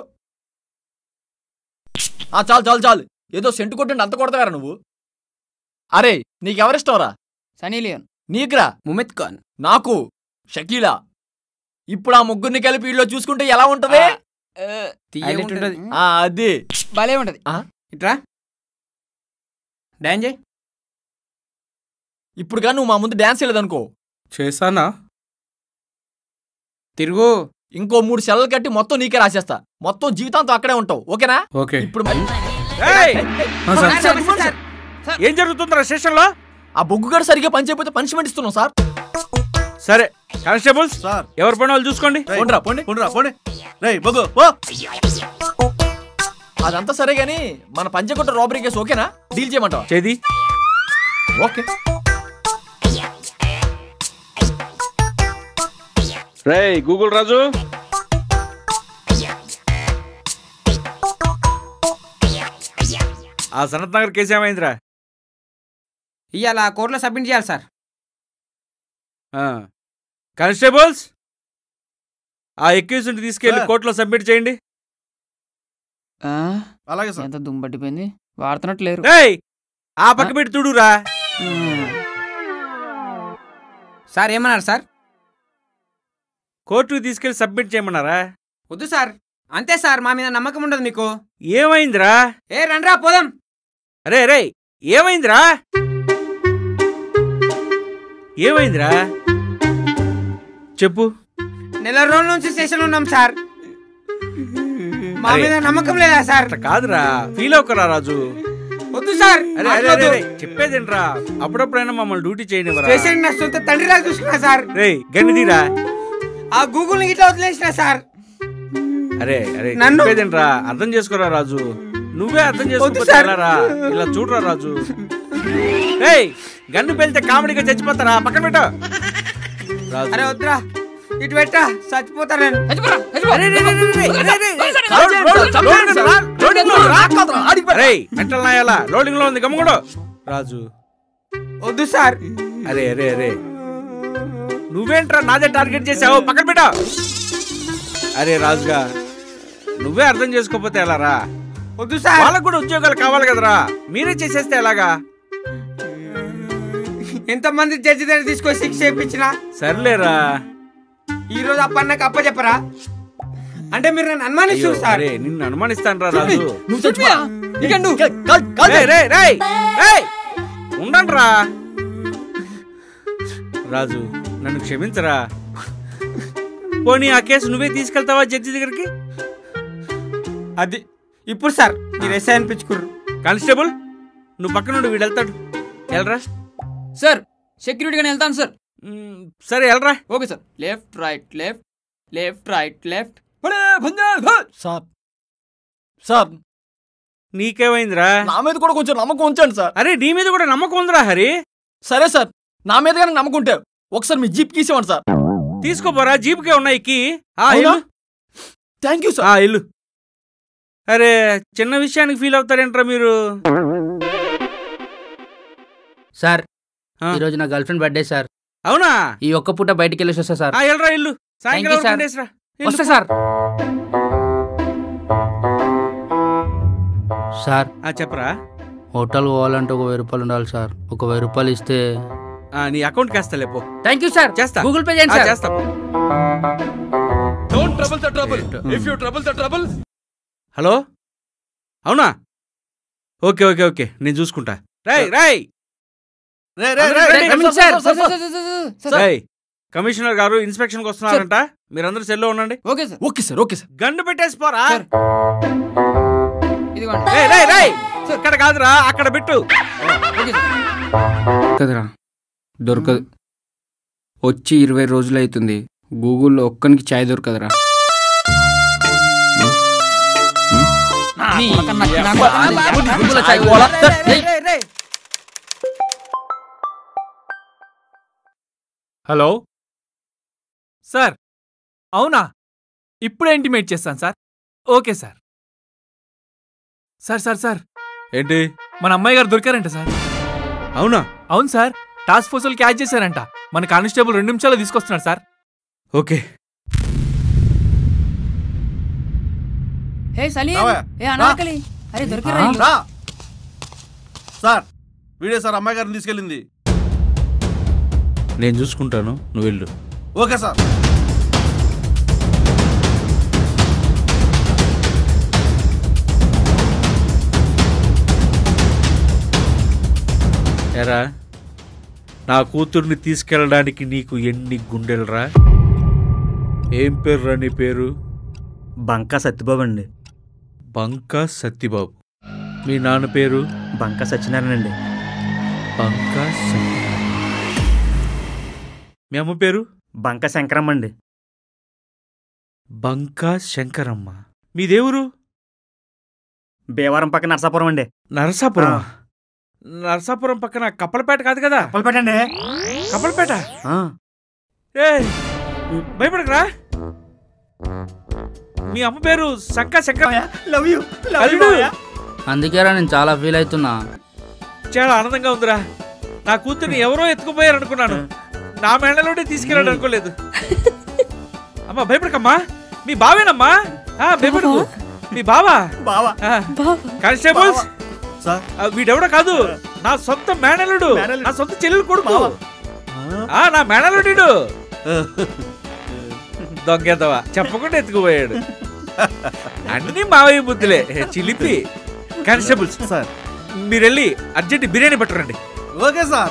ఆ చాలు చాలు చాలు ఏదో సెంటు కొట్టిండి అంత కొడతావారా నువ్వు అరే నీకెవరిష్టం రా సనీ లియోన్ నీకురా ముమెత్ ఖాన్ నాకు షకీలా ఇప్పుడు ఆ ముగ్గురిని కలిపి వీళ్ళు చూసుకుంటే ఎలా ఉంటది Highlight ఉంటది. ఆ, అది భలే ఉంటది ఇట్రా డాన్స్ చేయి ఇప్పుడు కానీ నువ్వు మా ముందు డాన్స్ చేయలేదనుకో చేశానా తిరుగు ఇంకో మూడు సెలవులు కట్టి మొత్తం నీకే రాసేస్తా మొత్తం జీవితాంతం అక్కడే ఉంటావు ఓకేనా ఓకే ఇప్పుడు మరి ఏయ్! ఆ, సార్. Sir, sir, sir. ఏం జరుగుతుందిరా స్టేషన్ లో ఆ బొగ్గు గారు సరిగ్గా పని చేయకపోతే పనిష్మెంట్ ఇస్తున్నాం సార్ సరే కానిస్టేబుల్స్ ఎవరి పని వాళ్ళు చూసుకోండి పోండ్రా పోండి పోండ్రా పోండి రేయ్ బొగ్గు పో అదంతా సరే గానీ మన పంచకొట్ట రాబరీ కేసు ఓకేనా డీల్ చేయమంటావా చేది ఓకే రేయ్ గూగుల్ రాజు ఆ సనత్ నగర్ కేసు ఏమైందిరా ఇవాళ కోర్టులో సబ్మిట్ చేయాలి సార్ ఆ. కానిస్టేబుల్స్ ఆ ఎక్యూజ్ని తీసుకెళ్లి కోర్టులో సబ్మిట్ చేయండి అలాగే సార్ ఎంత దుమ్ము పట్టిపోయింది వాడుతున్నట్టు లేరు రేయ్ ఆ పక్క పెట్టి తుడురా సార్ ఏమన్నారు సార్ కోర్టుకు తీసుకెళ్లి సబ్మిట్ చేయమన్నారా వద్దు సార్ అంతే సార్ మా మీద నమ్మకం ఉండదు మీకు ఏమైందిరా ఏ రండ్రా పోదాం అరే రే ఏమైందిరా ఏమైందిరా చెప్పు నెల రోజుల నుంచి స్టేషన్ ఉన్నాం సార్ మా అరే. మీద నమ్మకం లేదా సార్ అట్లా కాదురా ఫీల్ అవుకరా రాజు వద్దు సార్ అరే అరే అరే అరే, చెప్పేదేంట్రా అప్పుడప్పుడైనా మమ్మల్ని డ్యూటీ చేయనివ్వరా స్టేషన్ నా సొంత తండ్రిలా చూసుకున్నా సార్ రేయ్ గన్నిదీరా ఆ గూగుల్ ఇట్లా వదిలేసిన సార్ అరే అరే నన్ను- చెప్పేదేంట్రా అర్థం చేసుకోరా రాజు నువ్వే అర్థం చేసుకోకపోతే సార్. ఎలారా ఇలా చూడరా రాజు ఏయ్ గన్ను పెళ్తే కామెడీగా చచ్చిపోతారా పక్కన పెట్టు రాజు అరే వద్దురా ఇటు పెట్టా చచ్చిపోతా నేను అరే, రే, రే, రే, రే, రే, రే, రే. రోడ్, రోడ్, చంపేయండి కదా, రా, లోడింగ్ లో, రా. రేయ్, మెంటల్ నాయాలా లోడింగ్ లో ఉంది గమ్ముడు రాజు వద్దు సార్ అరే అరే అరే నువ్వేంట్రా నాదే టార్గెట్ చేసావు పక్కన పెట్టు అరే రాజుగా నువ్వే అర్థం చేసుకోకపోతే ఎలారా వద్దు సార్ వాళ్ళకు కూడా ఉద్యోగాలు కావాలి కదరా మీరే చేసేస్తే ఎలాగా ఎంతమంది జడ్జి దగ్గర తీసుకొని శిక్ష చేయించిన సర్లేరా ఈ రోజు ఆ పన్నకు అప్ప చెప్పరా అంటే మీరు నన్ను అనుమానిస్తారు అయ్యో, సార్ అరే నిన్ను అనుమానిస్తాను రా రాజు నువ్వు చచ్చిపో రేయ్, రేయ్, రేయ్, రేయ్, ఉండండ్రా రాజు నన్ను క్షమించరా పోనీ ఆ కేసు నువ్వే తీసుకెళ్తావా జడ్జి దగ్గరికి అది ఇప్పుడు సార్ మీరు ఎస్ఐ అనిపించుకుర్రు కానిస్టేబుల్ నువ్వు పక్క నుండి వీడు వెళ్తాడు వెళ్ళరా సార్ సెక్యూరిటీగానే వెళ్తాను సార్ సరే వెళ్ళరా okay sir left right left left right left sir sir నీకేమైందిరా నా మీద కూడా కొంచెం నమ్మకం ఉంచండి సార్ అరే నీ మీద కూడా నమ్మకం ఉందిరా హరి సరే సార్ నా మీద కానీ నమ్మకం ఉంటే ఒకసారి మీ జీప్ గీసేవాడు సార్ తీసుకోపోరా జీప్కే ఉన్నాయి ఎక్కి ఆ, అవునా? ఇల్లు థ్యాంక్ యూ సార్ ఆ, ఇల్లు అరే చిన్న విషయానికి ఫీల్ అవుతారేంట్రా మీరు సార్ ఈరోజు నా గర్ల్ ఫ్రెండ్ బర్త్డే సార్ అవునా ఈ ఒక్క పూట బయటికి వెళ్ళేసి వస్తా సార్ ఆ, వెళ్ళరా ఇల్లు Thank you, సాయంకాలం sir. ఉండేసిరా. ఇల్లు వస్తా పో. సార్ సార్ ఆ, చెప్పరా హోటల్ పోవాలంటే ఒక వెయ్యి రూపాయలు ఉండాలి సార్ ఒక వెయ్యి రూపాయలు ఇస్తే ఆ, నీ అకౌంట్కి వేస్తా పో థ్యాంక్ యూ సార్ చేస్తా గూగుల్ పే చేయండి ఆ, సార్ చేస్తా పో. Don't trouble the trouble. If you trouble the trouble, hello అవునా ఓకే ఓకే ఓకే నేను చూసుకుంటా రాయ్ రాయ్ అందరూ రండి. కమింగ్ సార్ రేయ్, కమిషనర్ గారు ఇన్స్పెక్షన్ కి వస్తున్నారంట మీరందరూ సెల్లో ఉండండి okay sir okay sir okay sir gun పెట్టేసి పోరా ఇదిగోండి రేయ్, రేయ్, రేయ్. ఇక్కడ కాదురా అక్కడ పెట్టు ఓకే సార్ దొరకదురా దొరకదు వచ్చి ఇరవై రోజులు అవుతుంది గూగుల్లో ఒక్కనికి ఛాయ్ దొరకదురా నీ పక్కన నాకు- నాకు పక్కన గూగుల్లో చాయ్ పోవాలా? ఏయ్. హలో సార్ అవునా ఇప్పుడే ఇంటిమేట్ చేస్తాను sir okay sir sir sir sir ఏంటి మన అమ్మాయి గారు దొరికారంట సార్ అవునా అవును సార్ టాస్క్ ఫోర్స్ వాళ్ళు క్యాచ్ చేశారంట మన కానిస్టేబుల్ రెండు నిమిషాలు తీసుకొస్తున్నాడు సార్ ఓకే హే సలీం రావయ్య. ఏ అనాకలి అరే దొరికిరా రా. ఇల్లు. రా. సార్ వీడే సార్ అమ్మాయి గారిని తీసుకెళ్ళింది నేను చూసుకుంటాను నువ్వు వెళ్ళు ఓకే సార్ ఎరా నా కూతుర్ని తీసుకెళ్ళడానికి నీకు ఎన్ని గుండెలరా ఏం పేరు రా నీ పేరు బంకా సత్యబాబు అండి బంకా సత్యబాబు మీ నాన్న పేరు బంకా సత్యనారాయణ అండి బంకా సత్యనారాయణ మీ అమ్మ పేరు బంకా శంకరమ్మ అండి బంకా శంకరమ్మ మీదేవురు భీమవరం పక్క నరసాపురం అండి నరసాపురం నరసాపురం పక్కన కప్పలపేట కాదు కదా కప్పలపేట అండి కప్పలపేట ఏ భయపడకరా మీ అమ్మ పేరు శంకా శంకర లవ్ యూ అల్లుడు అందుకేరా నేను చాలా ఫీల్ అవుతున్నా చాలా ఆనందంగా ఉందిరా నా కూతుర్ని ఎవరో ఎత్తుకుపోయారు అనుకున్నాను నా మేడలోనే తీసుకెళ్ళాడు అనుకోలేదు అమ్మా భయపడకమ్మా మీ బావేనమ్మా ఆ, భయపడకు మీ బావా బావా కానిస్టేబుల్స్ ఆ, వీడెవడో కాదు నా సొంత మేనలుడు నా సొంత చెల్లెలు కొడుకు ఆ నా మేనలుడు దొంగెదవా చెప్పకుండా ఎత్తుకుపోయాడు అన్ని మావయ్య బుద్ధులే చిలిపి కానిస్టేబుల్స్ సార్ మీరు వెళ్ళి అర్జెంట్ బిర్యానీ పట్టురండి ఓకే సార్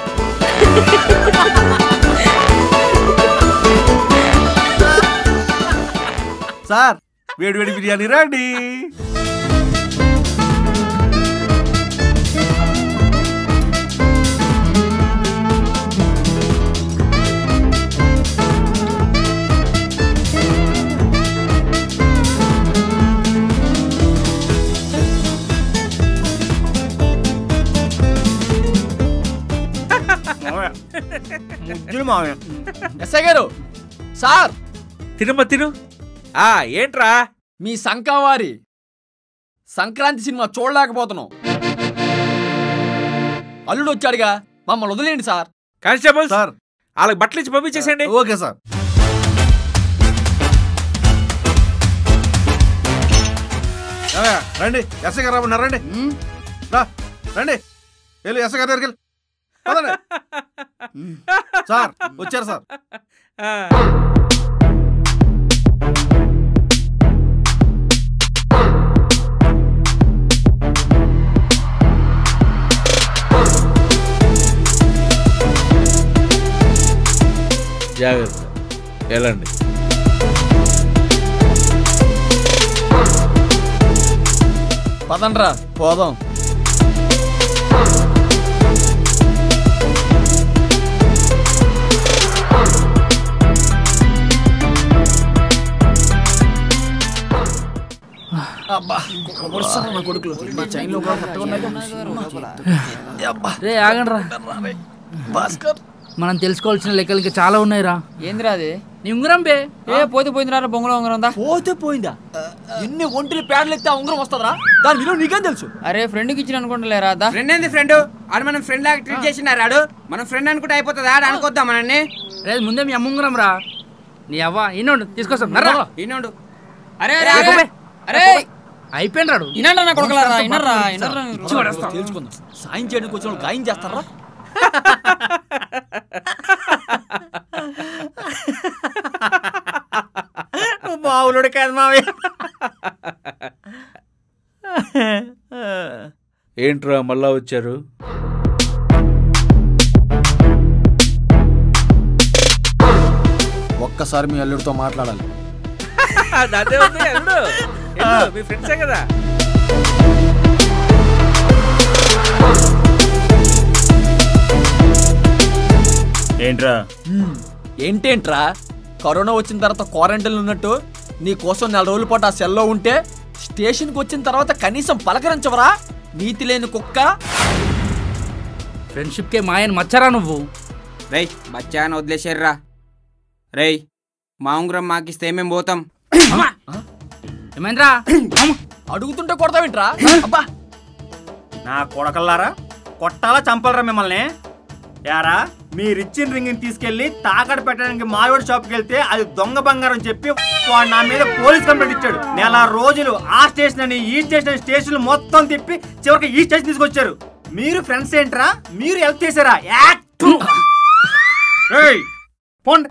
సార్ వేడి వేడి బిర్యానీ రండి ముద్దులు మావయ్య ఎస్ఐ గారు సార్ తినమ్మ తిను ఆ ఏంట్రా మీ సంకావారి సంక్రాంతి సినిమా చూడలేకపోతున్నాం అల్లుడు వచ్చాడుగా మమ్మల్ని వదిలేండి సార్ కానిస్టేబుల్ సార్ వాళ్ళకి బట్టలు ఇచ్చి పంపించేసేయండి ఓకే సార్ ఏమయ్య, రండి ఎస్ఐ గారు రమ్మన్నారు రండి రా రండి వెళ్ళి ఎస్ఐ గారి దగ్గరికి వెళ్ళి పదండి. సార్ వచ్చారు సార్ జాగ్రత్త వెళ్ళండి పదండ్రా పోదాం అబ్బా వరుసరా నా కొడుకులు నా చైన్లో కూడా కొత్తగా ఉన్నాయి అబ్బా రే ఆగండ్రా భాస్కర్ మనం తెలుసుకోవాల్సిన లెక్కలు ఇంకా చాలా ఉన్నాయిరా ఏందిరా అది నీ ఉంగరం బే ఏ పోతే పోయిందిరా బొంగులో ఉంగరం ఉందా పోతే పోయిందా ఎన్ని ఒంటిలు పేడలు ఎత్తే ఆ ఉంగరం వస్తుందా దాని విలువ నీకేం తెలుసు అరే ఫ్రెండ్కి ఇచ్చిన అనుకుంటలేరా దా ఫ్రెండ్ ఏంది ఫ్రెండ్ ఆడు మనం ఫ్రెండ్ లాగా ట్రీట్ చేసినారు ఆడు మనం ఫ్రెండ్ అనుకుంటే అయిపోతుంది ఆడు అనుకోద్దాం మనల్ని రే ముందే మీ అమ్మ ఉంగరం రా నీ అవ్వ ఇన్నోడు తీసుకొస్తాం నర్రా ఈనోడు అరే ఏ, అరే గోపే. అరే అయిపోయిన రాడు ఇనండ్రా నా కొడుకులారా ఇనర్రా ఇనర్రా ఇచ్చి పడేస్తాం. తెలుసుకుందాం సాయం చేయడానికి వచ్చిన వాళ్ళు గాయం చేస్తారా నువ్వు మావులుడు కాదు మావయ్య ఏంట్రా మళ్ళా వచ్చారు ఒక్కసారి మీ అల్లుడితో మాట్లాడాలి అదే ఉంది వెళ్ళు. వెళ్ళు, మీ ఫ్రెండ్సే కదా ఏంట్రా ఏంటేంట్రా కరోనా వచ్చిన తర్వాత క్వారంటైన్ ఉన్నట్టు నీ కోసం నెల రోజుల పాటు ఆ సెల్లో ఉంటే స్టేషన్కి వచ్చిన తర్వాత కనీసం పలకరించవరా నీతి లేని కుక్క ఫ్రెండ్షిప్కే మాయని మచ్చరా నువ్వు రేయ్ బచ్చా అని వదిలేసారురా రేయ్ మా ఉంగరం మాకిస్తే మేము పోతాం ఏమైందిరా అడుగుతుంటే కొడతావేంట్రా అబ్బా నా కొడకల్లారా కొట్టాలా చంపాలరా మిమ్మల్ని యారా మీరిచ్చిన రింగ్ని తీసుకెళ్లి తాకట్టు పెట్టడానికి మావిడి షాప్కి వెళ్తే అది దొంగ బంగారం చెప్పి వాడు నా మీద పోలీస్ కంప్లైంట్ ఇచ్చాడు నెల రోజులు ఆ స్టేషన్ అని ఈ స్టేషన్ అని స్టేషన్లు మొత్తం తిప్పి చివరికి ఈ స్టేషన్ తీసుకొచ్చారు మీరు ఫ్రెండ్స్ ఏంట్రా మీరు హెల్ప్ చేశారా యాక్ట్ ఏయ్, పోండి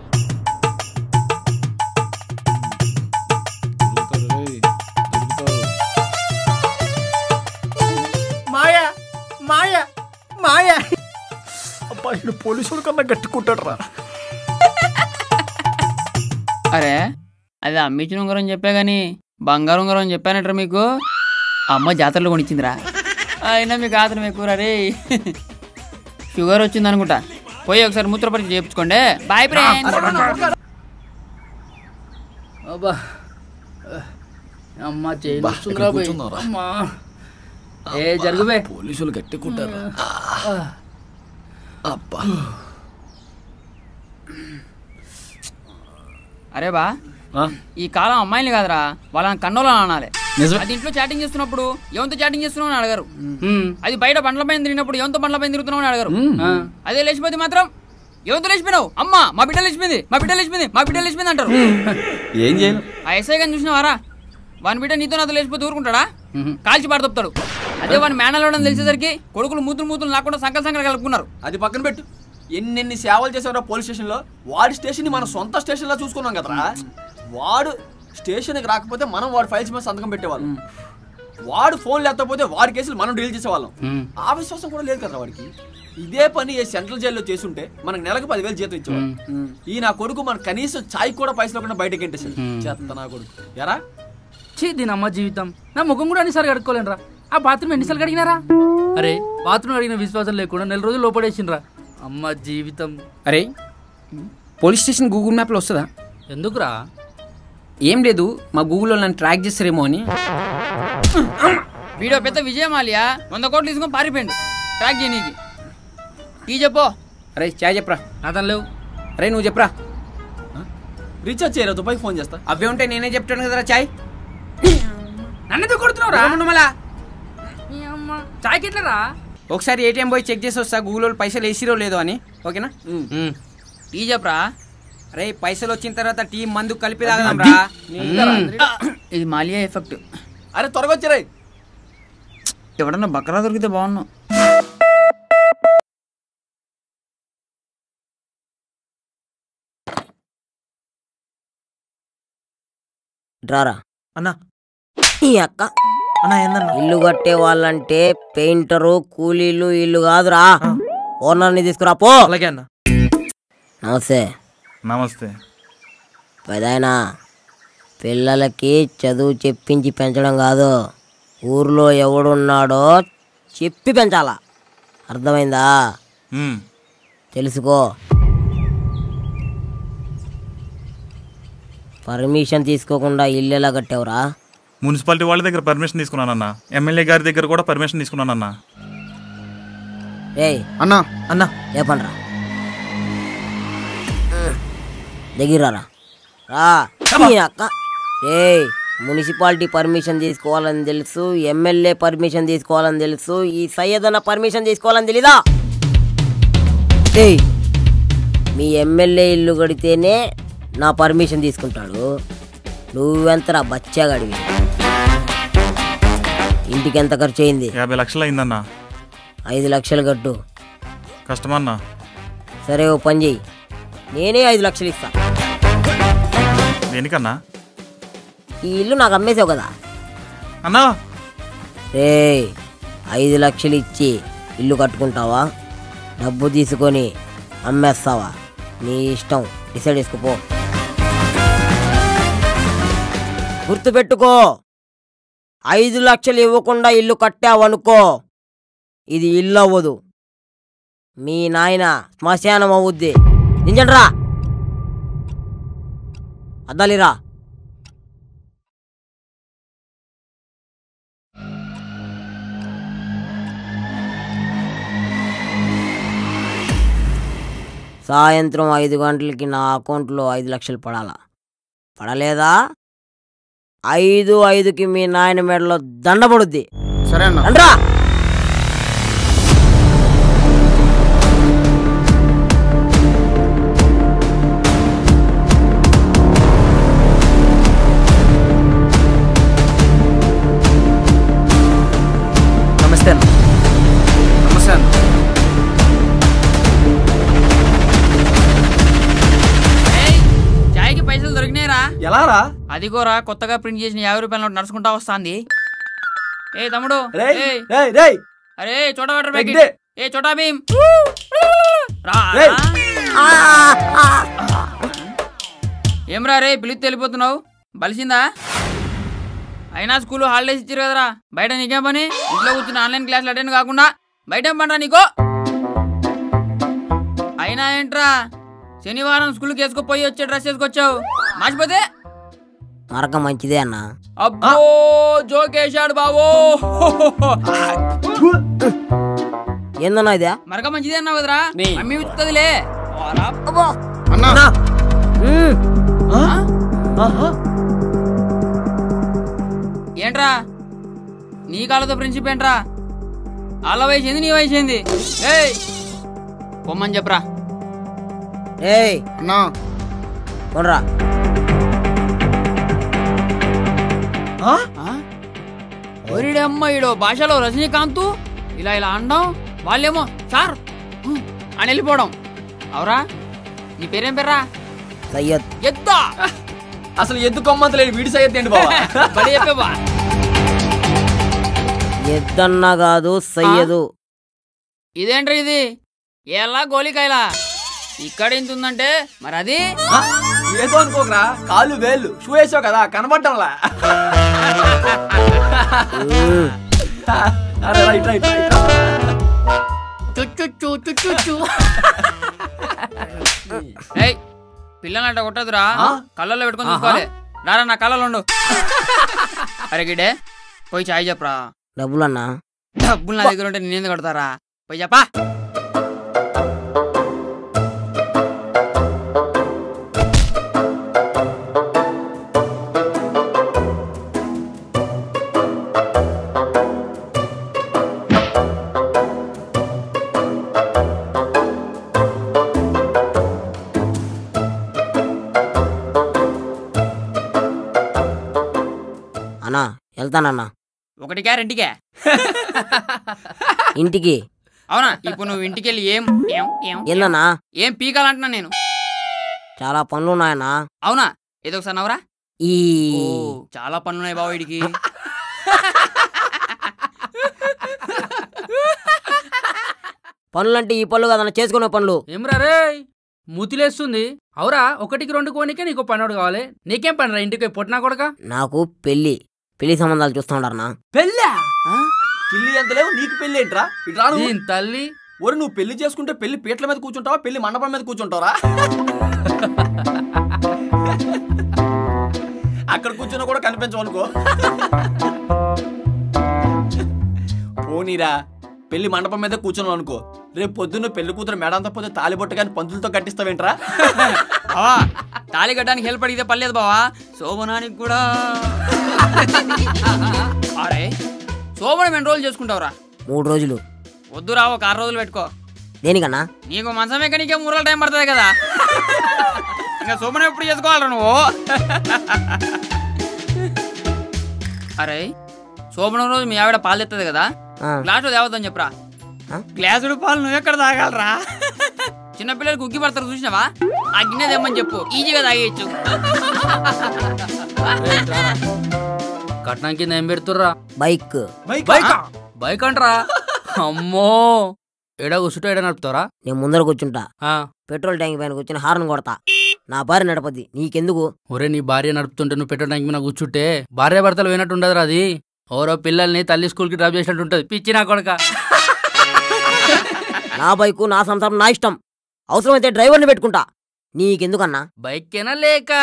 మాయా మాయా మాయా అబ్బా ఇప్పుడు పోలీసుల కన్నా గట్టుకుంటాడు రా అరే అది అమ్మించిన ఉంగరం చెప్పా గాని బంగారు ఉంగరం అని చెప్పానట్రా మీకు అమ్మ జాతరలో కొనిచ్చిందిరా అయినా మీకు ఆతరం ఎక్కువ రే షుగర్ వచ్చింది అనుకుంటా పోయి ఒకసారి మూత్ర పరీక్ష చేయించుకోండి బాయ్ ఫ్రెండ్ అబ్బా అమ్మ చేయించుకుందిరా ఇక్కడ కూర్చున్నావురా? అమ్మా ఏ జరుగుబే పోలీసులు గట్టుకుంటారు అబ్బా అరే బా ఈ కాలం అమ్మాయిలు కాదురా వాళ్ళని కన్నోలో అనాలి అది ఇంట్లో చాటింగ్ చేస్తున్నప్పుడు ఎవరితో చాటింగ్ చేస్తున్నావు అని అడగరు అది బయట బండ్ల పైన తిరిగినప్పుడు ఎవరితో బండ్ల పైన తిరుగుతున్నావు అని అడగరు అదే లేచిపోతే మాత్రం ఎవరితో లేచిపోయినావు అమ్మా మా బిడ్డ లేచిపోయింది మా బిడ్డ లేచిపోయింది మా బిడ్డ లేచిపోయింది అంటారు ఏం చేయను ఆ ఎస్ఐ గారిని చూసినావారా వాని బిడ్డ నీతో నాతో లేచిపోతే ఊరుకుంటాడా కాల్చి పాడతాడు అదే వాని మేనలోడని తెలిసేసరికి కొడుకులు మూతులు మూతులు నాకుండా సంకల సంకలు కలుపుకున్నారు అది పక్కన పెట్టు ఎన్నెన్ని సేవలు చేసావురా పోలీస్ స్టేషన్లో వాడి స్టేషన్ మన సొంత స్టేషన్లో చూసుకున్నాం కదరా వాడు స్టేషన్కి రాకపోతే మనం వాడి ఫైల్స్ మీద సంతకం పెట్టేవాళ్ళం వాడు ఫోన్ లేకపోతే వాడి కేసులు మనం డీల్ చేసేవాళ్ళం ఆ విశ్వాసం కూడా లేదు కదా వాడికి ఇదే పని ఏ సెంట్రల్ జైల్లో చేసుంటే మనకు నెలకు పదివేలు జీతం ఇచ్చేవాడు ఈ నా కొడుకు మన కనీసం చాయ్ కూడా పైసలు లేకుండా బయటకి ఎంటేసాడు చేత నా కొడుకు ఎరా చీ దీని అమ్మ జీవితం నా ముఖం కూడా అన్నిసార్లు కడుక్కోలేనురా ఆ బాత్రూమ్ ఎన్నిసార్లు కడిగినారా అరే బాత్రూమ్ అడిగిన విశ్వాసం లేకుండా నెల రోజులు లోపడేసిండ్రా అమ్మ జీవితం అరే పోలీస్ స్టేషన్ గూగుల్ మ్యాప్లో వస్తుందా ఎందుకురా ఏం లేదు మా గూగుల్లో నన్ను ట్రాక్ చేస్తారేమో అని వీడియో పెద్ద విజయమాలియా వంద కోట్లు తీసుకొని పారిపోయిండు ట్రాక్ చేయనీకి టీ చెప్పో అరే చాయ్ చెప్పరా అతను లేవు అరే నువ్వు చెప్పరా రీఛార్జ్ చేయరా దుబాయ్కి ఫోన్ చేస్తా అవే ఉంటే నేనే చెప్తాను కదరా చాయ్ నన్నెందుకు కొడుతున్నావురా ఏమన్నా మళ్ళా చాయ్ కెట్లరా ఒకసారి ఏటీఎం పోయి చెక్ చేసి వస్తా గూగుల్ వాళ్ళు పైసలు వేసిరో లేదో అని ఓకేనా టీ చెప్పరా అరే పైసలు వచ్చిన తర్వాత టీ మందు కలిపి తాగదాం రా ఇది మాలియా ఎఫెక్ట్ అరే త్వరగా వచ్చారా ఎవడన్నా బకరా దొరికితే బాగున్నావు డ్రారా అన్నా ఈ అక్క అన్నా ఏందన్నా ఇల్లు కట్టే వాళ్ళంటే పెయింటరు కూలీలు ఇల్లు కాదురా ఓనర్ని తీసుకురా పో అలాగే అన్న నమస్తే నమస్తే పెదాయనా పిల్లలకి చదువు చెప్పించి పెంచడం కాదు ఊర్లో ఎవడున్నాడో చెప్పి పెంచాలా అర్థమైందా తెలుసుకో పర్మిషన్ తీసుకోకుండా ఇల్లు ఎలా కట్టావురా మున్సిపాలిటీ వాళ్ళ దగ్గర పర్మిషన్ తీసుకున్నానన్న ఎమ్మెల్యే గారి దగ్గర కూడా పర్మిషన్ తీసుకున్నానన్న ఏయ్ అన్నా అన్నా లేపండ్రా దగ్గరారా రా ఈ అక్క ఏయ్ మున్సిపాలిటీ పర్మిషన్ తీసుకోవాలని తెలుసు ఎమ్మెల్యే పర్మిషన్ తీసుకోవాలని తెలుసు ఈ సయ్యదన్న పర్మిషన్ తీసుకోవాలని తెలీదా ఏయ్ మీ ఎమ్మెల్యే ఇల్లు కడితేనే నా పర్మిషన్ తీసుకుంటాడు నువ్వెంతరా బచ్చాగడివి ఇంటికి ఎంత ఖర్చు అయింది యాభై లక్షలు అయిందన్నా ఐదు లక్షలు కట్టు కష్టమన్నా సరే ఓ పని చెయ్యి నేనే ఐదు లక్షలు ఇస్తా దేనికన్నా ఈ ఇల్లు నాకు అమ్మేసావు కదా అన్నా రే ఐదు లక్షలు ఇచ్చి ఇల్లు కట్టుకుంటావా డబ్బు తీసుకొని అమ్మేస్తావా నీ ఇష్టం డిసైడ్ చేసుకోపో గుర్తుపెట్టుకో ఐదు లక్షలు ఇవ్వకుండా ఇల్లు కట్టావనుకో ఇది ఇల్లు అవ్వదు మీ నాయన శ్మశానం అవుద్ది దించండి రా అద్దాలిరా సాయంత్రం ఐదు గంటలకి నా అకౌంట్లో ఐదు లక్షలు పడాలా పడలేదా ఐదు ఐదుకి మీ నాయన మెడలో దండ పడుద్ది సరే అన్న రండ్రా నమస్తే అన్న నమస్తే అన్న చాయ్కి పైసలు దొరికినాయిరా ఎలా రా అదిగోరా కొత్తగా ప్రింట్ చేసిన యాభై రూపాయల నోట్ నడుచుకుంటా వస్తాంది ఏ తమ్ముడు రేయ్, ఏయ్. రేయ్, రేయ్. అరే చోటా వాటర్ ఎగ్దే. ప్యాకెట్ ఏ చోటా భీమ్ రా రేయ్. రా. ఏమ్రా రే పిలిచి వెళ్ళిపోతున్నావు బలిసిందా అయినా స్కూల్ హాలిడేస్ ఇచ్చారు కదరా బయట నీకేం పని ఇంట్లో కూర్చుని ఆన్లైన్ క్లాసులు అటెండ్ కాకుండా బయట ఏం పనరా నీకో అయినా ఏంట్రా శనివారం స్కూల్కి వేసుకుపోయి వచ్చే డ్రెస్ వేసుకొచ్చావు మర్చిపోతే మరక మంచిదే అన్న అబ్బో జోకేశాడు బావో ఏందన్నా ఇదే మరక మంచిదే అన్నావు కదరా మమ్మీ ఉత్తదిలే అన్నా ఏంట్రా నీ కాళ్ళతో ప్రిన్సిప్ ఏంట్రా వాళ్ళ వయసు ఏంది నీ వయసు ఏంది ఏయ్ పొమ్మని చెప్పరా ఏయ్ అన్నా కొనరా ఒరిడే అమ్మ ఈడో భాషలో రజనీకాంత్ ఇలా ఇలా అనడం వాళ్ళేమో సార్ హు, అని వెళ్ళిపోవడం అవురా నీ పేరేం పేర్రా సయ్యద్ ఎద్దా అసలు ఎందుకు కొమ్మంతలేడు వీడి సయ్యద్దండి బాబా బడి చెప్పే బా ఎద్దన్నా కాదు సయ్యదు ఇదేంట్రా ఇది ఎలా గోలికాయలా ఇక్కడ ఎంత ఉందంటే మరి అది ఏదో అనుకోకరా కాళ్ళు వేళ్ళు షూ వేసావు కదా కనబడ్డంలా అరే రైట్ రైట్ రైట్ చుచ్చు చుచ్చు ఏయ్ పిల్లలంట కొట్టదురా కళ్ళల్లో పెట్టుకొని చూసుకోవాలి రారా నా కళ్ళలో ఉండు అరే గిడే పోయి చాయ్ చెప్పరా డబ్బులన్నా డబ్బులు నా దగ్గర ఉంటే నేనేందుకు కొడతారా పోయి చెప్పా అన్నా వెళ్తానన్నా ఒకటికా రెంటికే ఇంటికి అవునా ఇప్పుడు నువ్వు ఇంటికి వెళ్ళి ఏం ఏం ఏం ఏందన్నా ఏం పీకాలంటున్నా నేను చాలా పనులు ఉన్నాయన్నా అవునా ఏదో ఒకసారి నవరా ఈ ఓ, చాలా పనులున్నాయి బావ వీడికి పనులంటే ఈ పనులు కదన్నా చేసుకునే పనులు ఏమ్రా రే మూతిలేస్తుంది అవురా ఒకటికి రెండు కోనికే నీకు పనోడు కావాలి నీకేం పనిరా ఇంటికి పోయి పొట్టినా కొడక నాకు పెళ్లి పెళ్లి సంబంధాలు చూస్తూ ఉంటారన్నా పెళ్ళా కిల్లి ఎంత లేవు నీకు పెళ్ళి ఏంట్రా ఇట్రా నువ్వు దీని తల్లి ఒరు నువ్వు పెళ్లి చేసుకుంటే పెళ్లి పీటల మీద కూర్చుంటావా పెళ్లి మండపం మీద కూర్చుంటావరా అక్కడ కూర్చున్నా కూడా కనిపించవనుకో పోనీరా పెళ్లి మండపం మీద కూర్చున్నావు అనుకో రేపు పొద్దున్న పెళ్లి కూతురు మేడంతా పోతే తాలిబొట్టు కానీ పంతులతో కట్టిస్తావేంట్రా బావా తాళి కట్టడానికి హెల్ప్ అడిగితే పర్లేదు బావా శోభనానికి కూడా అరే శోభనం ఎన్ని రోజులు చేసుకుంటావురా మూడు రోజులు వద్దురా ఒక ఆరు రోజులు పెట్టుకో దేనికన్నా నీకు మంచం ఎక్కడికే మూడు రోజులు టైం పడుతుంది కదా ఇంకా శోభనం ఎప్పుడు చేసుకోవాలరా నువ్వు అరే శోభనం రోజు మీ ఆవిడ పాలు తెస్తుంది కదా ఆ. గ్లాసు తేవద్దని చెప్పరా గ్లాసుడు పాలు నువ్వు ఎక్కడ తాగాలరా చిన్నపిల్లలు కుగ్గి పడతారు చూసినావా ఆ గిన్నె తెమ్మని చెప్పు ఈజీగా తాగేయచ్చు కట్నం కింద ఏం పెడుతుర్రా బైక్ బైక్ బైక్ అంటరా అమ్మో ఎడ కూర్చుంటే ఎడ నడుపుతారా నేను ముందర కూర్చుంటా ఆ. పెట్రోల్ ట్యాంక్ పైన కూర్చుని హార్న్ కొడతా నా భార్య నడపద్ది నీకెందుకు ఒరే నీ భార్య నడుపుతుంటే నువ్వు పెట్రోల్ ట్యాంక్ మీద కూర్చుంటే భార్య భర్తలు పోయినట్టు ఉండదురా అది ఓరో పిల్లల్ని తల్లి స్కూల్కి డ్రాప్ చేసినట్టు ఉంటుంది పిచ్చి నా కొడక నా బైకు నా సంసారం నా ఇష్టం అవసరమైతే డ్రైవర్ని పెట్టుకుంటా నీకెందుకన్నా బైకేనా లేక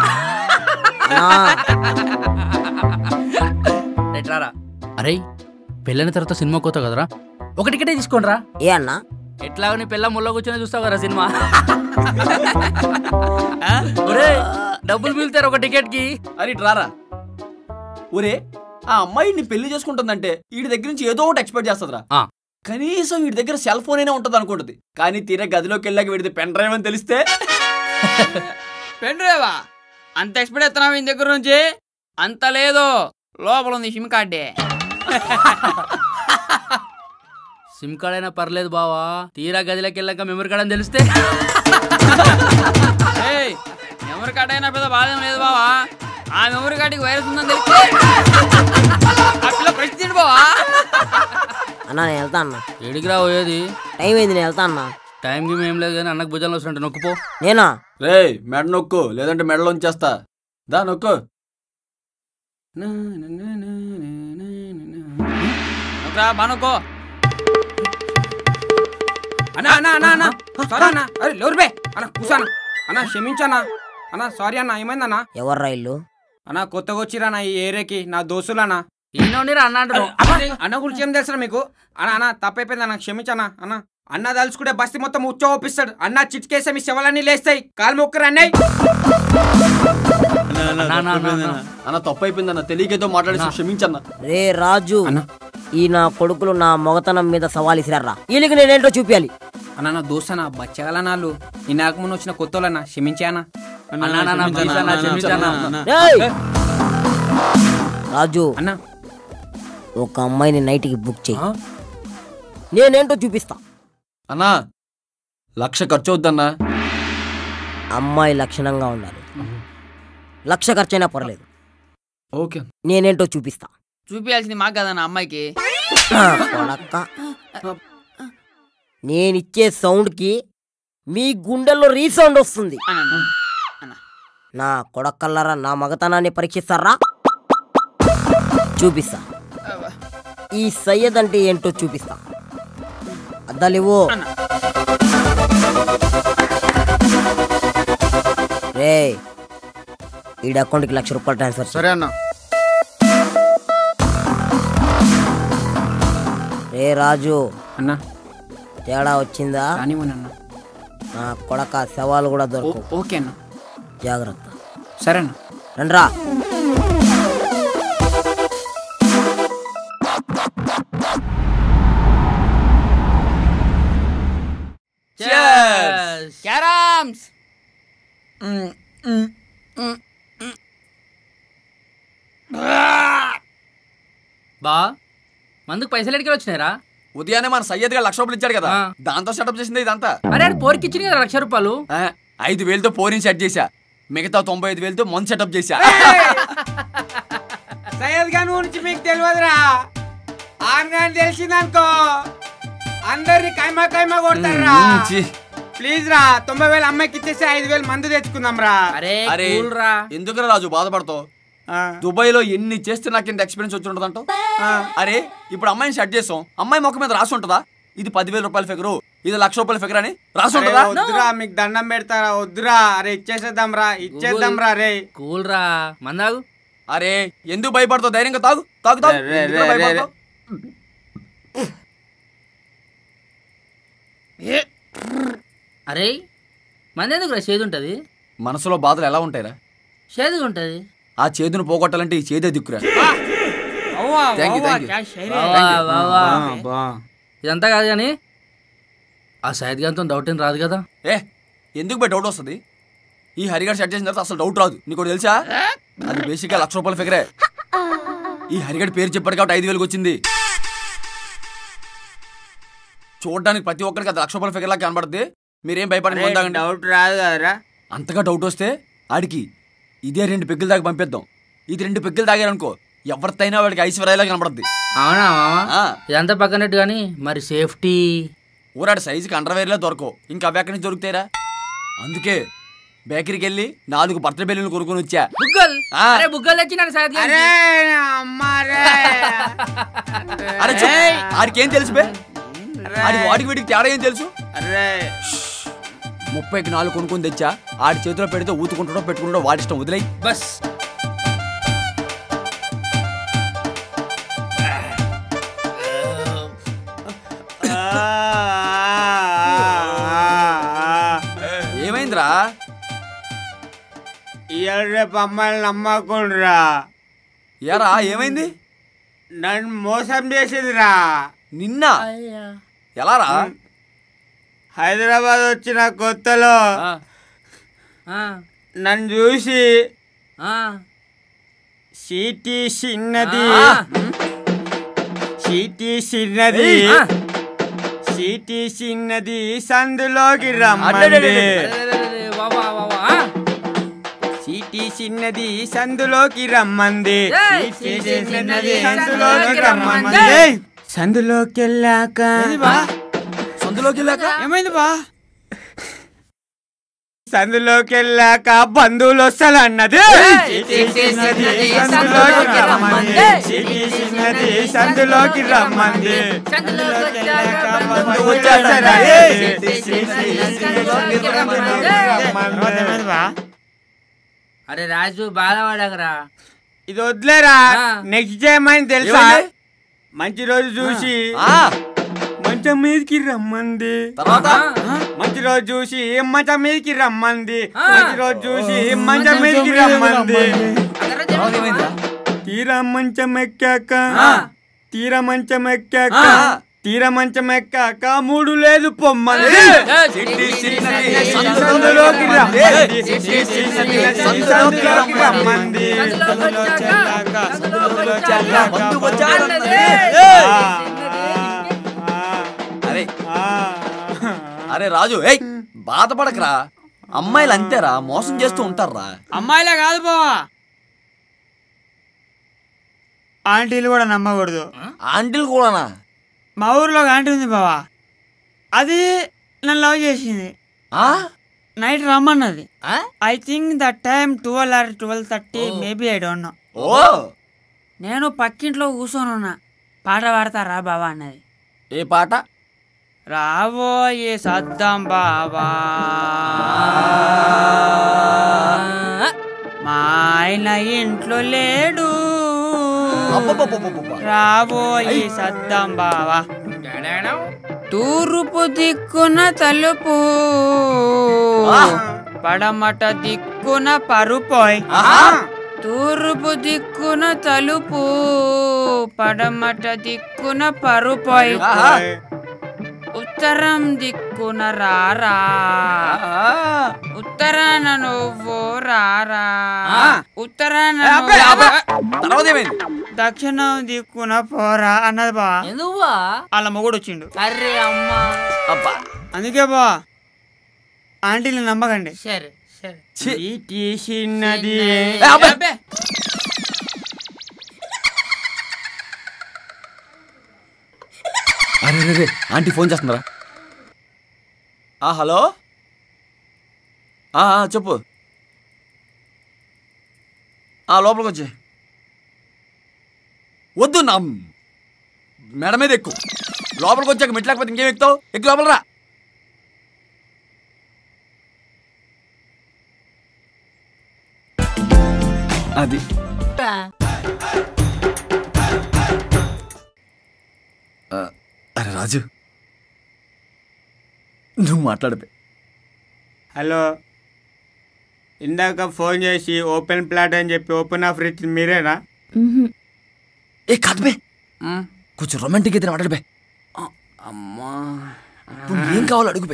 ఎట్లారా అరే పెళ్ళైన తర్వాత సినిమా కోత కదరా ఒక టికెటే తీసుకోండిరా ఏ అన్నా ఎట్లాగో నీ పిల్ల ముళ్ళ కూర్చొని చూస్తావు కదా సినిమా ఆ? ఒరే డబ్బులు మిగులుతారు ఒక టికెట్ కి అరే ఇటు రారా ఒరే ఆ అమ్మాయి నీ పెళ్లి చేసుకుంటుందంటే వీడి దగ్గర నుంచి ఏదో ఒకటి ఎక్స్పెక్ట్ చేస్తుందిరా ఆ. కనీసం వీడి దగ్గర సెల్ ఫోన్ అయినా ఉంటుంది అనుకుంటుంది కానీ తీరా గదిలోకి వెళ్ళాక వీడిది పెన్ డ్రైవ్ అని తెలిస్తే పెన్ డ్రైవా అంత ఎక్స్పెక్ట్ ఎత్తున్నావు ఈయన దగ్గర నుంచి అంత లేదు లోపల ఉంది సిమ్ కార్డే సిమ్ కార్డ్ అయినా పర్లేదు బావా తీరా గదిలోకి వెళ్ళాక మెమరీ కార్డ్ అని తెలిస్తే ఏయ్, మెమరీ కార్డ్ అయినా పెద్ద బాధ ఏం లేదు బావా ఆ మెమరీ కార్డుకి వైరస్ ఉందని తెలిస్తే ఆ పిల్ల పరిస్థితి బావా అన్నా నేను వెళ్తా అన్న ఏడికి రా పోయేది టైం అయింది నేను వెళ్తా అన్నా టైం గిమ్ ఏం లేదు కానీ అన్నకు భుజాలు వస్తుంటే నొక్కుపో నేనా రే మెడ నొక్కు లేదంటే మెడలో ఉంచేస్తా దా నొక్కు నొక్కరా, బా నొక్కో అన్నా అన్నా అన్నా అన్నా సారీ అన్న అరే లేరు బే అన్న కూసాను అన్న క్షమించన్నా అన్న సారీ అన్న ఏమైందన్నా ఎవర్రా ఇల్లు అన్న కొత్తగా వచ్చిరా ఈ ఏరియాకి నా దోస్తులన్నా ఈయన ఉండిరా అన్న అంటారు అన్న గురించి ఏం తెలుసా మీకు అన్న అన్న తప్పైపోయింది అన్న క్షమించన్నా అన్న అన్న తలుచుకుంటే బస్తీ మొత్తం ఉచ్చ ఒప్పిస్తాడు అన్న చిటికేస్తే మీ శవలన్నీ లేస్తాయి కాలు మొక్కరు అన్నయ్య అన్న తప్పు అయిపోయిందన్న తెలియకేదో మాట్లాడేసి క్షమించన్న రే రాజు ఈ నా కొడుకులు నా మొగతనం మీద సవాల్ ఇసిరారా వీళ్ళకి నేనేంటో చూపించాలి అన్న నా దోస్త్ అన్న బచ్చగల నాళ్ళు ఈ నాకు ముందు వచ్చిన కొత్తోళ్ళన్న క్షమించానా రేయ్! రాజు అన్న ఒక అమ్మాయిని నైట్కి బుక్ చేయి నేనేంటో చూపిస్తా అన్నా లక్ష ఖర్చు అవుద్దన్నా అమ్మాయి లక్షణంగా ఉండాలి లక్ష ఖర్చైనా పర్లేదు ఓకే నేనేంటో చూపిస్తా చూపించాల్సింది మాకు కదా నా అమ్మాయికి కొడక్క నేనిచ్చే సౌండ్కి మీ గుండెల్లో రీసౌండ్ వస్తుంది నా కొడకల్లరా నా మగతనాన్ని పరీక్షిస్తారా చూపిస్తా ఈ సయ్యద్ అంటే ఏంటో చూపిస్తా అద్దాలివు రే ఈడ అకౌంట్కి లక్ష రూపాయలు ట్రాన్స్ఫర్ సరే అన్న రే రాజు అన్నా తేడా వచ్చిందా కానివ్వనన్న నా కొడక శవాలు కూడా దొరకవు ఓకే అన్న జాగ్రత్త సరే అన్న రండ్రా క్యారమ్స్ బా మందుకు పైసలు ఎడికి వచ్చినాయిరా ఉదయాన్నే మన సయ్యద్ గారు లక్ష రూపాయలు ఇచ్చాడు కదా దాంతో సెటప్ చేసింది ఇదంతా అరే ఆడు పోరికి ఇచ్చింది కదా లక్ష రూపాయలు ఆ, ఐదు వేలతో పోరిని సెట్ చేశా మిగతా తొంభై ఐదు వేలతో మొన్ సెటప్ చేశా సయ్యద్ ఖాన్ గురించి మీకు తెలియదురా ఆన్గాని తెలిసిందనుకో అందరిని కైమా కైమా కొడతారా మ్మ్, ఛీ. ప్లీజ్ రా తొంభై వేలు అమ్మాయికి ఇచ్చేసి ఐదు వేలు మందు తెచ్చుకుందాం రా అరే అరే ఎందుకురా రాజు బాధపడతావు దుబాయ్ లో ఎన్ని చేస్తే నాకు ఇంత ఎక్స్పీరియన్స్ వచ్చి ఉంటదంటావు అరే ఇప్పుడు అమ్మాయిని సెట్ చేసాం అమ్మాయి ముఖం మీద రాసి ఉంటుందా ఇది పదివేల రూపాయల ఫిగరు ఇది లక్ష రూపాయల ఫిగర్ అని రాసి అరే, ఉంటుందా వద్దురా మీకు దండం పెడతారా వద్దురా అరే ఇచ్చేసేద్దాం రా ఇచ్చేద్దాం రా రే కూల్ రా మందాగు అరే ఎందుకు భయపడతావు ధైర్యంగా తాగు తాగు తాగు రే, రే, ఎందుకురా రే, రే, భయపడతావు? అరే మంది ఎందుకు రా చేదు ఉంటుంది మనసులో బాధలు ఎలా ఉంటాయిరా చేదుగా ఉంటుంది ఆ చేదును పోగొట్టాలంటే ఈ చేదే దిక్కురా Thank you, thank you. ఇదంతా కాదు కానీ ఆ సైద్ గారితో డౌట్ ఏం రాదు కదా ఏ ఎందుకు బై డౌట్ వస్తుంది ఈ హరిగారు సెట్ చేసిన తర్వాత అసలు డౌట్ రాదు నీకు ఒకటి తెలుసా అది బేసిక్గా లక్ష రూపాయల ఫిగరే ఈ హరిగడి పేరు చెప్పాడు కాబట్టి ఐదు వేలకు వచ్చింది చూడడానికి ప్రతి ఒక్కరికి అది లక్ష రూపాయల ఫిగర్ లాగా కనబడుద్ది మీరేం భయపడండి డౌట్ రాదు కదరా అంతగా డౌట్ వస్తే ఆడికి ఇదే రెండు పెగ్గులు దాకా పంపిద్దాం ఇది రెండు పెగ్గులు తాగారనుకో ఎవరితైనా వాడికి ఐశ్వర్యాలా కనబడుద్ది అవునా మామా ఇదంతా పక్కనట్టు కానీ మరి సేఫ్టీ ఊరాడు సైజుకి అండర్వేర్లే దొరకవు ఇంకా అవి ఎక్కడి నుంచి దొరుకుతాయిరా అందుకే బేకరీకి వెళ్ళి నాలుగు బర్త్డే బెల్లులు కొనుక్కొని వచ్చా బుగ్గల్ ఆ. అరే బుగ్గలు తెచ్చినాడు సైద్ గారికి. అరే అమ్మారే అరే చూ, ఆడికి ఏం తెలుసు బే ఆడికి వాడికి వీడికి తేడా ఏం తెలుసు అరే ముప్పైకి నాలుగు కొనుక్కొని తెచ్చా ఆడి చేతిలో పెడితే ఊతుకుంటాడో పెట్టుకుంటాడో వాడి ఇష్టం వదిలేయి బస్ ఏమైందిరా ఇవాళ రేపు అమ్మాయిని నమ్మకుండా ఏరా ఏమైంది నన్ను మోసం చేసిందిరా నిన్న ఎలా రా హైదరాబాద్ వచ్చిన కొత్తలో నన్ను చూసి సీటీ చిన్నది సీటీ చిన్నది సీటీ చిన్నది సందులోకి రమ్మంది సీటీ చిన్నది సందులోకి రమ్మంది సీటీ చిన్నది సందులోకి రమ్మంది సందులోకి వెళ్ళాక సందులోకి వెళ్ళాక ఏమైంది బా సందులోకి వెళ్ళాక బంధువులు వస్తాలన్నది సందులోకి రమ్మంది చిన్నది సందులోకి రమ్మంది బంధువులు అరే రాజు బాధపడకరా ఇది వదిలేరా నెక్స్ట్ డే ఏమైంది తెలుసా ఏమైంది? మంచి రోజు చూసి ఆ. మంచం మీదకి రమ్మంది తర్వాత? మంచి రోజు చూసి మంచం మీదకి రమ్మంది మంచి రోజు చూసి మంచం మీదకి రమ్మంది తీరా మంచం ఎక్కాక తీరా మంచం ఎక్కాక తీరా మంచం ఎక్కాక మూడు లేదు పొమ్మంది సందులోకి రమ్మంది సందులోకి రమ్మంది అరే అరే రాజు ఏయ్ బాధపడకరా అమ్మాయిలు అంతేరా మోసం చేస్తూ ఉంటారా అమ్మాయిలే కాదు బావా ఆంటీలు కూడా నమ్మకూడదు ఆంటీలు కూడానా మా ఊర్లో ఒక ఆంటీ ఉంది బావా అది నన్ను లవ్ చేసింది నైట్ రమ్మన్నది I think the time twelve or twelve thirty maybe I don't know oh నేను పక్కింట్లో కూర్చొని ఉన్నా పాట పాడతారా బావా అన్నది ఏ పాట రాబోయే సద్దాం బావా మా ఆయన ఇంట్లో లేడు రాబోయే సద్దాం బావా తూర్పు దిక్కున తలుపు పడమట దిక్కున పరుపోయ్ తూర్పు దిక్కున తలుపు పడమట దిక్కున పరుపోయ్ ఉత్తరం దిక్కున రారా ఉత్తరాన నువ్వు రారా ఉత్తరాన తర్వాత ఏమైంది దక్షిణం దిక్కున పోరా అన్నది బా ఎందువా వాళ్ళ మొగుడు వచ్చిండు అరే అమ్మా అబ్బా అందుకే బా ఆంటీని నమ్మకండి సరే సరే చీటీ చిన్నది అబ్బే. అరే రే రే ఆంటీ ఫోన్ చేస్తున్నారా ఆ హలో ఆ, ఆ, చెప్పు ఆ లోపలికి వచ్చే వద్దు నా మెడ మీద ఎక్కు లోపలికి వచ్చాక మెట్లేకపోతే ఇంకేం ఎక్కుతావు ఎక్కు లోపల రా అది ఆ, అరే రాజు నువ్వు మాట్లాడబే హలో ఇందాక ఫోన్ చేసి ఓపెన్ ప్లాట్ అని చెప్పి ఓపెన్ ఆఫర్ ఇచ్చింది మీరేనా ఏ కాదు బే కొంచెం రొమాంటిక్ అయితే మాట్లాడబే అమ్మా ఇప్పుడు ఏం కావాలో అడుగుబే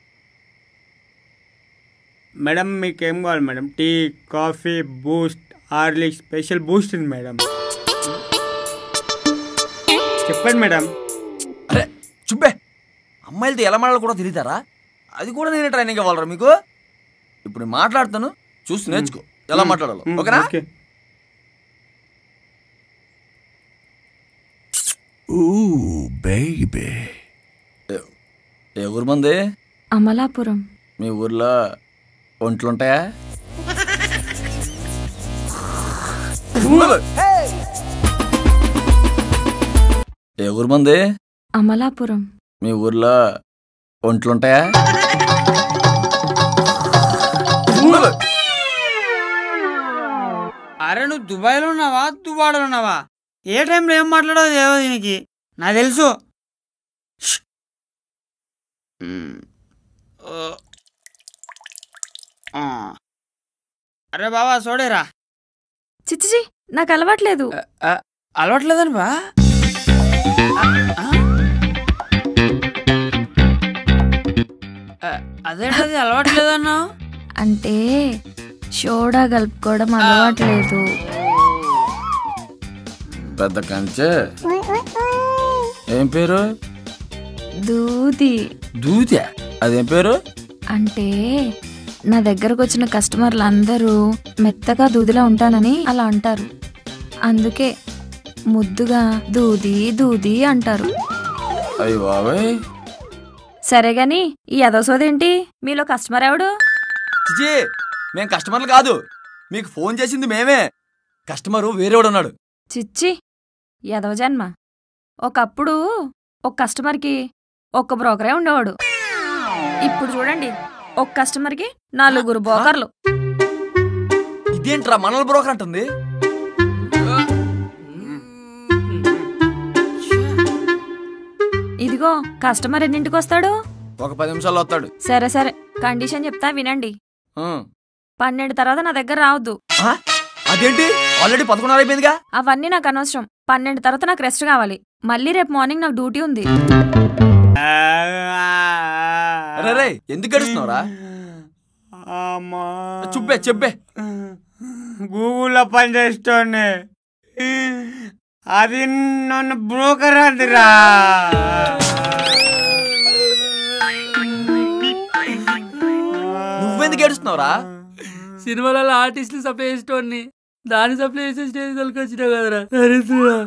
మేడం మీకు ఏం కావాలి madam tea coffee Boost Horlicks special Boost ఉంది మేడం చెప్పండి మేడం అరే చుబ్బే అమ్మాయిలతో ఎలా మాట్లాడాలో కూడా తెలియతారా అది కూడా నేనే ట్రైనింగ్ ఇవ్వాలరా మీకు ఇప్పుడు నేను మాట్లాడతాను చూసి నేర్చుకో ఎలా మాట్లాడాలో మ్మ్, ఓకేనా ఓకే. బేబీ ఏ ఊరు మంది అమలాపురం మీ ఊర్లో ఒంట్లుంటాయా ఏ ఊరు మంది అమలాపురం మీ ఊర్లో ఒంట్లుంటాయా అరే నువ్వు దుబాయ్లో ఉన్నావా దుబాయ్లో ఉన్నావా ఏ టైంలో ఏం మాట్లాడదు ఏవో దీనికి నాకు తెలుసు అరే బావా చూడేరా చిచ్చిచి నాకు అలవాట్లేదు అలవాట్లేదని బా అదేంటది అలవాట్లేదన్నా అంటే సోడా కలుపుకోవడం అలవాట్లేదు పెద్ద కంచె ఏం పేరు దూది దూత అదేం పేరు అంటే నా దగ్గరకు వచ్చిన కస్టమర్లు అందరూ మెత్తగా దూదిలా ఉంటానని అలా అంటారు అందుకే ముద్దుగా దూది దూది అంటారు అయ్యి బాబాయ్ సరే గాని ఈ అదోసోదేంటి మీలో కస్టమర్ ఎవడు చిచి మేం కస్టమర్లు కాదు మీకు ఫోన్ చేసింది మేమే కస్టమరు వేరేవాడు ఉన్నాడు చిచ్చి ఎదవ జన్మ ఒకప్పుడు ఒక కస్టమర్కి ఒక్క బ్రోకరే ఉండేవాడు ఇప్పుడు చూడండి ఒక కస్టమర్కి నలుగురు బ్రోకర్లు ఇదేంట్రా మనల్ బ్రోకర్ అంటుంది ఇదిగో కస్టమర్ ఎన్నింటికి వస్తాడు ఒక పది నిమిషాల్లో వస్తాడు సరే సరే కండిషన్ చెప్తా వినండి ఉం. పన్నెండు తర్వాత నా దగ్గర రావద్దు ఆ? అదేంటి ఆల్రెడీ పదకొండు అయిపోయిందిగా అవన్నీ నాకు అనవసరం పన్నెండు తర్వాత నాకు రెస్ట్ కావాలి మళ్ళీ రేపు మార్నింగ్ నాకు డ్యూటీ ఉంది రే రే ఎందుకు గడుస్తున్నావురా చుబ్బే చెప్పే గూగుల్లో పని చేస్తోంది అది నన్ను బ్రోకర్ అందిరా నువ్వెందుకు ఏడుస్తున్నావురా సినిమాలలో ఆర్టిస్టులు సప్లై చేసేటోడిని దాన్ని సప్లై చేసే స్టేజ్ తొలకొచ్చినావు కదరా దరిద్రుడా.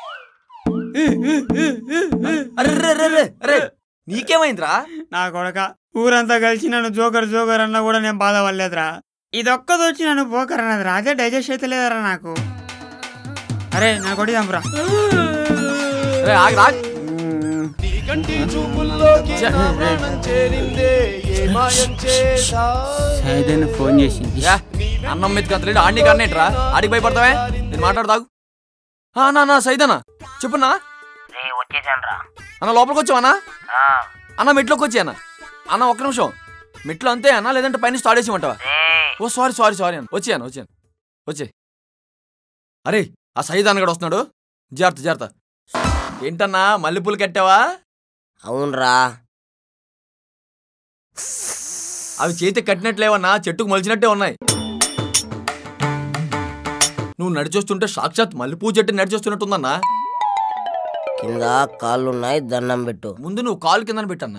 అరే రే రే రే అరే నీకేమైందిరా నా కొడక ఊరంతా కలిసి నన్ను జోకర్ జోకర్ అన్నా కూడా నేను బాధపడలేదురా ఇదొక్కది వచ్చి నన్ను పోకర్ అన్నదిరా అదే డైజెస్ట్ అయితే లేదరా నాకు అరే నా కొడిదాంరా రే ఆగి రా ఏదైనా ఫోన్ చేసింది యా, అన్నం మీద కత్తలేడు ఆడిని కన్నేట్రా ఆడికి భయపడతావే నేను మాట్లాడతాగు ఆ, అన్నా అన్నా సైదనా చెప్పున్నా అన్న లోపలికి వచ్చావన్నా అన్న మెట్లోకి వచ్చి అన్న అన్న ఒక్క నిమిషం మెట్లు అంతే అన్న లేదంటే పైన స్టార్ట్ చేసేమంటావా ఓ సారీ సారీ సారీ అన్న వచ్చాను వచ్చాను వచ్చే అరే ఆ సైద్ అన్నగడు వస్తున్నాడు జాగ్రత్త జాగ్రత్త ఏంటన్నా మల్లెపూలు కట్టావా అవునరా అవి చేతి కట్టినట్లేవన్నా చెట్టుకు మలిచినట్టే ఉన్నాయి నువ్వు నడిచొస్తుంటే సాక్షాత్ మల్లెపూ చెట్టు నడిచొస్తున్నట్టుందన్నా కింద కాళ్ళున్నాయి దండం పెట్టు ముందు నువ్వు కాలు కింద పెట్టన్నా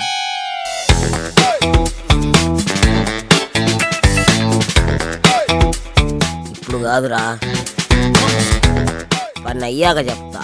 ఇప్పుడు కాదురా పని అయ్యాక చెప్తా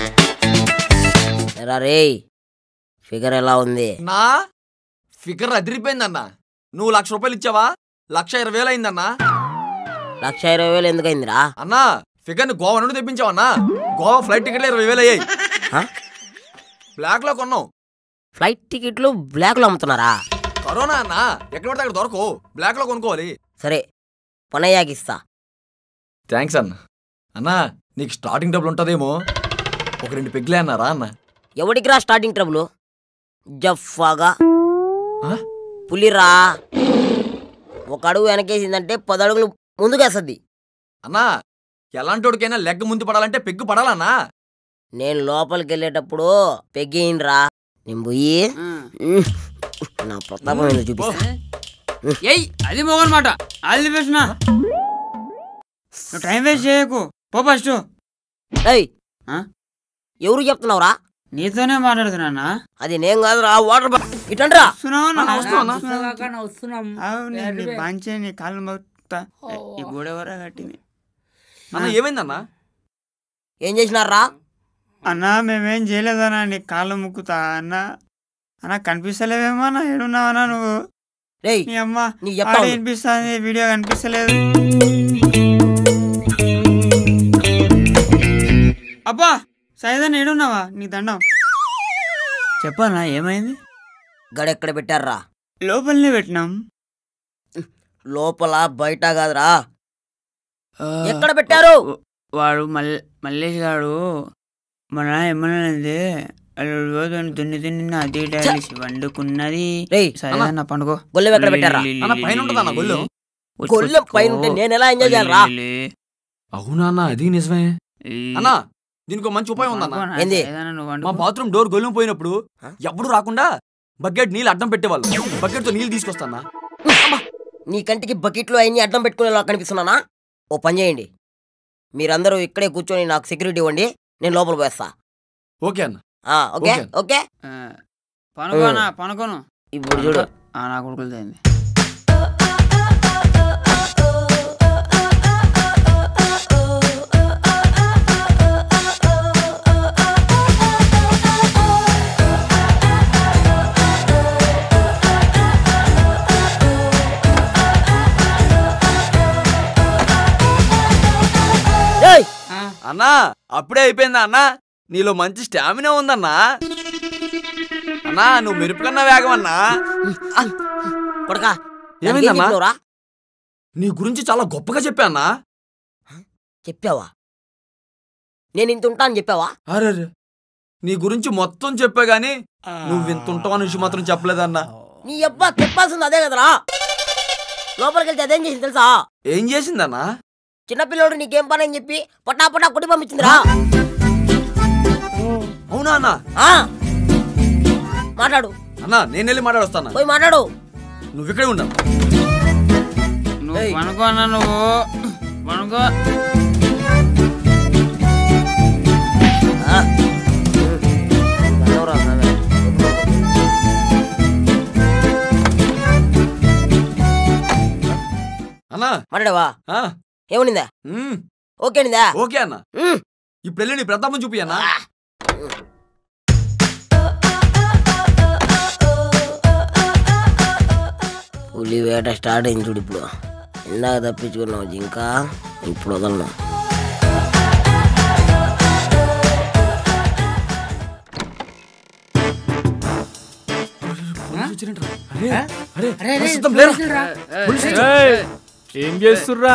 ఎరా రేయ్ ఫిగర్ ఎలా ఉంది నా ఫిగర్ అదిరిపోయిందన్నా నువ్వు లక్ష రూపాయలు ఇచ్చావా లక్ష ఇరవై వేలు అయిందన్నా లక్ష ఇరవై వేలు ఎందుకైందిరా అన్నా ఫిగర్ ని గోవా నుండి తెప్పించావన్నా గోవా ఫ్లైట్ టికెట్లు ఇరవై వేలు అయ్యాయి బ్లాక్ లో కొన్నావు ఫ్లైట్ టికెట్లు బ్లాక్ లో అమ్ముతున్నారా కరోనా అన్నా ఎక్కడ పడితే అక్కడ దొరకవు బ్లాక్ లో కొనుక్కోవాలి సరే పని అయ్యాక ఇస్తా థ్యాంక్స్ అన్న అన్నా నీకు స్టార్టింగ్ డబ్బులు ఉంటుందేమో ఒక రెండు పెగ్లే అన్నారా అన్న ఎవడికిరా స్టార్టింగ్ ట్రబుల్ జఫాగా పులిరా ఒక అడుగు వెనకేసిందంటే పది అడుగులు ముందుకేస్తుంది అన్నా ఎలాంటోడికైనా లెగ్ ముందు పడాలంటే పెగ్గు పడాలన్నా నేను లోపలికి వెళ్ళేటప్పుడు పెగ్గేయండిరా నేను పోయి ఉమ్, నా ప్రతాపం ఏందో చూపిస్తా ఏయ్ అది మోగనమాట ఆల్ ది బెస్ట్ నా నువ్వు టైం వేస్ట్ చేయకు పో ఫస్ట్ ఏయ్ ఎవరు చెప్తున్నావురా నీతోనే మాట్లాడుతున్నా అది నేను కాదురా వాటర్ ఇటండ్రా అవునండి బాంచే నీ కాళ్ళు మొత్తా ఈ గోడ ఎవరా కట్టింది అన్న ఏమైందన్నా ఏం చేసినారా అన్నా మేమేం చేయలేదన్నా నీ కాళ్ళు ముక్కుతా అన్న అన్న కనిపిస్తలేవేమో అన్న ఏడున్నావన్నా నువ్వు రేయ్ నీ అమ్మ నీకు చెప్తా ఆడ ఉండు. వినిపిస్తుంది వీడియో కనిపిస్తలేదు అబ్బా సైదన్ ఏడున్నావా నీ దండం చెప్పాలా ఏమైంది గడెక్కడ పెట్టారా లోపలనే పెట్టినాం లోపల బయట కాదురా ఎక్కడ పెట్టారు వాడు మల్ మల్లేష్ గాడు మన ఏమన్నది రోజు దున్ని దున్ని అది డైలిసి వండుకున్నది రేయ్ సరే అన్న పండుగ గొల్లెం ఎక్కడ పెట్టారా? అన్న, పైన ఉంటదన్న గొల్లెం. గొల్లెం పైన ఉంటే నేను ఎలా ఎంజాయ్ చేయాలరా అవునా అన్న అది నిజమే అన్నా దీనికి ఒక మంచి ఉపాయం ఉందన్న ఏంది? మా బాత్రూమ్ డోర్ గొల్లం పోయినప్పుడు ఎప్పుడు రాకుండా బకెట్ నీళ్ళు అడ్డం పెట్టేవాళ్ళు బకెట్ తో నీళ్ళు తీసుకొస్తానా నీ కంటికి బకెట్లో అన్ని అడ్డం పెట్టుకునేలా కనిపిస్తున్నానా ఓ పని చేయండి మీరందరూ ఇక్కడే కూర్చొని నాకు సెక్యూరిటీ ఇవ్వండి నేను లోపల పోయేస్తా ఓకే అన్న ఆ, ఓకే ఓకే. ఓకే పనుకోనా పనుకోను ఇప్పుడు చూడు ఆ, నా కొడుకులు తేంది అన్నా అప్పుడే అయిపోయిందా అన్నా నీలో మంచి స్టామినా ఉందన్నా అన్నా నువ్వు మెరుపు కన్నా వేగం అన్నా కొడకా ఏమైందన్నా నీ గురించి చాలా గొప్పగా చెప్పా అన్నా చెప్పావా నేను ఇంత ఉంటాను చెప్పావా అరే నీ గురించి మొత్తం చెప్పా గానీ నువ్వు ఇంత ఉంటావు అనే విషయం మాత్రం చెప్పలేదన్నా నీ అబ్బా చెప్పాల్సింది అదే కదరా లోపలికి వెళ్తే అదేం చేసింది తెలుసా ఏం చేసిందన్నా చిన్నపిల్లోడు నీకేం పని అని చెప్పి పటా పటా కొట్టి పంపించిందిరా అవునా అన్నా ఆ, మాట్లాడు అన్నా నేను వెళ్ళి మాట్లాడొస్తాను పోయి మాట్లాడు నువ్వు ఇక్కడే ఉన్నా నువ్వు పనుకోనా నువ్వు పనుకో అన్నా మాట్లాడవా ఆ, ఏమనిందా ఉమ్, ఓకేనిందా ఓకే అన్న ఇప్పుడు వెళ్ళి నీ ప్రతాపం చూపి అన్నా పులి వేట స్టార్ట్ అయింది చూడు ఇప్పుడు ఇందాక తప్పించుకున్నావు ఇంకా ఇప్పుడు వదలను ప్రస్తుతం లేరా? ఏయ్, ఏం చేస్తుర్రా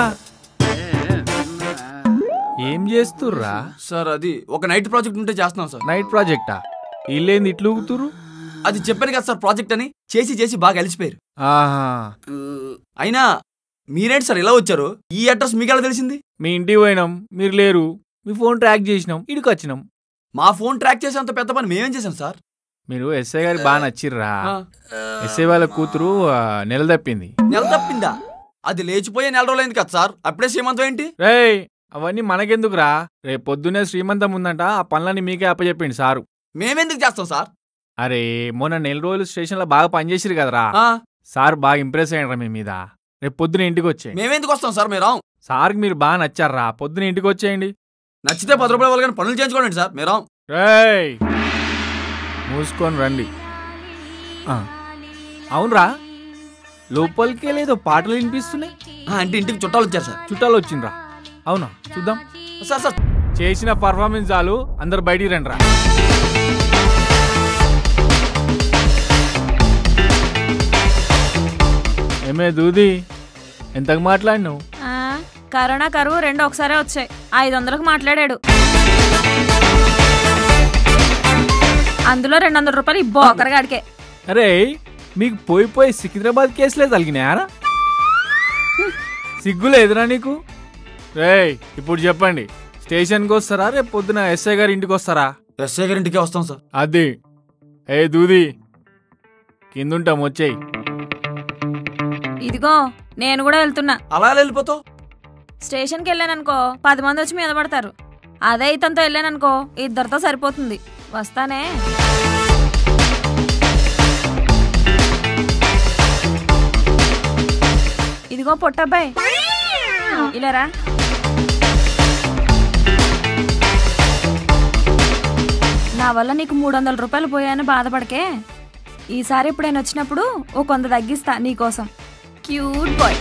ఏం చేస్తుర్రా సార్ అది ఒక నైట్ ప్రాజెక్ట్ ఉంటే చేస్తున్నాం సార్ నైట్ ప్రాజెక్టా ఇల్లేంది ఇట్లు ఊగుతురు అది చెప్పాను కదా సార్ ప్రాజెక్ట్ అని చేసి చేసి బాగా అలిసిపోయారు ఆహా అయినా మీరేంటి సార్ ఇలా వచ్చారు ఈ అడ్రస్ మీకు ఎలా తెలిసింది మీ ఇంటికి పోయినాం మీరు లేరు మీ ఫోన్ ట్రాక్ చేసినాం ఇడికి వచ్చినాం మా ఫోన్ ట్రాక్ చేసేంత పెద్ద పని మేమేం చేసాం సార్ మీరు ఎస్ఐ గారి బాగా నచ్చిర్రా ఆ. ఎస్ఐ వాళ్ళ కూతురు ఆ, నెల తప్పింది నెల తప్పిందా అది లేచిపోయే నెల రోజులైంది కదా సార్ అప్పుడే శ్రీమంతం ఏంటి రేయ్ అవన్నీ మనకెందుకురా రేపు పొద్దునే శ్రీమంతం ఉందంట ఆ పనులన్నీ మీకే అప్పచెప్పిండు సారు మేమెందుకు చేస్తాం సార్ అరే మొన్న నెల రోజులు స్టేషన్లో బాగా పనిచేసిరు కదరా ఆ. సార్ బాగా ఇంప్రెస్ అయ్యారా మీ మీద రేపు పొద్దున ఇంటికి వచ్చేయండి మేమెందుకు వస్తాం సార్ మీరు సార్కి మీరు బాగా నచ్చారా పొద్దున ఇంటికి వచ్చేయండి నచ్చితే పది రూపాయల వాళ్ళు కానీ పనులు చేయించుకోండి సార్ మీరు రేయ్ మూసుకొని రండి ఆ, అవునరా లోపలికే లేదో పాటలు వినిపిస్తున్నాయి అంటే ఇంటికి చుట్టాలు వచ్చారు సార్ చుట్టాలు వచ్చిండ్రా అవునా చూద్దాం సార్ సార్ చేసిన పర్ఫార్మెన్స్ చాలు అందరు బయటికి రండిరా ఏమే దూది ఎంతకు మాట్లాడినావు ఆ, కరోనా కరువు రెండు ఒకసారే వచ్చాయి ఐదు వందలకు మాట్లాడాడు అందులో రెండు వందల రూపాయలు ఈ బోకరగాడికే అరే మీకు పోయి పోయి సికింద్రాబాద్ కేసులే తగినాయారా సిగ్గులేదురా నీకు రేయ్ ఇప్పుడు చెప్పండి స్టేషన్కి వస్తారా రేపు పొద్దున ఎస్ఐ గారి ఇంటికి వస్తారా ఎస్ఐ గారి ఇంటికే వస్తాం సార్ అది ఏ దూది కిందుంటాం వచ్చేయి ఇదిగో నేను కూడా వెళ్తున్నా అలా ఎలా వెళ్ళిపోతావు స్టేషన్కి వెళ్ళాననుకో పది మంది వచ్చి మీద పడతారు అదే ఇతనితో వెళ్ళాననుకో ఇద్దరితో సరిపోతుంది వస్తానే ఇదిగో పొట్టబ్బాయి ఇలారా నా వల్ల నీకు మూడు వందల రూపాయలు పోయాయని బాధపడకే ఈసారి ఎప్పుడైనా వచ్చినప్పుడు ఓ కొంత తగ్గిస్తా నీకోసం క్యూట్ బాయ్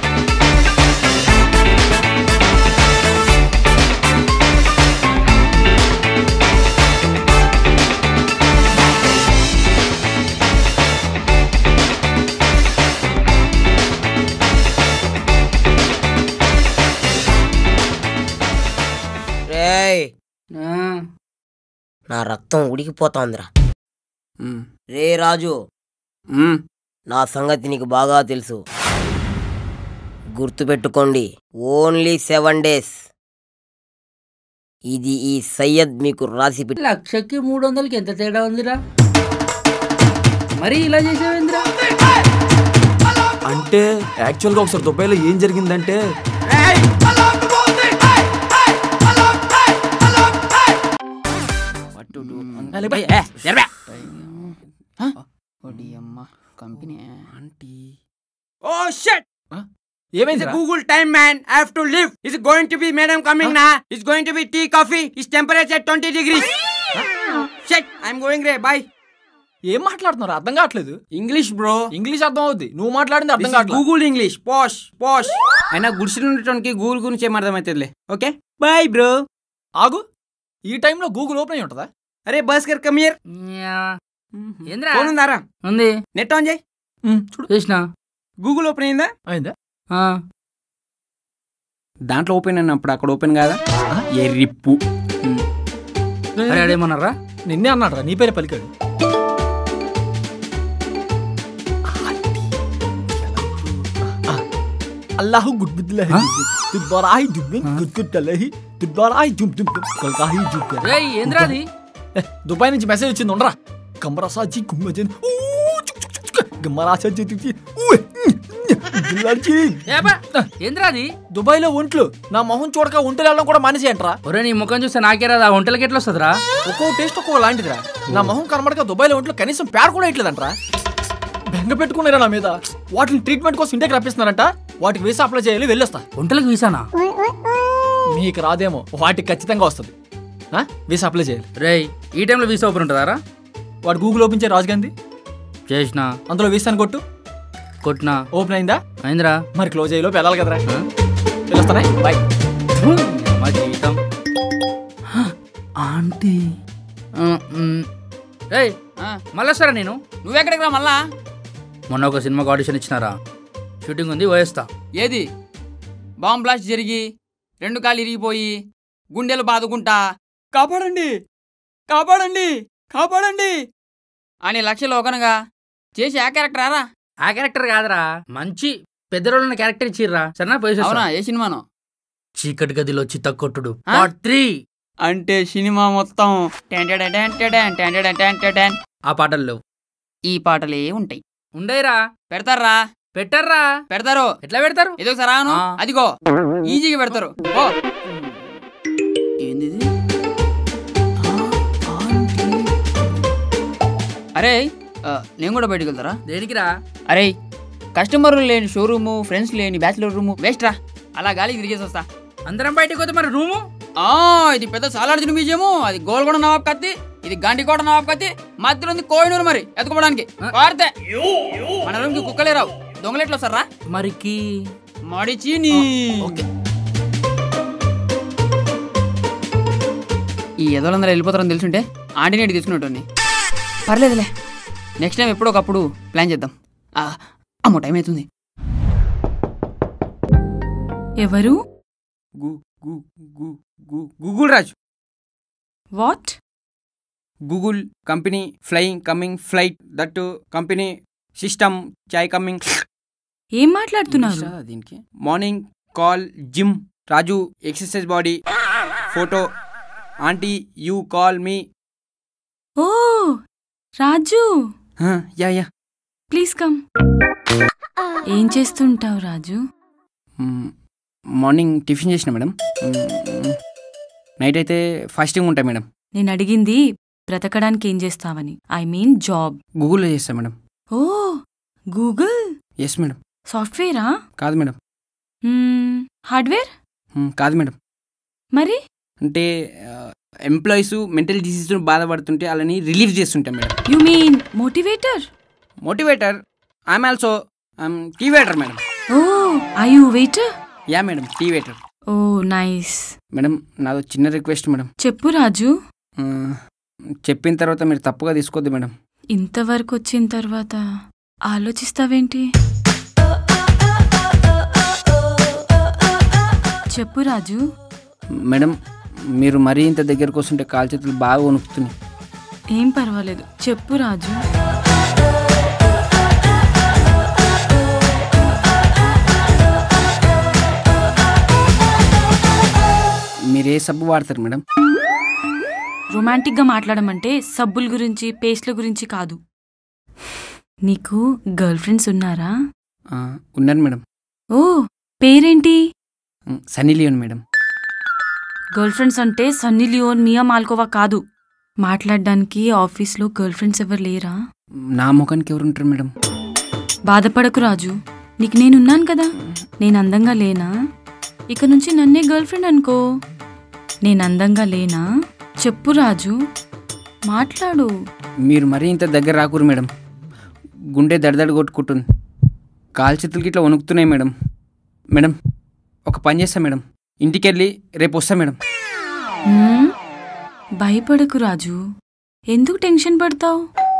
రేయ్ నా రక్తం ఉడికిపోతోందిరా రే రాజు నా సంగతి నీకు బాగా తెలుసు గుర్తుపెట్టుకోండి ఓన్లీ సెవెన్ డేస్ ఇది ఈ సయ్యద్ మీకు రాసి పెట్టి లక్షకి మూడు వందలకి ఎంత తేడా ఉందిరా మరి ఇలా చేసావేంద్రా అంటే యాక్చువల్గా ఒకసారి దుబాయ్లో ఏం జరిగిందంటే కంపెనీ ఆంటీ ఓ షట్ ఏమైంది Google time man I have to leave is going to be madam coming నా is going to be tea coffee is temperature twenty degrees shut I'm going రే బాయ్ ఏం మాట్లాడుతున్నారు అర్థం కావట్లేదు English bro English అర్థం అవుద్ది నువ్వు మాట్లాడింది అర్థం కావట్లేదు గూగుల్ ఇంగ్లీష్ పోష్ పోష్ అయినా గుడిసెలు ఉండటానికి గూగుల్ గురించి ఏం అర్థమవుతుందిలే ఓకే బాయ్ బ్రో ఆగు ఈ టైంలో గూగుల్ ఓపెన్ అయి ఉంటుందా అరే బస్ కర్ కమ్ హియర్ ఏంద్రా ఫోన్ ఉందారా ఉంది నెట్ ఆన్ చేయి చూడు చేసిన గూగుల్ ఓపెన్ అయిందా అయిందా దాంట్లో ఓపెన్ అయినప్పుడు అక్కడ ఓపెన్ కాదా ఎర్రిప్పు అరే అడేమన్నారా నిన్నే అన్నాడు నీ పేరే పలికాడు అల్లాహు గుడ్ బిద్లహి తుద్బరాహి దుబ్బిన్ గుడ్ గుడ్ తలహి తుద్బరాహి జుమ్ జుమ్ జుమ్ కల్కాహి జుమ్ రేయ్ ఏంద్రా అది దుబాయ్ నుంచి మెసేజ్ వచ్చింది ఉండరా కమరాసాజీ గుమ్మజన్ గమ్మరాసాజీ ఏంద్రా అది దుబాయ్ లో ఒంట్లు నా మొహం చూడక ఒంటలు వెళ్ళడం కూడా మానేసి అంటరా ఒరే నీ ముఖం చూస్తే నాకే రాదు ఆ వంటలకి ఎట్లా వస్తుందిరా ఒక్కో టేస్ట్ ఒక్కో లాంటిదిరా నా మొహం కనబడక దుబాయ్ లో ఒంట్లో కనీసం పేడ కూడా ఇట్లేదంట్రా బెంగ పెట్టుకున్నారా నా మీద వాటిని ట్రీట్మెంట్ కోసం ఇంటికి రప్పిస్తున్నారంట వాటికి వీసా అప్లై చేయాలి వెళ్ళొస్తా వంటలకు వీసానా మీకు రాదేమో వాటికి ఖచ్చితంగా వస్తుంది ఆ? వీసా అప్లై చేయాలి రేయ్ ఈ టైంలో వీసా ఓపెన్ ఉంటుందారా వాడు గూగుల్ ఓపెన్ చేయ రాజుగాంధీ చేసిన అందులో వీసాని కొట్టు కొట్టినా ఓపెన్ అయిందా అయిందిరా మరి క్లోజ్ అయ్యేలో వెళ్ళాలి కదరా వెళ్ళొస్తానే బాయ్ మా జీవితం ఆంటీ రేయ్ మళ్ళీ వస్తారా నేను నువ్వెక్కడికి రా మళ్ళా మొన్న ఒక సినిమాకి ఆడిషన్ ఇచ్చినారా షూటింగ్ ఉంది పోయేస్తా ఏది బాంబ్ బ్లాస్ట్ జరిగి రెండు కాళ్ళు ఇరిగిపోయి గుండెలు బాదుకుంటా కాపాడండి కాపాడండి కాపాడండి అని లక్షలు ఒకనగా చేసి ఆ క్యారెక్టర్ రా ఆ క్యారెక్టర్ కాదురా మంచి పెద్ద రోజుల క్యారెక్టర్ ఇచ్చిర్రా సరేనా పోయేసి అవునా ఏ సినిమానో చీకటి గదిలో చిత్తకొట్టుడు పార్ట్ త్రీ అంటే సినిమా మొత్తం ten ten ten ten ten ten ten ten ten. ఆ పాటల్లో ఈ పాటలే ఉంటాయి ఉండేరా పెడతారా పెట్టర్రా పెడతారు ఎట్లా పెడతారు ఏదో సరాను ఆ. అదిగో ఈజీగా పెడతారు ఓ ఏంది ఇది? అరే ఆ, నేను కూడా బయటికి వెళ్తారా దేనికిరా అరే కస్టమర్లు లేని షోరూము ఫ్రెండ్స్ లేని బ్యాచిలర్ రూము వేస్ట్ రా అలా గాలికి తిరిగేసి వస్తా అందరం బయటకు పోతే మరి రూము ఆ ఇది పెద్ద సాలార్జున మ్యూజియము అది గోల్కొండ నవాబ్ కత్తి ఇది గండికోట నవాబ్ కత్తి మధ్యలో ఉంది కోహినూరు మరి ఎత్తుకోవడానికి వాడితే మన రూమ్కి కుక్కలే రావు దొంగలు ఎట్లా వస్తారా మరికి మడిచి నీ ఈ ఎదలందరూ వెళ్ళిపోతారని తెలుసుంటే ఆంటీ నేటి తీసుకున్నట్టు పర్లేదులే నెక్స్ట్ టైం ఎప్పుడో ఒకప్పుడు ప్లాన్ చేద్దాం ఆ, అమ్మో టైం అవుతుంది ఎవరు Google Raju what Google company flying coming flight that company system chai coming ఏం మాట్లాడుతున్నారు దీనికి morning call gym Raju exercise body photo aunty you call me oh Raju ya ya please come ఏం చేస్తుంటావు రాజు మార్నింగ్ టిఫిన్ చేసిన మేడం నైట్ అయితే fasting ఉంటాయి madam నేను అడిగింది బ్రతకడానికి ఏం చేస్తావని ఐ మీన్ జాబ్ గూగుల్లో చేస్తా madam oh Google yes madam సాఫ్ట్వేరా కాదు మేడం మ్మ్, హార్డ్వేర్ మ్, కాదు మేడం మరి అంటే ఎంప్లాయీస్ మెంటల్ డిసీజ్ బాధపడుతుంటే వాళ్ళని రిలీవ్ చేస్తుంటాం madam you mean motivator motivator I'm also I'm tea waiter madam oh I you waiter ya madam tea waiter oh nice madam నాదో చిన్న రిక్వెస్ట్ మేడం చెప్పు రాజు ఆ, చెప్పిన తర్వాత మీరు తప్పుగా తీసుకోవద్దు మేడం ఇంతవరకు వచ్చిన తర్వాత ఆలోచిస్తావేంటి చెప్పు రాజు మేడం మీరు మరీ ఇంత దగ్గరకు వస్తుంటే కాలు చేతులు బాగా వణుకుతున్నాయి ఏం పర్వాలేదు చెప్పు రాజు సబ్బు వాడతారు మేడం రొమాంటిక్ గా మాట్లాడమంటే సబ్బుల గురించి పేస్ట్ల గురించి కాదు నీకు గర్ల్ ఫ్రెండ్స్ ఉన్నారా ఆ, ఉన్నారు మేడం ఓ పేరేంటి um, Sunny Leone madam girlfriends అంటే సన్నీ లియోన్ మియా మాల్కోవా కాదు మాట్లాడడానికి ఆఫీస్లో గర్ల్ ఫ్రెండ్స్ ఎవరు లేరా నా ముఖానికి ఎవరు ఉంటారు మేడం బాధపడకు రాజు నీకు నేనున్నాను కదా నేను అందంగా లేనా ఇక నుంచి నన్నే గర్ల్ ఫ్రెండ్ అనుకో నేను అందంగా లేనా చెప్పు రాజు మాట్లాడు మీరు మరీ ఇంత దగ్గర రాకూరు మేడం గుండె దడదడ కొట్టుకుంటుంది కాలు చేతులకి ఇట్లా వణుకుతున్నాయి మేడం మేడం ఒక పని చేస్తా మేడం ఇంటికి వెళ్ళి రేపు వస్తా మేడం హ్మ్? భయపడకు రాజు ఎందుకు టెన్షన్ పడతావు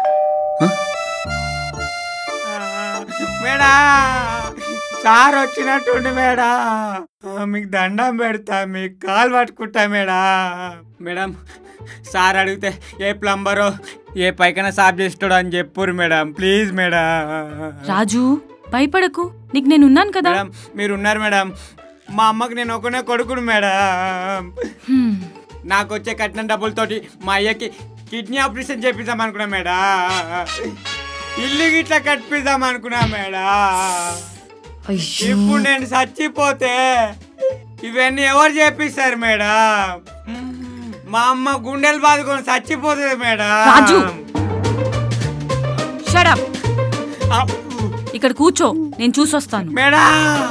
మేడా సార్ వచ్చినట్టుండి మేడా ఆ, మీకు దండం పెడతా మీకు కాలు పట్టుకుంటా మేడా మేడం సార్ అడిగితే ఏ ప్లంబరో ఏ పైకన సాఫ్ చేస్తాడో అని చెప్పురు మేడం ప్లీజ్ మేడం రాజు భయపడకు నీకు నేనున్నాను కదా మేడం మీరు ఉన్నారు మేడం మా అమ్మకి నేను ఒకనే కొడుకును మేడం హ్మ్. నాకు వచ్చే కట్టిన డబ్బులతోటి మా అయ్యకి కిడ్నీ ఆపరేషన్ చేపిద్దాం అనుకున్నా మేడా ఇల్లు గిట్లా కట్టిద్దాం అనుకున్నా మేడా ఇప్పుడు నేను చచ్చిపోతే ఇవన్నీ ఎవరు చేపిస్తారు మేడం మా అమ్మ గుండెలు బాదుకొని చచ్చిపోతుంది మేడం రాజు షడప్ ఇక్కడ కూర్చో నేను చూసొస్తాను మేడా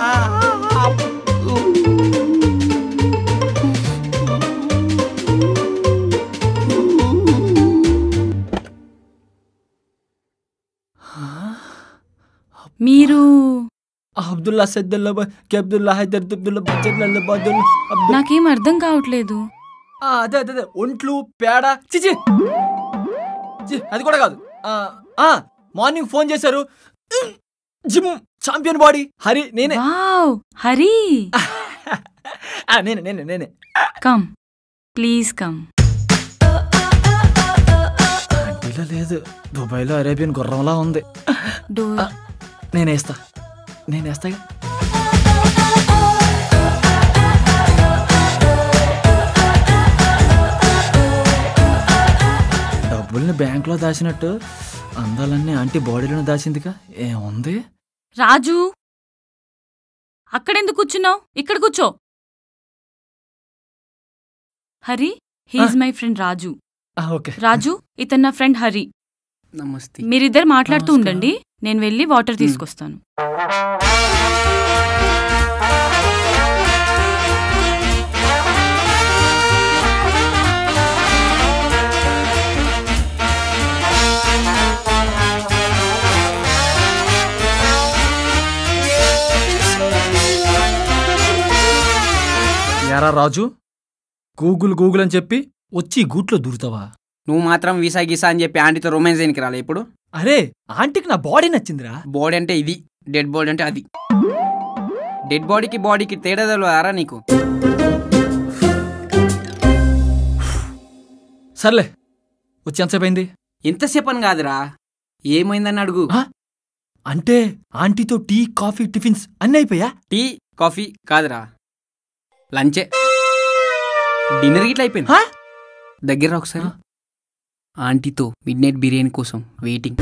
మీరు అబ్దుల్లా సద్దుల్లా అబ్దుల్లా హైదర్ అబ్దుల్లా బజర్ల బదుల్ నాకేం అర్థం కావట్లేదు అదే అదే అదే ఒంట్లు పేడ చిచి చి, అది కూడా కాదు ఆ, ఆ, మార్నింగ్ ఫోన్ చేశారు జిమ్ ఛాంపియన్ బాడీ హరి నేనే వావ్ హరి ఆ, నేనే నేనే నేనే కమ్ ప్లీజ్ కమ్ ఇలా లేదు దుబాయ్లో అరేబియన్ గుర్రంలా ఉంది డోర్ నేనేస్తా నేనేస్తాగా డబ్బుల్ని బ్యాంకులో దాచినట్టు అందాలన్నీ ఆంటీ బాడీలోనే దాచిందిగా ఏముంది రాజు అక్కడెందుకు కూర్చున్నావు ఇక్కడ కూర్చో Hari he's my friend Raju ఆ, ఓకే రాజు ఇతను నా ఫ్రెండ్ హరి నమస్తే మీరిద్దరు మాట్లాడుతూ ఉండండి నేను వెళ్ళి వాటర్ తీసుకొస్తాను యారా రాజు గూగుల్ గూగుల్ అని చెప్పి వచ్చి ఈ గూట్లో దూరుతావా నువ్వు మాత్రం వీసా గీసా అని చెప్పి ఆంటీతో రొమాన్స్ చేయనికి రాలే ఇప్పుడు అరే ఆంటీకి నా బాడీ నచ్చిందిరా బాడీ అంటే ఇది డెడ్ బాడీ అంటే అది డెడ్ బాడీకి బాడీకి తేడా తెలియదారా నీకు సర్లే వచ్చి ఎంతసేపు అయింది ఎంతసేపు అని కాదురా ఏమైందని అడుగు అంటే ఆంటీతో టీ కాఫీ టిఫిన్స్ అన్నీ అయిపోయా టీ కాఫీ కాదురా లంచే డిన్నర్ గిట్లా అయిపోయింది దగ్గర రా ఒకసారి ఆంటీతో మిడ్ నైట్ బిర్యానీ కోసం వెయిటింగ్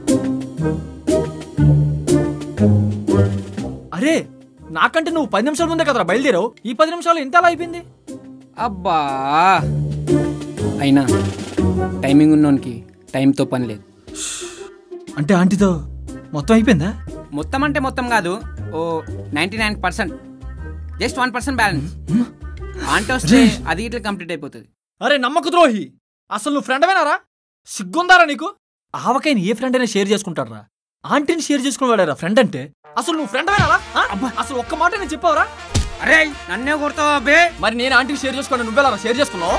అరే నాకంటే నువ్వు పది నిమిషాల ముందే కదరా బయలుదేరావు ఈ పది నిమిషాలు ఎంత అలా అయిపోయింది అబ్బా అయినా టైమింగ్ ఉన్నోనికి టైంతో పని లేదు అంటే ఆంటీతో మొత్తం అయిపోయిందా మొత్తం అంటే మొత్తం కాదు oh ninety nine percent just one percent balance aunty వస్తే అది ఇట్లా కంప్లీట్ అయిపోతుంది అరే నమ్మకు ద్రోహి అసలు నువ్వు ఫ్రెండ్ అయినారా సిగ్గుందారా నీకు ఆవకాయని ఏ ఫ్రెండ్ అయినా షేర్ చేసుకుంటారా ఆంటీని షేర్ చేసుకునేవాడారా ఫ్రెండ్ అంటే అసలు నువ్వు ఫ్రెండ్ అయినారా అసలు ఒక్క మాట నేను చెప్పావరా అరే నన్నే కొడతావా బే మరి నేను ఆంటీని షేర్ చేసుకోండి నువ్వెలా షేర్ చేసుకున్నావు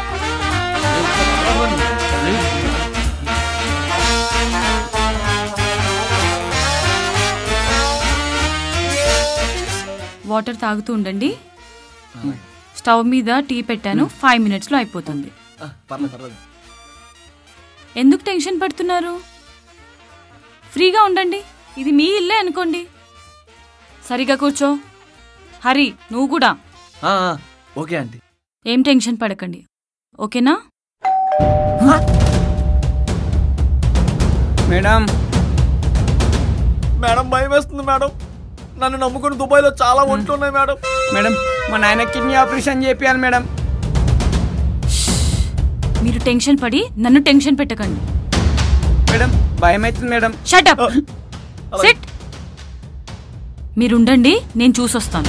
వాటర్ తాగుతూ ఉండండి స్టవ్ మీద టీ పెట్టాను ఫైవ్ మినిట్స్లో అయిపోతుంది పర్లేదు పర్లేదు ఎందుకు టెన్షన్ పడుతున్నారు ఫ్రీగా ఉండండి ఇది మీ ఇల్లే అనుకోండి సరిగా కూర్చో హరి నువ్వు కూడా ఆ, ఆ, ఓకే ఆంటీ ఏం టెన్షన్ పడకండి ఓకేనా మేడం మేడం భయం వేస్తుంది మేడం నన్ను నమ్ముకుని దుబాయ్లో చాలా ఒంట్లు ఉన్నాయి మేడం మేడం మా నాయన కిడ్నీ ఆపరేషన్ చేపియాలి మేడం మీరు టెన్షన్ పడి నన్ను టెన్షన్ పెట్టకండి మేడం భయం అవుతుంది మేడం షటప్ సిట్ మీరుండండి నేను చూసొస్తాను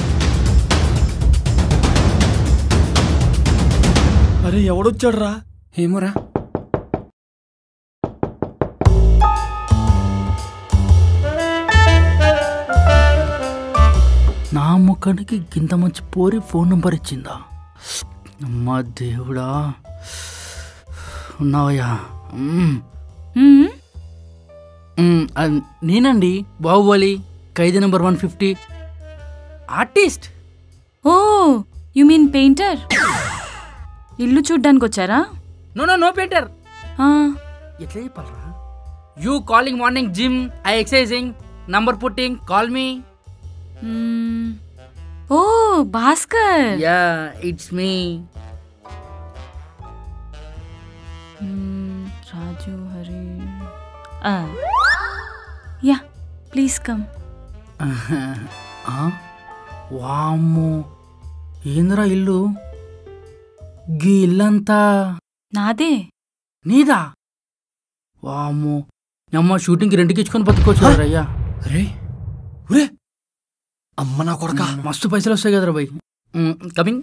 అరే ఎవడొచ్చాడు రా ఏమోరా నా ముఖానికి గింత మంచి పోరి ఫోన్ నంబర్ ఇచ్చిందా అమ్మా దేవుడా ఉన్నావయ్యా మ్మ్. మ్మ్. మ్మ్, అ- నేనండి Baahubali Khaidi number one fifty artist oh you mean painter ఇల్లు చూడ్డానికి వచ్చారా నో నో నో పెయింటర్ ఆ, ఎట్లా చెప్పాలరా you calling morning gym I exercising number putting call me mm. Oh Bhaskar ya it's me mm, Raju Hari ఆ. యా ప్లీజ్ కమ్ వామ్మో ఏందిరా ఇల్లు గీ ఇల్లంతా నాదే నీదా వామ్మో అమ్మ షూటింగ్కి రెండుకి ఇచ్చుకొని బతుకోవచ్చు కదరా అయ్యా రే ఒరే అమ్మ నా కొడక మస్తు పైసలు వస్తాయి కదరా bye coming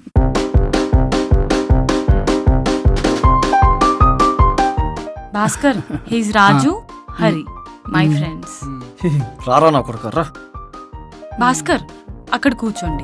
Bhaskar he's Raju Hari my friends రారా నా కొడక రా భాస్కర్ అక్కడ కూర్చోండి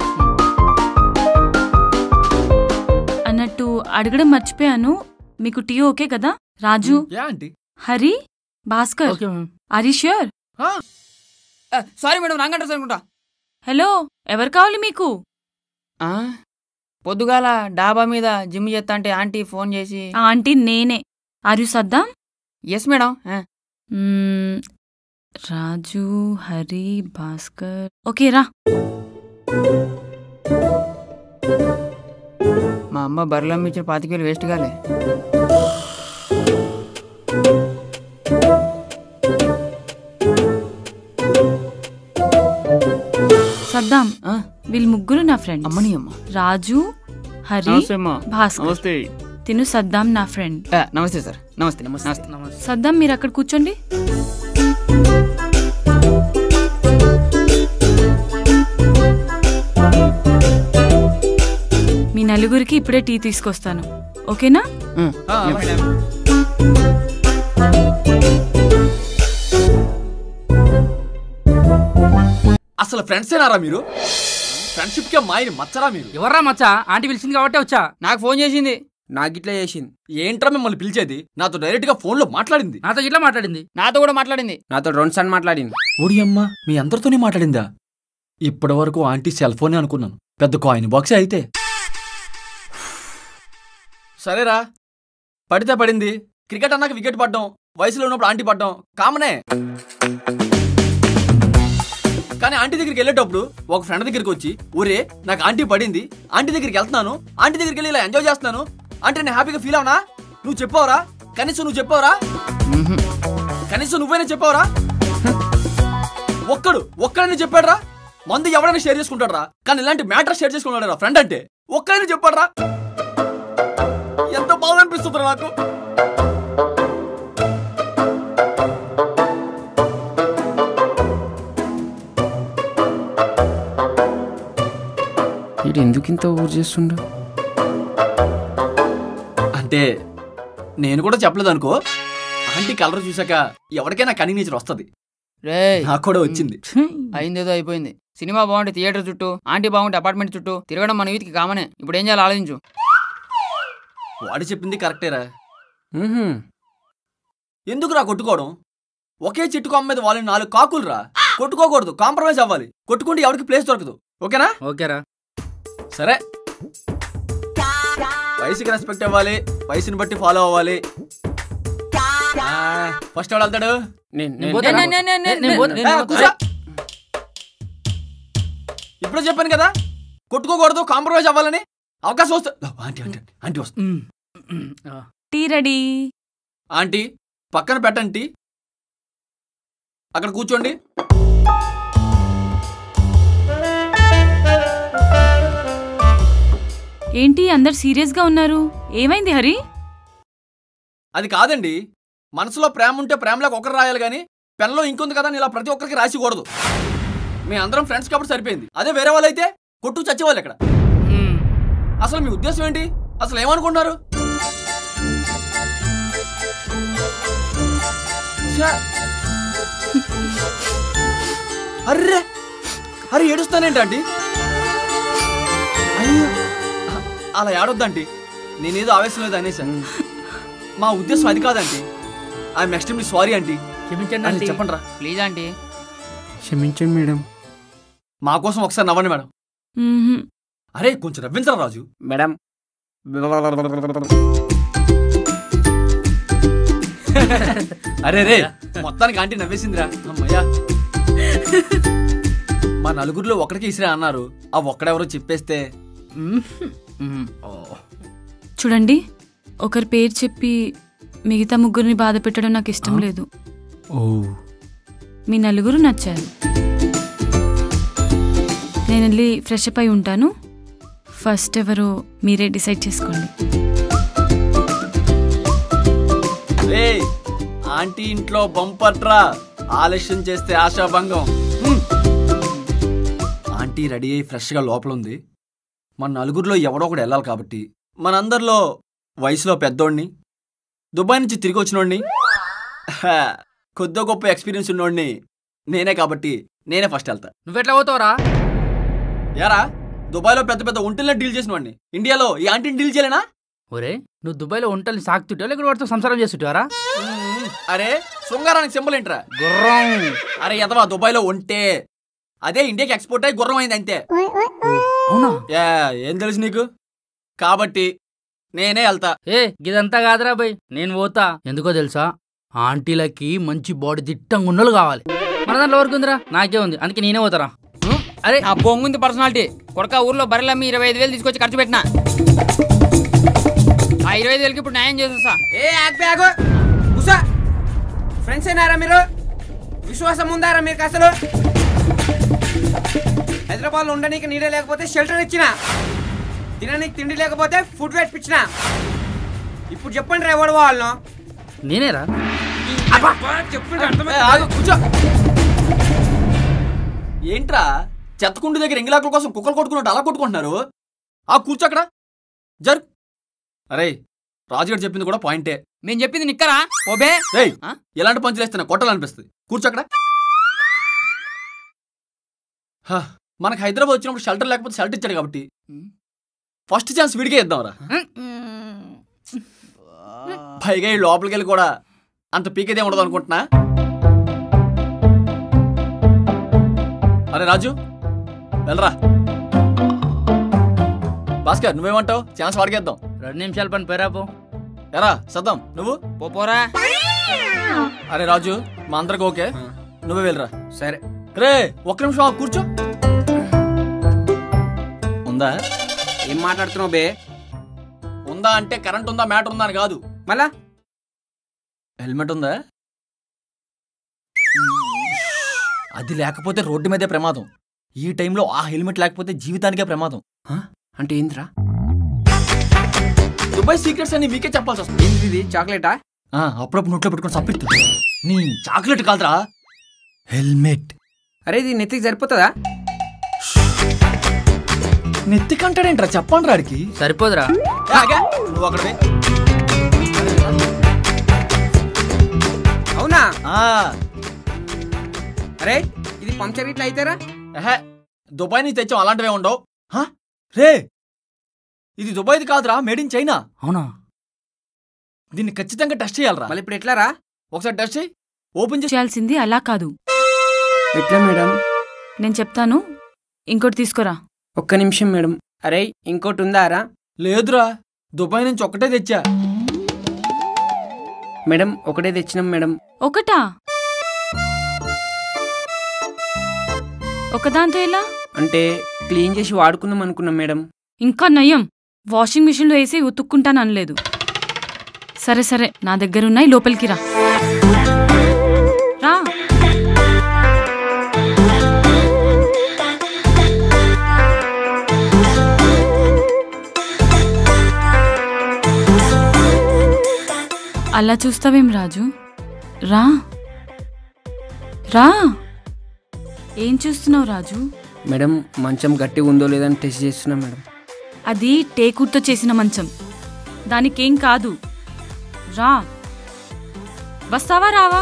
అన్నట్టు అడగడం మర్చిపోయాను మీకు టీ ఓకే కదా Raju ya aunty Hari Bhaskar are sure sorry madam wrong address అనుకుంటా హలో ఎవరు కావాలి మీకు ఆ? పొద్దుగాల డాబా మీద జిమ్ చేస్తా అంటే ఆంటీ ఫోన్ చేసి ఆ ఆంటీ నేనే are you Saddam yes madam ఆ. మ్మ్, రాజు హరి భాస్కర్ ఓకే రా మా అమ్మ బర్రెలమ్మ ఇచ్చిన పాతికేలు వేస్ట్ కాలే సద్దాం వీళ్ళు ముగ్గురు నా ఫ్రెండ్ అమ్మని అమ్మ రాజు హరి నమస్తే అమ్మా. భాస్కర్ నమస్తే. తిను సద్దాం నా ఫ్రెండ్ ఆ, నమస్తే సార్ నమస్తే నమస్తే నమస్తే సద్దాం మీరు అక్కడ కూర్చోండి మీ నలుగురికి ఇప్పుడే టీ తీసుకొస్తాను ఓకేనా అసలు ఫ్రెండ్స్ ఏనారా మీరు ఫ్రెండ్షిప్ కే మాయని మచ్చరా మీరు ఎవర్రా మచ్చా ఆంటీ పిలిచింది కాబట్టి వచ్చా నాకు ఫోన్ చేసింది నాకు ఇట్లా చేసింది ఏంట్రా మిమ్మల్ని పిలిచేది నాతో డైరెక్ట్ గా ఫోన్ లో మాట్లాడింది నాతో ఇట్లా మాట్లాడింది నాతో కూడా మాట్లాడింది నాతో రెండు సార్లు మాట్లాడింది ఓడి అమ్మ మీ అందరితోనే మాట్లాడిందా ఇప్పటి వరకు ఆంటీ సెల్ ఫోనే అనుకున్నాను పెద్ద కాయిన్ బాక్సే అయితే సరేరా పడితే పడింది క్రికెట్ అన్నాక వికెట్ పడ్డం వయసులో ఉన్నప్పుడు ఆంటీ పడ్డం కామనే కానీ ఆంటీ దగ్గరికి వెళ్ళేటప్పుడు ఒక ఫ్రెండ్ దగ్గరికి వచ్చి ఒరే నాకు ఆంటీ పడింది ఆంటీ దగ్గరికి వెళ్తున్నాను ఆంటీ దగ్గరికి వెళ్ళి ఇలా ఎంజాయ్ చేస్తున్నాను అంటే నేను హ్యాపీగా ఫీల్ అవునా నువ్వు చెప్పావురా కనీసం నువ్వు చెప్పావురా కనీసం నువ్వైనా చెప్పావురా ఒక్కడు ఒక్కడని చెప్పాడురా మందు ఎవడైనా షేర్ చేసుకుంటాడురా కానీ ఇలాంటి మ్యాటర్ షేర్ చేసుకున్నాడు ఫ్రెండ్ అంటే ఒక్కడని చెప్పాడురా ఎంత బాధ అనిపిస్తుందిరా నాకు వీడు ఎందుకు ఇంత ఊరు చేస్తుండో అంటే నేను కూడా చెప్పలేదు అనుకో ఆంటీ కలర్ చూసాక ఎవరికైనా కనీ నేచర్ వస్తుంది రే నాకు కూడా వచ్చింది అయిందేదో అయిపోయింది సినిమా బాగుంటే థియేటర్ చుట్టూ ఆంటీ బాగుంటే అపార్ట్మెంట్ చుట్టూ తిరగడం మన వీధికి కామనే ఇప్పుడు ఏం చేయాలి ఆలోచించు వాడు చెప్పింది కరెక్టేరా ఎందుకురా కొట్టుకోవడం ఒకే చెట్టు కొమ్మ మీద వాళ్ళని నాలుగు కాకులు రా కొట్టుకోకూడదు కాంప్రమైజ్ అవ్వాలి కొట్టుకుంటే ఎవరికి ప్లేస్ దొరకదు ఓకేనా ఓకేరా సరే వయసుకి రెస్పెక్ట్ ఇవ్వాలి వయసుని బట్టి ఫాలో అవ్వాలి ఫస్ట్ ఎవడు వెళ్తాడు నేను పోతాను. నే- నే- నే- నే- నేను పోతాను. నే- ఏ, కూర్చో. ఇప్పుడే చెప్పాను కదా కొట్టుకోకూడదు కాంప్రమైజ్ అవ్వాలని అవకాశం వస్తే ఆంటీ ఆంటీ ఆంటీ వస్తుంది టీ రెడీ ఆంటీ పక్కన పెట్టండి అక్కడ కూర్చోండి ఏంటి అందరు సీరియస్గా ఉన్నారు ఏమైంది హరి అది కాదండి మనసులో ప్రేమ ఉంటే ప్రేమలోకి ఒకరు రాయాలి కానీ పెన్లో ఇంకొంది కదా అని ఇలా ప్రతి ఒక్కరికి రాసికూడదు మీ అందరం ఫ్రెండ్స్ కాబట్టి సరిపోయింది అదే వేరే వాళ్ళు అయితే కొట్టు చచ్చేవాళ్ళు ఇక్కడ అసలు మీ ఉద్దేశం ఏంటి అసలు ఏమనుకుంటున్నారు ఛ! అర్రే అరే ఏడుస్తానేంటి ఆంటీ అయ్యో అలా ఏడొద్దంటీ నేనేదో ఆవేశం లేదు అనేసాను మా ఉద్దేశం అది కాదంటీ ఐఎమ్ ఎక్స్ట్రీమ్లీ సారీ ఆంటీ క్షమించండి అది ఆంటీ. చెప్పండి రా ప్లీజ్ ఆంటీ క్షమించండి మేడం మా కోసం ఒకసారి నవ్వండి మేడం మ్మ్హ్మ్. అరే కొంచెం నవ్వించరా రాజు మేడం అరే రే మొత్తానికి ఆంటీ నవ్వేసిందిరా అమ్మయ్యా మా నలుగురిలో ఒకరికి ఇసిరా అన్నారు ఆ ఒక్కడెవరో చెప్పేస్తే చూడండి ఒకరి పేరు చెప్పి మిగతా ముగ్గురిని బాధ పెట్టడం నాకు ఇష్టం లేదు ఓ మీ నలుగురు నచ్చారు నేను వెళ్ళి ఫ్రెష్ అప్ అయి ఉంటాను ఫస్ట్ ఎవరో మీరే డిసైడ్ చేసుకోండి రే ఆంటీ ఇంట్లో బంపర్ ట్రా ఆలస్యం చేస్తే ఆశాభంగం హ్మ్. ఆంటీ రెడీ అయ్యి ఫ్రెష్గా లోపల ఉంది మన నలుగురిలో ఎవడో ఒకడు వెళ్ళాలి కాబట్టి మనందరిలో వయసులో పెద్దోడిని దుబాయ్ నుంచి తిరిగి వచ్చినోడిని హా, కొద్దో గొప్ప ఎక్స్పీరియన్స్ ఉన్నోడిని నేనే కాబట్టి నేనే ఫస్ట్ వెళ్తా నువ్వెట్లా పోతావురా యారా దుబాయ్లో పెద్ద పెద్ద ఒంటిల్లో డీల్ చేసిన వాడిని ఇండియాలో ఈ ఆంటీని డీల్ చేయలేనా ఒరే నువ్వు దుబాయ్లో వంటల్ని సాకుతుంటావు లేకపోతే వాడితో సంసారం చేస్తుంటావా అరే శృంగారానికి సింబల్ ఏంట్రా గుర్రం అరే ఎదవా దుబాయ్లో ఉంటే అదే ఇండియాకి ఎక్స్పోర్ట్ అయ్యి గుర్రం అయింది అంతే అవునా యా ఏం తెలుసు నీకు కాబట్టి నేనే వెళ్తా ఏ ఇదంతా కాదురా బై నేను పోతా ఎందుకో తెలుసా ఆంటీలకి మంచి బాడీ దిట్టంగా ఉన్నోళ్ళు కావాలి మన దాంట్లో వరకు ఉందిరా నాకే ఉంది అందుకే నేనే పోతారా అరే ఆ బొంగుంది పర్సనాలిటీ కొడక ఊర్లో బర్రెలమ్మి ఇరవై ఐదు వేలు తీసుకొచ్చి ఖర్చు పెట్టినా ఆ ఇరవై ఐదు వేలకి ఇప్పుడు న్యాయం చేసేస్తా ఏ ఆగ్ బ్యాగు ఉసా ఫ్రెండ్స్ అయినారా మీరు విశ్వాసం ఉందారా మీకు అసలు హైదరాబాద్లో ఉండడానికి నీడే లేకపోతే షెల్టర్ ఇచ్చిన తినడానికి తిండి లేకపోతే ఫుడ్ పెట్టించిన ఇప్పుడు చెప్పండి రా ఎవడు వాళ్ళను నేనేరా ఏ, ఆగు, కూర్చో ఏంట్రా చెత్తకుండి దగ్గర ఎంగిలాకుల కోసం కుక్కలు కొట్టుకున్నట్టు అలా కొట్టుకుంటున్నారు ఆ కూర్చో అక్కడ జరు అరే రాజుగారు చెప్పింది కూడా పాయింటే మేము చెప్పింది నిక్కరా ఓబే రేయ్ ఎలాంటి పంచులు వేస్తున్నా కొట్టాలనిపిస్తుంది కూర్చో అక్కడ హా, మనకు హైదరాబాద్ వచ్చినప్పుడు షెల్టర్ లేకపోతే షెల్టర్ ఇచ్చాడు కాబట్టి ఫస్ట్ ఛాన్స్ వీడికే ఇద్దాంరా పైగా ఈ లోపలికి వెళ్ళి కూడా అంత పీకేదే ఉండదు అనుకుంటున్నా అరే రాజు వెళ్ళరా భాస్కర్ నువ్వేమంటావు ఛాన్స్ వాడికేద్దాం రెండు నిమిషాల పని పేరాపో ఎరా సద్దాం నువ్వు పోరా అరే రాజు మా అందరికి ఓకే నువ్వే వెళ్ళరా సరే రే ఒక్క నిమిషం ఆగు, కూర్చో ఉందా ఏం మాట్లాడుతున్నావు బే ఉందా అంటే కరెంట్ ఉందా మ్యాటర్ ఉందా అని కాదు మళ్ళా హెల్మెట్ ఉందా అది లేకపోతే రోడ్డు మీదే ప్రమాదం ఈ టైంలో ఆ హెల్మెట్ లేకపోతే జీవితానికే ప్రమాదం అంటే ఏంద్రా దుబాయ్ సీక్రెట్స్ అని మీకే చెప్పాల్సి వస్తుంది ఏంది ఇది చాక్లెటా ఆ, అప్పుడప్పుడు నోట్లో పెట్టుకొని సప్పిత్తు నీ చాక్లెట్ కాదురా హెల్మెట్ అరే ఇది నెత్తికి సరిపోతుందా నెత్తికంటాడేంట్రా చెప్పండి రాడికి సరిపోదురా నువ్వు అక్కడ అవునా అరే ఇది పంక్చర్ ఇట్లా అయితేరా ఎహే దుబాయ్ నుంచి తెచ్చాం అలాంటివే ఉండవు హా? రే ఇది దుబాయ్ది కాదురా మేడ్ ఇన్ చైనా అవునా దీన్ని ఖచ్చితంగా టెస్ట్ చేయాలరా మళ్ళీ ఇప్పుడు ఎట్లారా ఒకసారి టెస్ట్ చేయి ఓపెన్ చేసి చేయాల్సింది అలా కాదు ఎట్లా మేడం నేను చెప్తాను ఇంకోటి తీసుకోరా ఒక్క నిమిషం మేడం అరే ఇంకోటి ఉందారా లేదురా దుబాయ్ నుంచి ఒక్కటే తెచ్చా మేడం ఒకటే తెచ్చినాం మేడం ఒకటా ఒకదాంతో ఎలా అంటే క్లీన్ చేసి వాడుకుందాం అనుకున్నాం మేడం ఇంకా నయం వాషింగ్ మిషన్లో వేసి ఉతుక్కుంటాను అనలేదు సరే సరే నా దగ్గర ఉన్నాయి లోపలికి రా రా అలా చూస్తావేం రాజు రా రా ఏం చూస్తున్నావు రాజు మేడం మంచం గట్టిగా ఉందో లేదని టెస్ట్ చేస్తున్నా మేడం అది టేకుర్తో చేసిన మంచం దానికేం కాదు రా వస్తావా రావా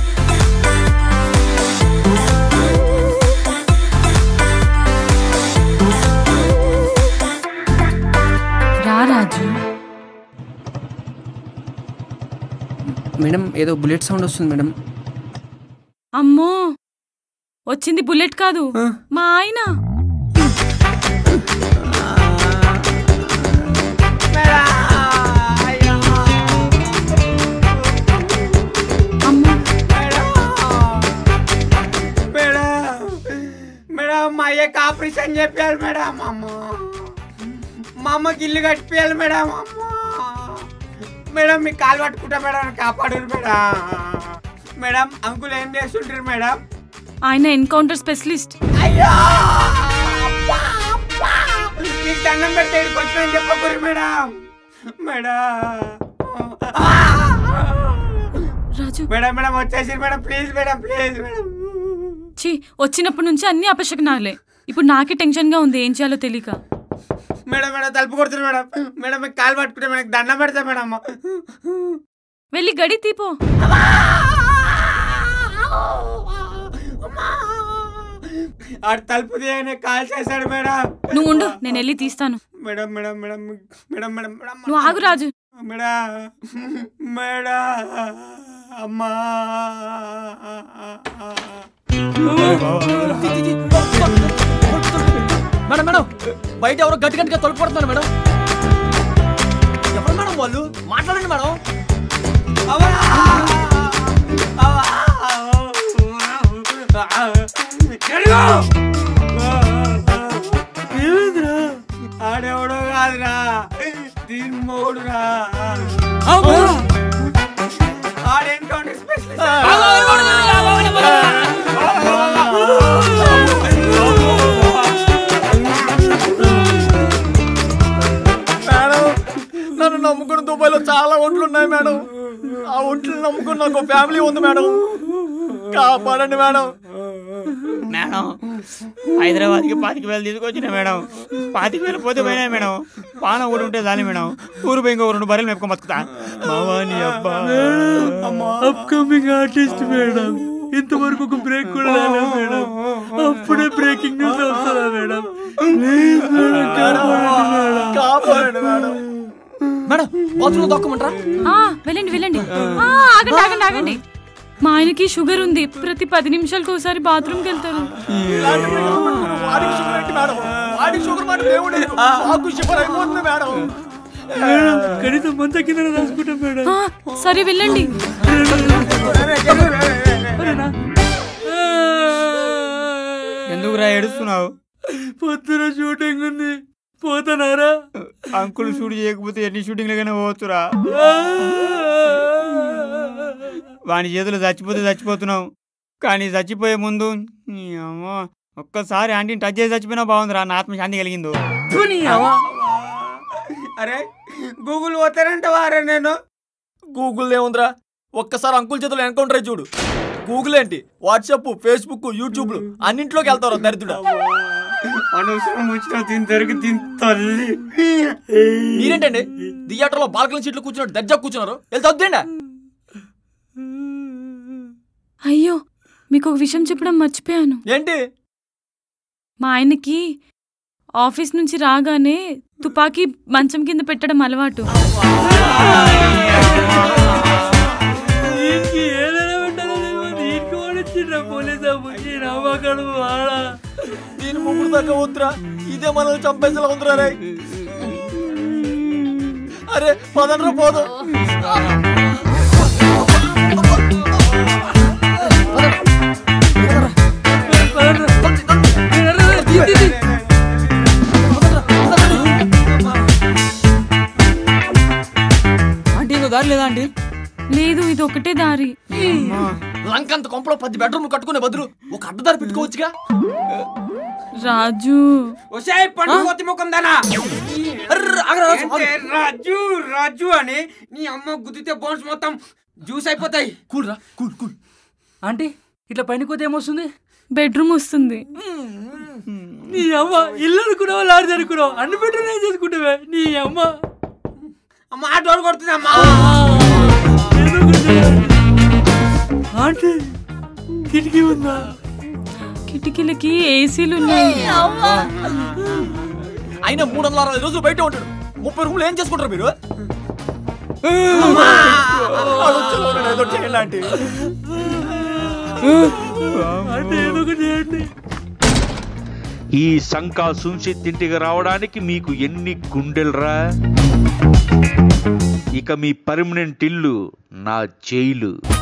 రా రాజు మేడం ఏదో బుల్లెట్ సౌండ్ వస్తుంది మేడం అమ్మో వచ్చింది బుల్లెట్ కాదు మా ఆయన మేడం మేడం మా అయ్యకి ఆపరేషన్ చెప్పారు మేడం అమ్మ మా అమ్మకి ఇల్లు కట్టిపోయాలి మేడం అమ్మ మేడం మీ కాలు పట్టుకుంటా మేడం కాపాడు మేడం మేడం అంకుల్ ఏం చేస్తుంటారు మేడం ఆయన ఎన్కౌంటర్ స్పెషలిస్ట్ అయ్యో అబ్బా, అబ్బా. మీకు దండం పెడితే ఇక్కడికి వచ్చిన చెప్పకూరు madam madam Raju madam madam వచ్చేసి madam please madam please madam ఛీ వచ్చినప్పటి నుంచి అన్ని అపశకనాలే ఇప్పుడు నాకే టెన్షన్గా ఉంది ఏం చేయాలో తెలియక మేడం మేడం తలుపు కొడుతున్నారు మేడం మేడం మీకు కాలు పట్టుకుంటే మేడం దండం పెడతా మేడం వెళ్ళి గడి తీపో ఆడు తలుపు తీయగానే కాల్ చేశాడు మేడం నువ్వు ఉండు నేను వెళ్ళి తీస్తాను madam madam madam madam madam madam నువ్వు ఆగు రాజు మేడం మేడం అమ్మా మేడం మేడం బయట ఎవరో గట్టి గట్టిగా తలుపు కొడుతున్నారు మేడం ఎవరు మేడం వాళ్ళు మాట్లాడండి మేడం ఏమైందిరా ఆడెవడో కాదురా దీని మోడురా ఆడ ఎన్కౌంటర్ మేడం నన్ను నమ్ముకున్న దుబాయ్లో చాలా ఒంట్లు ఉన్నాయి మేడం ఆ ఒంట్లు నమ్ముకున్న నాకు ఒక ఫ్యామిలీ ఉంది మేడం కాపాడండి మేడం మేడం హైదరాబాద్కి పాతిక వేలు తీసుకొచ్చిన మేడం పాతిక వేలు పోతే పోయినాయి మేడం పాన ఊరు ఉంటే చాలు మేడం ఊరు పోయి ఇంకో రెండు బర్రెలు మేపుకొని బతుకుతా మావాని అబ్బా అప్కమింగ్ ఆర్టిస్ట్ మేడం ఇంతవరకు ఒక బ్రేక్ కూడా రాలేదు మేడం అప్పుడే బ్రేకింగ్ న్యూస్ వస్తుందా మేడం ప్లీజ్ మేడం కాపాడండి మేడం కాపాడండి మేడం మేడం బాత్రూమ్ దొక్కమంటారా ఆ, వెళ్ళండి వెళ్ళండి ఆ, ఆగండి ఆగండి ఆగండి మా ఆయనకి షుగర్ ఉంది ప్రతి పది నిమిషాలకు ఒకసారి బాత్రూమ్కి వెళ్తారు వాడికి షుగర్ ఏంటి మేడం వాడికి షుగర్ మాట దేవుడే మాకు షుగర్ అయిపోతుంది మేడం మేడం కనీసం మంచ కింద రాసుకుంటాం మేడం ఆ, సరే వెళ్ళండి ఎందుకురా ఏడుస్తున్నావు పొద్దున షూటింగ్ ఉంది పోతున్నారా అంకుల్ షూట్ చేయకపోతే ఎన్ని షూటింగ్లకైనా పోవచ్చురా వాని చేతులు చచ్చిపోతే చచ్చిపోతున్నావు కానీ చచ్చిపోయే ముందు నీ అమ్మ ఒక్కసారి ఆంటీని టచ్ చేసి చచ్చిపోయినా బాగుందిరా నా ఆత్మ శాంతి కలిగిందో అరే గూగుల్ పోతానంటే వారా నేను గూగుల్ ఏముందిరా ఒక్కసారి అంకుల్ చేతులు ఎన్కౌంటర్ అయ్యి చూడు గూగుల్ ఏంటి వాట్సాప్ ఫేస్బుక్ యూట్యూబ్ అన్నింట్లోకి వెళ్తారు దరిద్రుడా అనవసరం వచ్చిన దీని దొరికి దీని తల్లి మీరేంటండి థియేటర్లో బాల్కనీ సీట్లు కూర్చున్నట్టు దర్జా కూర్చున్నారు వెళ్తే వద్దండి అయ్యో మీకు ఒక విషయం చెప్పడం మర్చిపోయాను ఏంటి మా ఆయనకి ఆఫీస్ నుంచి రాగానే తుపాకీ మంచం కింద పెట్టడం అలవాటు దీనికి ఏదైనా ఉంటుందో తెలియదు దీనికి వాడిచ్చిండ్రా పోలీస్ అబ్బుచ్చి నమ్మకడు వాడా దీని ముగ్గురు దాకా వద్దురా ఇదే మనల్ని చంపేసేలా ఉందిరా రే అరే పదండ్రా పోదాం లేదా అండి లేదు ఇది ఒకటే దారి లంకంత కొంపలో పది బెడ్రూమ్ కట్టుకునే బదులు ఒక అడ్డదారి పెట్టుకోవచ్చుగా రాజు ఒసే పండుకోతి ముఖం దానా ఏంటే రాజు రాజు అని నీ అమ్మ గుద్దితే బోన్స్ మొత్తం జ్యూస్ అయిపోతాయి కూల్ రా కూల్ కూల్ ఆంటీ ఇట్లా పైన కోతే ఏమొస్తుంది బెడ్రూమ్ వస్తుంది నీ అమ్మ ఇల్లు అనుకున్నావా లాడ్జ్ అనుకున్నావు అన్ని బెడ్రూమ్ ఏం చేసుకుంటావే నీ అమ్మ అమ్మ ఆ డోర్ కొడుతుంది అమ్మా ఆంటీ కిటికీ ఉందా కిటికీలకి ఏసీలు ఉన్నాయి అయినా మూడు వందల అరవై రోజులు బయట ఉంటాడు ముప్పై రూములు ఏం చేసుకుంటారు మీరు వాడు వచ్చేలోనే ఏదో చేయాలి ఆంటీ. అంటే ఏదో ఒకటి చేయండి ఈ సంకా సుంషిత్ ఇంటికి రావడానికి మీకు ఎన్ని గుండెలరా ఇక మీ పర్మనెంట్ ఇల్లు నా జైలు